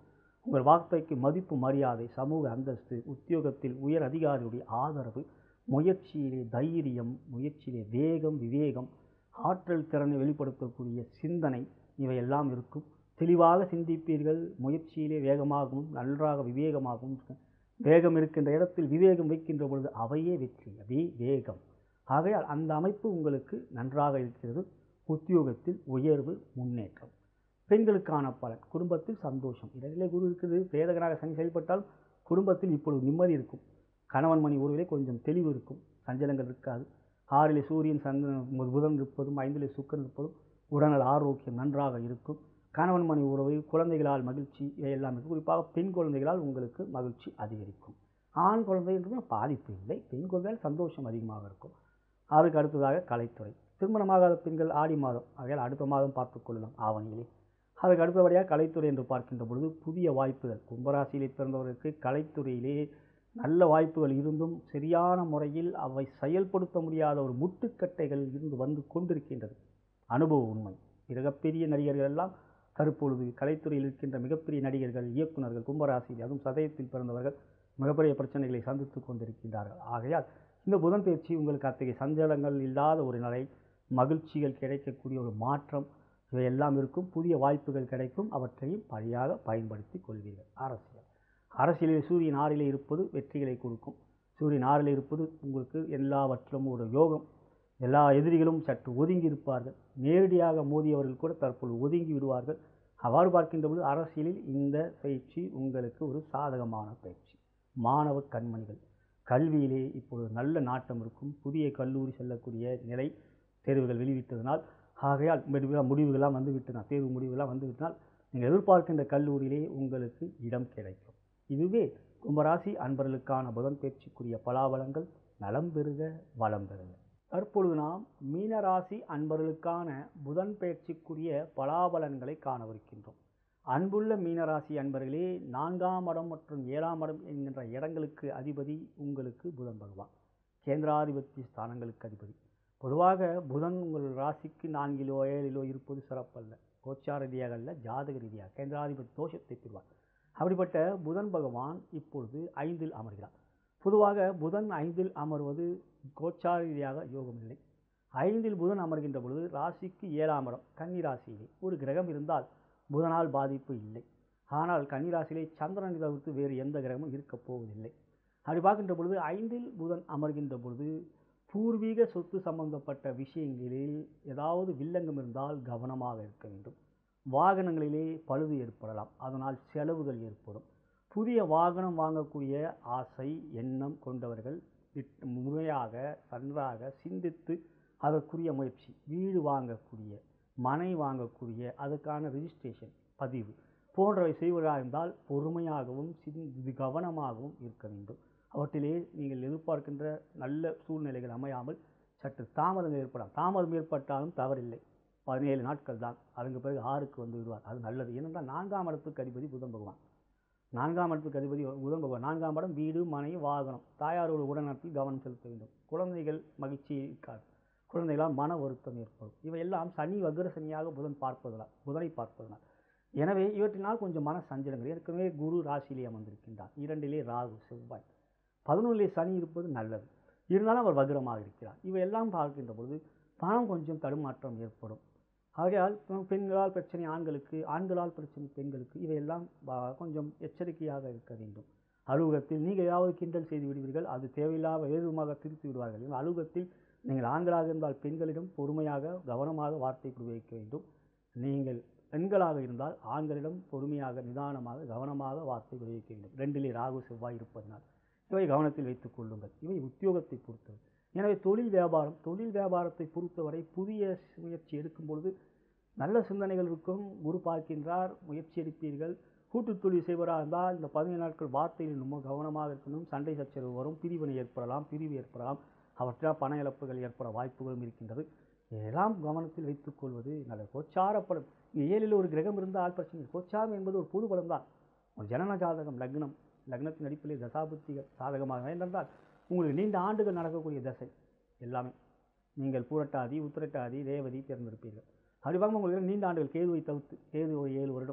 S1: உங்கள் வார்த்தைக்கு மதிப்பு மரியாதை சமூக அந்தஸ்து உத்தியோகத்தில் உயர் அதிகாரியுடைய ஆதரவு முயற்சியிலே தைரியம் முயற்சியிலே வேகம் விவேகம் ஆற்றல் திறனை வெளிப்படுத்தக்கூடிய சிந்தனை இவையெல்லாம் இருக்கும் தெளிவாக சிந்திப்பீர்கள் முயற்சியிலே வேகமாகவும் நன்றாக விவேகமாகவும் இருக்கும். வேகம் இருக்கின்ற இடத்தில் விவேகம் வைக்கின்ற பொழுது அவையே வெற்றி வி வேகம் ஆகையால் அந்த அமைப்பு உங்களுக்கு நன்றாக இருக்கிறது உத்தியோகத்தில் உயர்வு முன்னேற்றம் பெண்களுக்கான பலன் குடும்பத்தில் சந்தோஷம் இடத்திலே குரு இருக்குது வேதகனாக சனி செயல்பட்டால் குடும்பத்தில் இப்பொழுது நிம்மதி இருக்கும் கணவன் மணி உறவிலே கொஞ்சம் தெளிவு இருக்கும் சஞ்சலங்கள் இருக்காது ஆறிலே சூரியன் சந்திரன் புதன் இருப்பதும் ஐந்திலே சுக்கரன் இருப்பதும் உடல்நல ஆரோக்கியம் நன்றாக இருக்கும் கணவன் மணி உறவு குழந்தைகளால் மகிழ்ச்சி இவையெல்லாம் இருக்கும் குறிப்பாக பெண் குழந்தைகளால் உங்களுக்கு மகிழ்ச்சி அதிகரிக்கும் ஆண் குழந்தைன்றது பாதிப்பு இல்லை பெண் குழந்தையால் சந்தோஷம் அதிகமாக இருக்கும் அதுக்கு அடுத்ததாக கலைத்துறை திருமணமாகாத பெண்கள் ஆடி மாதம் ஆகையால் அடுத்த மாதம் பார்த்துக் கொள்ளலாம் ஆவணியிலே அதுக்கு அடுத்தபடியாக கலைத்துறை என்று பார்க்கின்ற பொழுது புதிய வாய்ப்புகள் கும்பராசியிலே பிறந்தவர்களுக்கு கலைத்துறையிலே நல்ல வாய்ப்புகள் இருந்தும் சரியான முறையில் அவை செயல்படுத்த முடியாத ஒரு முட்டுக்கட்டைகள் இருந்து வந்து கொண்டிருக்கின்றது அனுபவ உண்மை மிகப்பெரிய நடிகர்கள் எல்லாம் தற்பொழுது கலைத்துறையில் இருக்கின்ற மிகப்பெரிய நடிகர்கள் இயக்குனர்கள் கும்பராசியில் அதுவும் சதயத்தில் பிறந்தவர்கள் மிகப்பெரிய பிரச்சனைகளை சந்தித்துக் கொண்டிருக்கின்றார்கள் ஆகையால் இந்த புதன் பயிற்சி உங்களுக்கு அத்தகைய சஞ்சலங்கள் இல்லாத ஒரு நிலை மகிழ்ச்சிகள் கிடைக்கக்கூடிய ஒரு மாற்றம் இவையெல்லாம் இருக்கும் புதிய வாய்ப்புகள் கிடைக்கும் அவற்றையும் பழியாக பயன்படுத்தி கொள்வீர்கள் அரசியல் அரசியலில் சூரியன் ஆறிலே இருப்பது வெற்றிகளை கொடுக்கும் சூரியன் ஆறிலே இருப்பது உங்களுக்கு எல்லாவற்றிலும் ஒரு யோகம் எல்லா எதிரிகளும் சற்று ஒதுங்கி இருப்பார்கள் நேரடியாக மோதியவர்கள் கூட தற்பொழுது ஒதுங்கி விடுவார்கள் அவ்வாறு பார்க்கின்ற பொழுது அரசியலில் இந்த பயிற்சி உங்களுக்கு ஒரு சாதகமான பயிற்சி மாணவ கண்மணிகள் கல்வியிலே இப்பொழுது நல்ல நாட்டம் இருக்கும் புதிய கல்லூரி செல்லக்கூடிய நிலை தேர்வுகள் வெளியிட்டதனால் ஆகையால் முடிவு முடிவுகள்லாம் வந்து விட்டன தேர்வு முடிவுகள்லாம் வந்து விட்டனால் நீங்கள் எதிர்பார்க்கின்ற கல்லூரியிலே உங்களுக்கு இடம் கிடைக்கும் இதுவே கும்பராசி அன்பர்களுக்கான புதன் பயிற்சிக்குரிய பலாபலங்கள் நலம் பெறுக வளம் பெறுக தற்பொழுது நாம் மீனராசி அன்பர்களுக்கான புதன் பயிற்சிக்குரிய பலாபலன்களை காணவிருக்கின்றோம் அன்புள்ள மீனராசி அன்பர்களே நான்காம் இடம் மற்றும் ஏழாம் இடம் என்கின்ற இடங்களுக்கு அதிபதி உங்களுக்கு புதன் பகவான் கேந்திராதிபத்தி ஸ்தானங்களுக்கு அதிபதி பொதுவாக புதன் உங்கள் ராசிக்கு நான்கிலோ ஏழிலோ இருப்பது சிறப்பல்ல கோச்சார ரீதியாக அல்ல ஜாதக ரீதியாக கேந்திராதிபதி தோஷத்தை பெறுவார் அப்படிப்பட்ட புதன் பகவான் இப்பொழுது ஐந்தில் அமர்கிறார் பொதுவாக புதன் ஐந்தில் அமர்வது கோச்சார ரீதியாக யோகம் இல்லை ஐந்தில் புதன் அமர்கின்ற பொழுது ராசிக்கு ஏழாம் இடம் கன்னி ராசியிலே ஒரு கிரகம் இருந்தால் புதனால் பாதிப்பு இல்லை ஆனால் கன்னி ராசியிலே சந்திரனை தவிர்த்து வேறு எந்த கிரகமும் இருக்கப் போவதில்லை அப்படி பார்க்கின்ற பொழுது ஐந்தில் புதன் அமர்கின்ற பொழுது பூர்வீக சொத்து சம்பந்தப்பட்ட விஷயங்களில் ஏதாவது வில்லங்கம் இருந்தால் கவனமாக இருக்க வேண்டும் வாகனங்களிலே பழுது ஏற்படலாம் அதனால் செலவுகள் ஏற்படும் புதிய வாகனம் வாங்கக்கூடிய ஆசை எண்ணம் கொண்டவர்கள் திட்- முறையாக நன்றாக சிந்தித்து அதற்குரிய முயற்சி வீடு வாங்கக்கூடிய மனை வாங்கக்கூடிய அதுக்கான ரிஜிஸ்ட்ரேஷன் பதிவு போன்றவை செய்வதாக இருந்தால் பொறுமையாகவும் சிந்தி கவனமாகவும் இருக்க வேண்டும் அவற்றிலே நீங்கள் எதிர்பார்க்கின்ற நல்ல சூழ்நிலைகள் அமையாமல் சற்று தாமதம் ஏற்படலாம் தாமதம் ஏற்பட்டாலும் தவறில்லை பதினேழு நாட்கள் தான் அதுக்கு பிறகு ஆறுக்கு வந்து விடுவார் அது நல்லது ஏனென்றால் நான்காம் இடத்துக்கு அதிபதி புதன் பகவான் நான்காம் இடத்துக்கு அதிபதி புதன் பகவான் நான்காம் இடம் வீடு மனை வாகனம் தாயாரோட உடல்நலத்தில் கவனம் செலுத்த வேண்டும் குழந்தைகள் மகிழ்ச்சி இருக்காது குழந்தைகளால் மன வருத்தம் ஏற்படும் இவையெல்லாம் சனி வக்ர சனியாக புதன் பார்ப்பதனால் புதனை பார்ப்பதனால் எனவே இவற்றினால் கொஞ்சம் மன சஞ்சலங்கள் ஏற்கனவே குரு ராசியிலே அமர்ந்திருக்கின்றார் இரண்டிலே ராகு செவ்வாய் பதினொன்றிலே சனி இருப்பது நல்லது இருந்தாலும் அவர் வக்ரமாக இருக்கிறார் இவையெல்லாம் பார்க்கின்ற பொழுது பணம் கொஞ்சம் தடுமாற்றம் ஏற்படும் ஆகையால் பெ- பெண்களால் பிரச்சனை ஆண்களுக்கு ஆண்களால் பிரச்சனை பெண்களுக்கு இவையெல்லாம் வ- கொஞ்சம் எச்சரிக்கையாக இருக்க வேண்டும் அலுவலகத்தில் நீங்கள் ஏதாவது கிண்டல் செய்து விடுவீர்கள் அது தேவையில்லாத வேறுமாக திருத்தி விடுவார்கள் இந்த அலுவலகத்தில் நீங்கள் ஆண்களாக இருந்தால் பெண்களிடம் பொறுமையாக கவனமாக வார்த்தை பிரயோகிக்க வேண்டும் நீங்கள் பெண்களாக இருந்தால் ஆண்களிடம் பொறுமையாக நிதானமாக கவனமாக வார்த்தை பிரயோகிக்க வேண்டும் ரெண்டிலே ராகு செவ்வாய் இருப்பதனால் இவை கவனத்தில் வைத்துக் கொள்ளுங்கள் இவை உத்தியோகத்தை பொறுத்தது எனவே தொழில் வியாபாரம் தொழில் வியாபாரத்தை பொறுத்தவரை புதிய முயற்சி எடுக்கும் பொழுது நல்ல சிந்தனைகள் இருக்கும் குரு பார்க்கின்றார் முயற்சி எடுப்பீர்கள் கூட்டுத் தொழில் செய்வராக இருந்தால் இந்த பதினேழு நாட்கள் வார்த்தையில் ரொம்ப கவனமாக இருக்கணும் சண்டை சச்சரவு வரும் பிரிவினை ஏற்படலாம் பிரிவு ஏற்படலாம் அவற்றால் பண இழப்புகள் ஏற்பட வாய்ப்புகளும் இருக்கின்றது இதெல்லாம் கவனத்தில் வைத்துக் கொள்வது நல்லது கோச்சார பலம் இங்கே ஏழில் ஒரு கிரகம் இருந்தால் பிரச்சனை இல்லை. கோச்சாரம் என்பது ஒரு பொது பலம் தான் ஒரு ஜனன ஜாதகம் லக்னம் லக்னத்தின் அடிப்படையில் தசாபுத்திகள் சாதகமாக என்றால் உங்களுக்கு நீண்ட ஆண்டுகள் நடக்கக்கூடிய தசை எல்லாமே நீங்கள் பூரட்டாதி உத்திரட்டாதி ரேவதி தேர்ந்தெடுப்பீர்கள் அப்படி பார்க்கும்போது உங்களுக்கு நீண்ட ஆண்டுகள் கேதுவை தவிர்த்து கேது ஒரு ஏழு வருடம்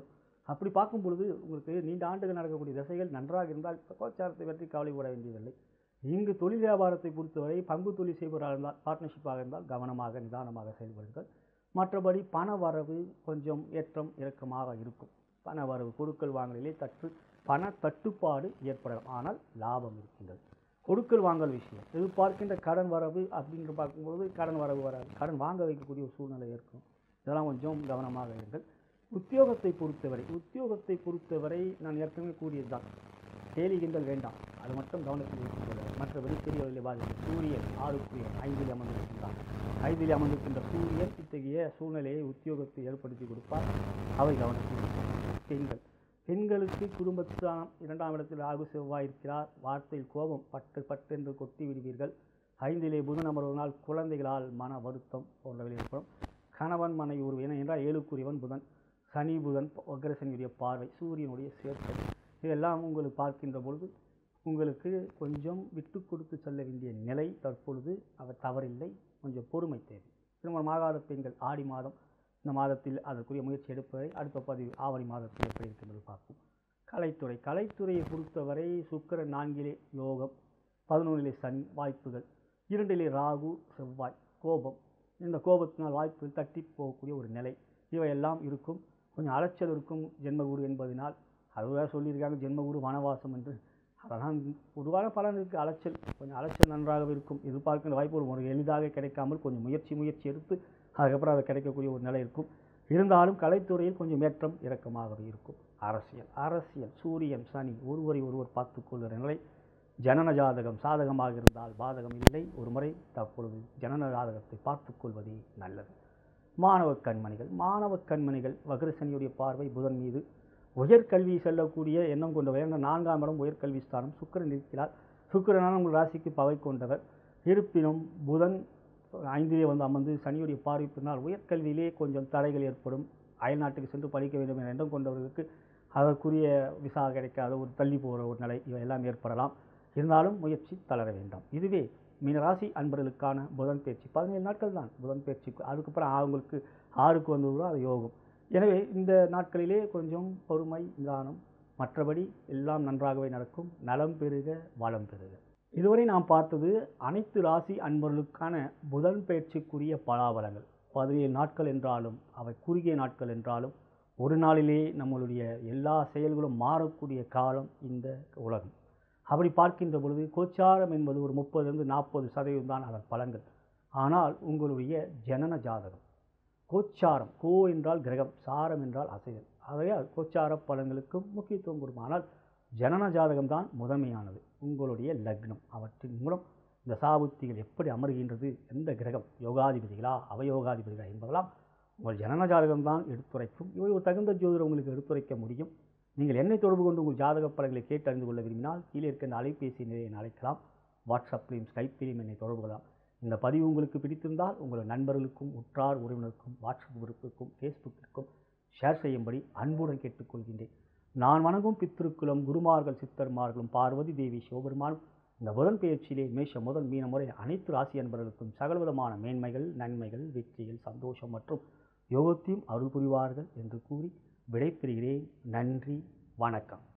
S1: அப்படி பார்க்கும் பொழுது உங்களுக்கு நீண்ட ஆண்டுகள் நடக்கக்கூடிய திசைகள் நன்றாக இருந்தால் கோச்சாரத்தை பற்றி கவலைப்பட வேண்டியதில்லை இங்கு தொழில் வியாபாரத்தை பொறுத்தவரை பங்கு தொழில் செய்பவராக இருந்தால் பார்ட்னர்ஷிப்பாக இருந்தால் கவனமாக நிதானமாக செயல்படுங்கள் மற்றபடி பண வரவு கொஞ்சம் ஏற்றம் இறக்கமாக இருக்கும் பண வரவு கொடுக்கல் வாங்கலிலே தட்டு பண தட்டுப்பாடு ஏற்படலாம் ஆனால் லாபம் இருக்கின்றது கொடுக்கல் வாங்கல் விஷயம் எதிர்பார்க்கின்ற கடன் வரவு அப்படின்னு பார்க்கும்போது கடன் வரவு வராது கடன் வாங்க வைக்கக்கூடிய ஒரு சூழ்நிலை இருக்கும் இதெல்லாம் கொஞ்சம் கவனமாக இருங்கள் உத்தியோகத்தை பொறுத்தவரை உத்தியோகத்தை பொறுத்தவரை நான் ஏற்கனவே கூறியதுதான் கேலி கிண்டல் வேண்டாம் அது மட்டும் கவனத்தில் வைத்துக்கொள்ள மற்றபடி பெரியவர்களை பாதிக்கும் சூரியன் ஆறுக்குரிய ஐந்தில் அமர்ந்திருக்கின்றார் ஐந்தில் அமர்ந்திருக்கின்ற சூரியன் இத்தகைய சூழ்நிலையை உத்தியோகத்தை ஏற்படுத்தி கொடுப்பார் அவை கவனத்தில் வைத்துக்கொள்ளுங்கள். பெண்கள் பெண்களுக்கு குடும்பத்தான் இரண்டாம் இடத்தில் ஆகு செவ்வாய் இருக்கிறார் வார்த்தையில் கோபம் பட்டு பட்டென்று கொட்டி விடுவீர்கள் ஐந்திலே புதன் அமர்வதனால் குழந்தைகளால் மன வருத்தம் போன்றவை ஏற்படும் கணவன் மனைவி உறவு என என்றால் ஏழுக்குரியவன் புதன் சனி புதன் வக்ரசனியுடைய பார்வை சூரியனுடைய சேர்க்கை இதெல்லாம் உங்களுக்கு பார்க்கின்ற பொழுது உங்களுக்கு கொஞ்சம் விட்டு கொடுத்து செல்ல வேண்டிய நிலை தற்பொழுது அவர் தவறில்லை கொஞ்சம் பொறுமை தேவை திருமணமாகாத பெண்கள் ஆடி மாதம் இந்த மாதத்தில் அதற்குரிய முயற்சி எடுப்பதை அடுத்த பதிவு ஆவணி மாதத்தில் எப்படி இருக்கின்றது பார்ப்போம் கலைத்துறை கலைத்துறையை பொறுத்தவரை சுக்கிரன் நான்கிலே யோகம் பதினொன்றிலே சனி வாய்ப்புகள் இரண்டிலே ராகு செவ்வாய் கோபம் இந்த கோபத்தினால் வாய்ப்புகள் தட்டி போகக்கூடிய ஒரு நிலை இவையெல்லாம் இருக்கும் கொஞ்சம் அலைச்சல் இருக்கும் ஜென்மகுரு என்பதனால் அதுவாக சொல்லியிருக்காங்க ஜென்மகுரு வனவாசம் என்று அதெல்லாம் பொதுவான பலன் இருக்குது அலைச்சல் கொஞ்சம் அலைச்சல் நன்றாகவே இருக்கும் எதிர்பார்க்கின்ற வாய்ப்பு ஒரு எளிதாக கிடைக்காமல் கொஞ்சம் முயற்சி முயற்சி எடுத்து அதுக்கப்புறம் அது கிடைக்கக்கூடிய ஒரு நிலை இருக்கும் இருந்தாலும் கலைத்துறையில் கொஞ்சம் ஏற்றம் இறக்கமாகவே இருக்கும் அரசியல் அரசியல் சூரியன் சனி ஒருவரை ஒருவர் பார்த்துக்கொள்கிற நிலை ஜனன ஜாதகம் சாதகமாக இருந்தால் பாதகம் இல்லை ஒரு முறை தற்பொழுது ஜனன ஜாதகத்தை பார்த்துக்கொள்வதே நல்லது மாணவ கண்மணிகள் மாணவ கண்மணிகள் வக்ரசனியுடைய பார்வை புதன் மீது உயர்கல்வி செல்லக்கூடிய எண்ணம் கொண்டவர் என்ற நான்காம் இடம் உயர்கல்வி ஸ்தானம் சுக்கிரன் இருக்கிறார் சுக்கிரனான உங்கள் ராசிக்கு பகை கொண்டவர் இருப்பினும் புதன் ஐந்திலே வந்து அமர்ந்து சனியுடைய பார்வை பின்னால் உயர்கல்வியிலே கொஞ்சம் தடைகள் ஏற்படும் அயல்நாட்டுக்கு சென்று படிக்க வேண்டும் என்ற எண்ணம் கொண்டவர்களுக்கு அதற்குரிய விசா கிடைக்காத ஒரு தள்ளி போகிற ஒரு நிலை இவையெல்லாம் ஏற்படலாம் இருந்தாலும் முயற்சி தளர வேண்டாம் இதுவே மீனராசி அன்பர்களுக்கான புதன் பேச்சு பதினேழு நாட்கள் தான் புதன் பேச்சு அதுக்கப்புறம் அவங்களுக்கு ஆறுக்கு வந்ததுதான் அது யோகம் எனவே இந்த நாட்களிலே கொஞ்சம் பொறுமை நிதானம் மற்றபடி எல்லாம் நன்றாகவே நடக்கும் நலம் பெறுக வளம் பெறுக இதுவரை நாம் பார்த்தது அனைத்து ராசி அன்பர்களுக்கான புதன் பயிற்சிக்குரிய பலாபலங்கள் பதினேழு நாட்கள் என்றாலும் அவை குறுகிய நாட்கள் என்றாலும் ஒரு நாளிலே நம்மளுடைய எல்லா செயல்களும் மாறக்கூடிய காலம் இந்த உலகம் அப்படி பார்க்கின்ற பொழுது கோச்சாரம் என்பது ஒரு முப்பதுலேருந்து நாற்பது சதவீதம் தான் அதன் பலன்கள் ஆனால் உங்களுடைய ஜனன ஜாதகம் கோச்சாரம் கோ என்றால் கிரகம் சாரம் என்றால் அசைதல் ஆகையால் கோச்சார பலன்களுக்கும் முக்கியத்துவம் கொடுக்கும் ஆனால் ஜனன ஜாதகம் தான் முதன்மையானது உங்களுடைய லக்னம் அவற்றின் மூலம் இந்த சாபுத்திகள் எப்படி அமர்கின்றது எந்த கிரகம் யோகாதிபதிகளா அவயோகாதிபதிகளா என்பதெல்லாம் உங்கள் ஜனன ஜாதகம் தான் எடுத்துரைக்கும் இவை ஒரு தகுந்த ஜோதிடர் உங்களுக்கு எடுத்துரைக்க முடியும் நீங்கள் என்னை தொடர்பு கொண்டு உங்கள் ஜாதக பலன்களை கேட்டு அறிந்து கொள்ள விரும்பினால் கீழே இருக்க இந்த அலைபேசி நிலையை அழைக்கலாம் வாட்ஸ்அப்லையும் ஸ்கைப்பிலையும் என்னை தொடர்பு கொள்ளலாம் இந்த பதிவு உங்களுக்கு பிடித்திருந்தால் உங்கள் நண்பர்களுக்கும் உற்றார் உறவினருக்கும் வாட்ஸ்அப் குரூப்புக்கும் ஃபேஸ்புக்கிற்கும் ஷேர் செய்யும்படி அன்புடன் கேட்டுக்கொள்கின்றேன் நான் வணங்கும் பித்திருக்குளம் குருமார்கள் சித்தர்மார்களும் பார்வதி தேவி சிவபெருமானும் இந்த புதன் பயிற்சியிலே மேஷ முதல் மீன முறை அனைத்து ராசி அன்பர்களுக்கும் சகலவிதமான மேன்மைகள் நன்மைகள் வெற்றிகள் சந்தோஷம் மற்றும் யோகத்தையும் அருள் புரிவார்கள் என்று கூறி விடைபெறுகிறேன் நன்றி வணக்கம்